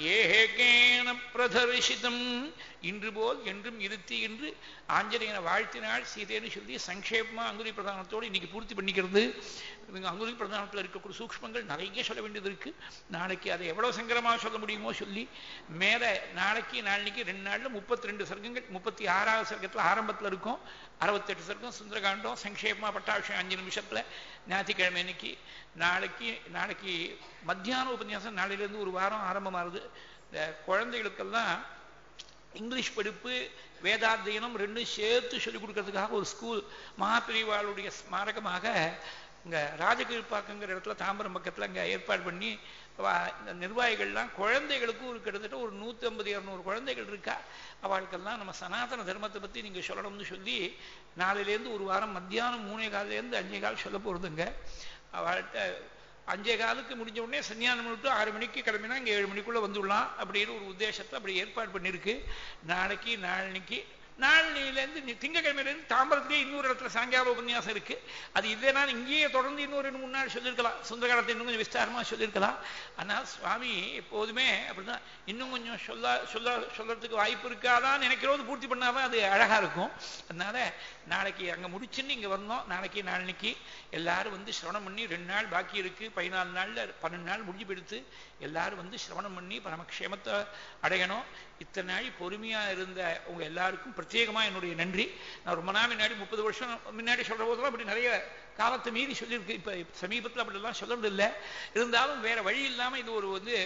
ஏகேன பிரதர்ஷிதம் இன்று போல் என்றும் இருத்தி என்று ஆஞ்சநேயனை வாழ்த்தினாள் சீதைன்னு சொல்லி சங்கேபமா அங்குரி பிரதானத்தோடு இன்னைக்கு பூர்த்தி பண்ணிக்கிறது அங்குரி பிரதானத்தில் இருக்கக்கூடிய சூக்மங்கள் நிறைய சொல்ல வேண்டியது இருக்கு நாளைக்கு அதை எவ்வளவு சங்கரமாக சொல்ல முடியுமோ சொல்லி மேலே நாளைக்கு நாளைக்கு ரெண்டு நாளில் முப்பத்தி ரெண்டு சர்க்கங்கள் முப்பத்தி ஆறாவது சர்க்கத்தில் ஆரம்பத்தில் இருக்கும் அறுபத்தெட்டு சர்க்கம் சுந்தரகாண்டம் சங்கேபமா பட்டாபிஷேகம் அஞ்சு நிமிஷத்தில் ஞாயிற்றுக்கிழமை இன்னைக்கு நாளைக்கு நாளைக்கு மத்தியான உபன்யாசம் நாளையிலேருந்து ஒரு வாரம் ஆரம்பமாகுது இந்த குழந்தைகளுக்கெல்லாம் இங்கிலீஷ் படிப்பு வேதாத்தியனம் ரெண்டும் சேர்த்து சொல்லிக் கொடுக்கறதுக்காக ஒரு ஸ்கூல் மகாபிரிவாளுடைய ஸ்மாரகமாக இங்கே ராஜகிருப்பாக்கங்கிற இடத்துல தாம்பரம் பக்கத்தில் அங்கே ஏற்பாடு பண்ணி இந்த நிர்வாகிகள்லாம் குழந்தைகளுக்கும் ஒரு கிட்டத்தட்ட ஒரு நூற்றி ஐம்பது இரநூறு குழந்தைகள் இருக்கா அவளுக்கெல்லாம் நம்ம சனாதன தர்மத்தை பற்றி நீங்கள் சொல்லணும்னு சொல்லி நாளையிலேருந்து ஒரு வாரம் மத்தியானம் மூணே காலிலேருந்து அஞ்சே கால் சொல்ல போகிறதுங்க அவள்கிட்ட அஞ்சே காலுக்கு முடிஞ்ச உடனே சன்னியானம் விட்டு ஆறு மணிக்கு கிளம்பினா இங்கே ஏழு மணிக்குள்ளே வந்துடலாம் அப்படின்னு ஒரு உத்தேசத்தை அப்படி ஏற்பாடு பண்ணியிருக்கு நாளைக்கு நாளைக்கு நாளையிலேருந்து திங்கக்கிழமையிலேருந்து தாம்பரத்துலேயே இன்னொரு இடத்துல சாயங்கால உபன்யாசம் இருக்கு அது இல்லைன்னா இங்கேயே தொடர்ந்து இன்னொரு ரெண்டு மூணு நாள் சொல்லியிருக்கலாம் சுந்தரகாலத்தை இன்னும் கொஞ்சம் விஸ்தாரமாக சொல்லியிருக்கலாம் ஆனால் சுவாமி எப்போதுமே அப்படிதான் இன்னும் கொஞ்சம் சொல்ல சொல்ல சொல்றதுக்கு வாய்ப்பு இருக்காதான் நினைக்கிறோது பூர்த்தி பண்ணாதான் அது அழகாக இருக்கும் அதனால நாளைக்கு அங்கே முடிச்சுன்னு இங்கே வந்தோம் நாளைக்கு நாளைக்கு எல்லாரும் வந்து சிரவணம் பண்ணி ரெண்டு நாள் பாக்கி இருக்கு பதினாலு நாளில் பன்னெண்டு நாள் முடிஞ்சு போயிடுத்து எல்லாரும் வந்து சிரவணம் பண்ணி பரமக்ஷேமத்தை அடையணும் இத்தனை நாள் பொறுமையா இருந்த உங்க எல்லாருக்கும் பிரத்யேகமா என்னுடைய நன்றி நான் ரொம்ப நாள் முன்னாடி முப்பது வருஷம் முன்னாடி சொல்ற போதெல்லாம் அப்படி நிறைய காலத்தை மீறி சொல்லியிருக்கு இப்ப சமீபத்தில் அப்படிலாம் சொல்றது இல்லை இருந்தாலும் வேற வழி இல்லாம இது ஒரு வந்து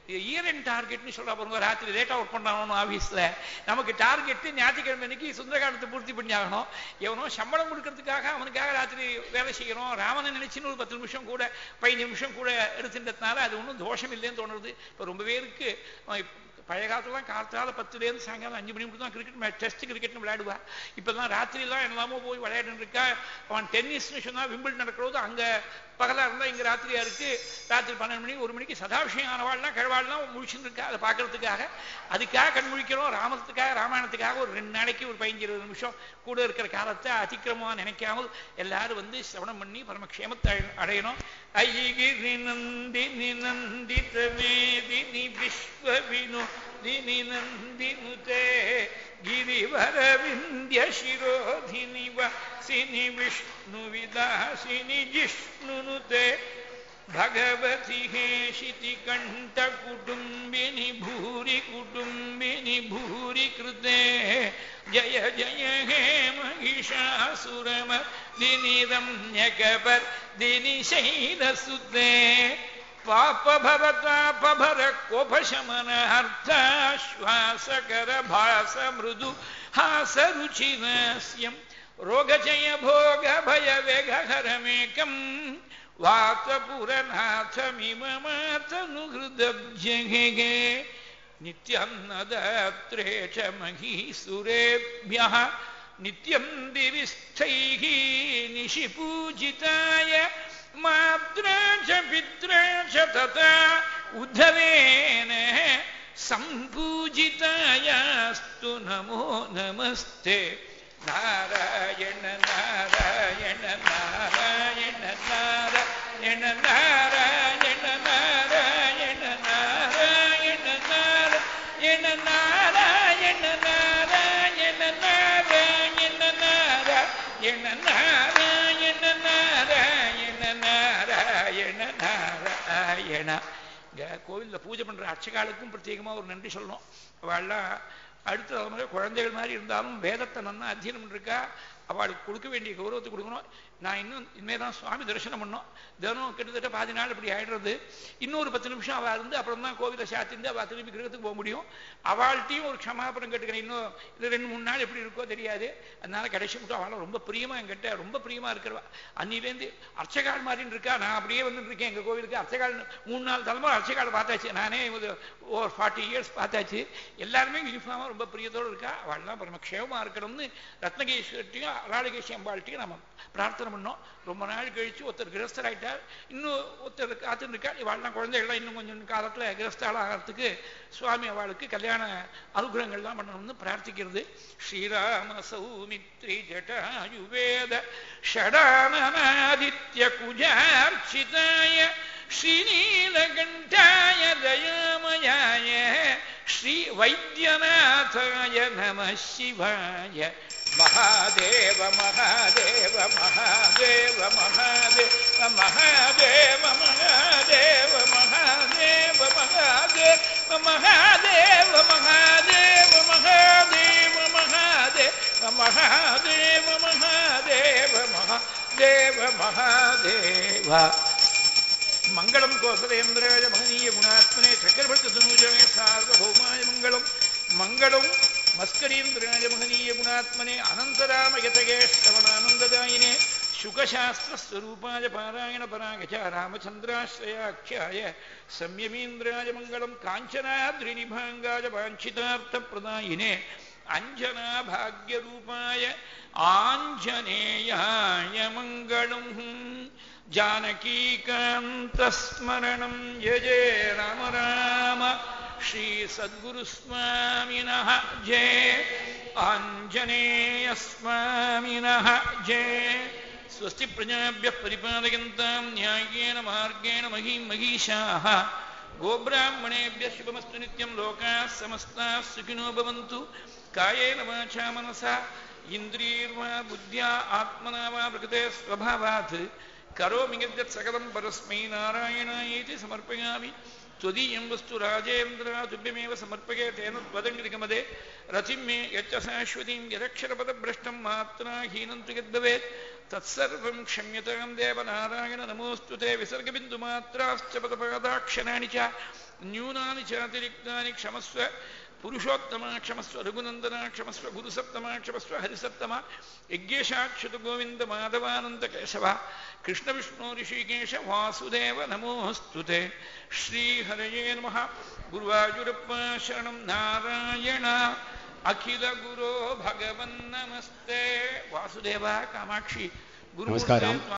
இயர் எண்ட் டார்கெட்னு சொல்றா பாருங்க ராத்திரி லேட்டாக ஒர்க் பண்ணணும் ஆஃபீஸில் நமக்கு டார்கெட்டு ஞாயிற்றுக்கிழமை அன்னைக்கு சுந்தரகாண்டத்தை பூர்த்தி பண்ணி ஆகணும் எவனோ சம்பளம் கொடுக்கறதுக்காக அவனுக்காக ராத்திரி வேலை செய்கிறோம் ராமனை நினைச்சுன்னு ஒரு பத்து நிமிஷம் கூட பதினஞ்சு நிமிஷம் கூட எடுத்துட்டதுனால அது ஒன்றும் தோஷம் இல்லைன்னு தோணுறது இப்போ ரொம்ப பேருக்கு அவன் இப்ப பழைய காலத்துலாம் காலத்தால பத்துலேருந்து சாயங்காலம் அஞ்சு மணி மட்டும் தான் கிரிக்கெட் மேட்ச் டெஸ்ட் கிரிக்கெட்னு விளையாடுவா இப்போல்லாம் ராத்திரிலாம் எல்லாமோ போய் விளையாடுன்னு இருக்கா அவன் டென்னிஸ்னு சொன்னா விம்பிள் நடக்கிறது அங்க பகலா இருந்தா இங்க ராத்திரியா இருக்கு ராத்திரி பன்னெண்டு மணி ஒரு மணிக்கு சதாபிஷேகம் ஆனவாள்லாம் கிழவாள்லாம் முழிச்சுன்னு இருக்கா அதை பார்க்கறதுக்காக அதுக்காக கண் முழிக்கிறோம் ராமத்துக்காக ராமாயணத்துக்காக ஒரு ரெண்டு நாளைக்கு ஒரு பதினஞ்சு இருபது நிமிஷம் கூட இருக்கிற காலத்தை அதிக்கிரமா நினைக்காமல் எல்லாரும் வந்து சிரவணம் பண்ணி பரமக்ஷேமத்தை அடை- அடையணும் ஐகிரி நந்தினி நந்தித மேதினி விஸ்வ வினோதினி நந்தினுதே गिरिवरविन्द्य शिरोधिनि वसिनि विष्णुविदासिनि जिष्णुनुते भगवति हेशिति कण्ठकुटुम्बिनि भूरि कुटुम्बिनि भूरि कृते जय जय हे महिषासुरमर्दिनि रम्यकपर्दिनि शैलसुते पापभवतापभर कोपशमनार्थाश्वासकर भास मृदु हासरुचिनास्यं रोगजय भोग भय वेगहरमेकम् वातपुरनाथमिम मातनुहृदब्जगे नित्यन्नदात्रे च महीसुरेभ्यः नित्यं दिविस्थैः निशिपूजिताय मात्रा च पित्रा च तथा उद्धवेन सम्पूजितायास्तु नमो नमस्ते नारायण नारायण नारायण नारायण नारायण नारायण नारायण नारायण नारायण नारायण नारायण नारायण नारायण நாராயண நாராயண நாராயண இங்க கோவில்ல பூஜை பண்ற அர்ச்சகாலுக்கும் பிரத்யேகமா ஒரு நன்றி சொல்லணும் அவள்லாம் அடுத்த தலைமுறை குழந்தைகள் மாதிரி இருந்தாலும் வேதத்தை நன்னா அத்தியனம் பண்ணிருக்கா அவளுக்கு கொடுக்க வேண்டிய கௌரவத்தை கொடுக்கணும் நான் இன்னும் இனிமேல் தான் சுவாமி தரிசனம் பண்ணோம் தினம் கிட்டத்தட்ட பாதி நாள் இப்படி ஆயிடுறது இன்னொரு பத்து நிமிஷம் அவள் இருந்து அப்புறம் தான் கோவிலை சாத்திருந்து அவள் திரும்பி கிரகத்துக்கு போக முடியும் அவள்கிட்டையும் ஒரு க்ஷமாபணம் கேட்டுக்கிறேன் இன்னும் இது ரெண்டு மூணு நாள் எப்படி இருக்கோ தெரியாது அதனால கடைசி மட்டும் அவளை ரொம்ப பிரியமா என்கிட்ட ரொம்ப பிரியமா இருக்கிறவா அன்னிலேருந்து அர்ச்சகால் மாதிரின்னு இருக்கா நான் அப்படியே வந்துட்டு இருக்கேன் எங்க கோவிலுக்கு அர்ச்சகால் மூணு நாள் தலைமுறை அர்ச்சகால் பார்த்தாச்சு நானே ஒரு ஒரு ஃபார்ட்டி இயர்ஸ் பார்த்தாச்சு எல்லாருமே யூனிஃபார்மா ரொம்ப பிரியத்தோடு இருக்கா அவள்லாம் பரம க்ஷேமமா இருக்கணும்னு ரத்னகேஸ்வர்ட்டையும் ராடகேசி அம்பாள்கிட்டையும் நம்ம பிரார்த்தனை பண்ணோம் ரொம்ப நாள் கழிச்சு ஒருத்தர் கிரஸ்தராயிட்டார் இன்னும் ஒருத்தர் காத்துன்னு இருக்கா இவாள்லாம் குழந்தைகள்லாம் இன்னும் கொஞ்சம் காலத்துல கிரஸ்தால ஆகிறதுக்கு சுவாமி அவளுக்கு கல்யாண அனுகிரகங்கள்லாம் பண்ணணும்னு பிரார்த்திக்கிறது ஸ்ரீராம சௌமித்ரி ஜட்டாயுவேத ஷடானநாதித்ய குஜார்ச்சிதாய ஸ்ரீநீலகண்டாய தயாமயாய ஸ்ரீ வைத்தியநாதாய நம சிவாய மகாதேவ மகாதேவ மகாதேவ மகாதேவ மகாதேவ மகாதேவ மகாதேவ மகாதேவ மகாதேவ மகாதேவ மகாதேவ மகாதேவ மகாதேவ மகாதேவ மகாதேவ மகாதேவ மங்களம் கோசலேந்திராய மகனீய குணாத்மனே சக்கரவர்த்தி தனூஜமே சார்வபௌமாய மங்களம் மங்களம் மஸ்கரீந்திராய மகனீய குணாத்மனே அனந்தராமயதகேஷ்டவனானந்ததாயினே சுகசாஸ்திரஸ்வரூபாய பாராயண பராகச்ச ராமச்சந்திராஸ்ரயாख्याय संयमीन्द्राय मङ्गलं काञ्चनाद्रिनिभाङ्गाय वाञ्छितार्थप्रदायिने अञ्जनाभाग्यरूपाय आञ्जनेयाय मङ्गलम् जानकीकान्तस्मरणं यजे राम राम श्रीसद्गुरुस्वामिनः जय आञ्जनेयस्वामिनः जय स्वस्ति प्रजाभ्यः परिपालयन्तां न्याय्येन मार्गेण महीं महीषाः गोब्राह्मणेभ्यः शुभमस्तु नित्यं लोकाः समस्ताः सुखिनो भवन्तु कायेन वाचा मनसा इन्द्रियैर्वा बुद्ध्या आत्मना वा प्रकृते स्वभावात् करोमि यद्यत् सकलं परस्मै नारायणायेति समर्पयामि त्वदीयं वस्तु राजेन्द्र तुभ्यमेव समर्पये तेन त्वदङ्गिरिकमदे रतिं मे यच्च शाश्वतीं यदक्षरपदभ्रष्टं मात्रा हीनं तु यद्भवेत् तत्सर्वं क्षम्यतां देवनारायण नमोऽस्तु ते विसर्गबिन्दुमात्राश्च पदपादाक्षराणि च न्यूनानि चातिरिक्तानि क्षमस्व पुरुषोत्तमा क्षमस्व रघुनन्दना क्षमस्व गुरुसप्तमा क्षमस्व हरिसप्तमा यज्ञेशाक्षुत गोविन्द माधवानन्द केशव कृष्णविष्णु ऋषिकेश वासुदेव नमोऽस्तु ते श्रीहरये नमः गुरुवायुरप्पा शरणं नारायण अखिलगुरो भगवन्नमस्ते वासुदेव कामाक्षि गुरुमूर्ते नमस्कारम्.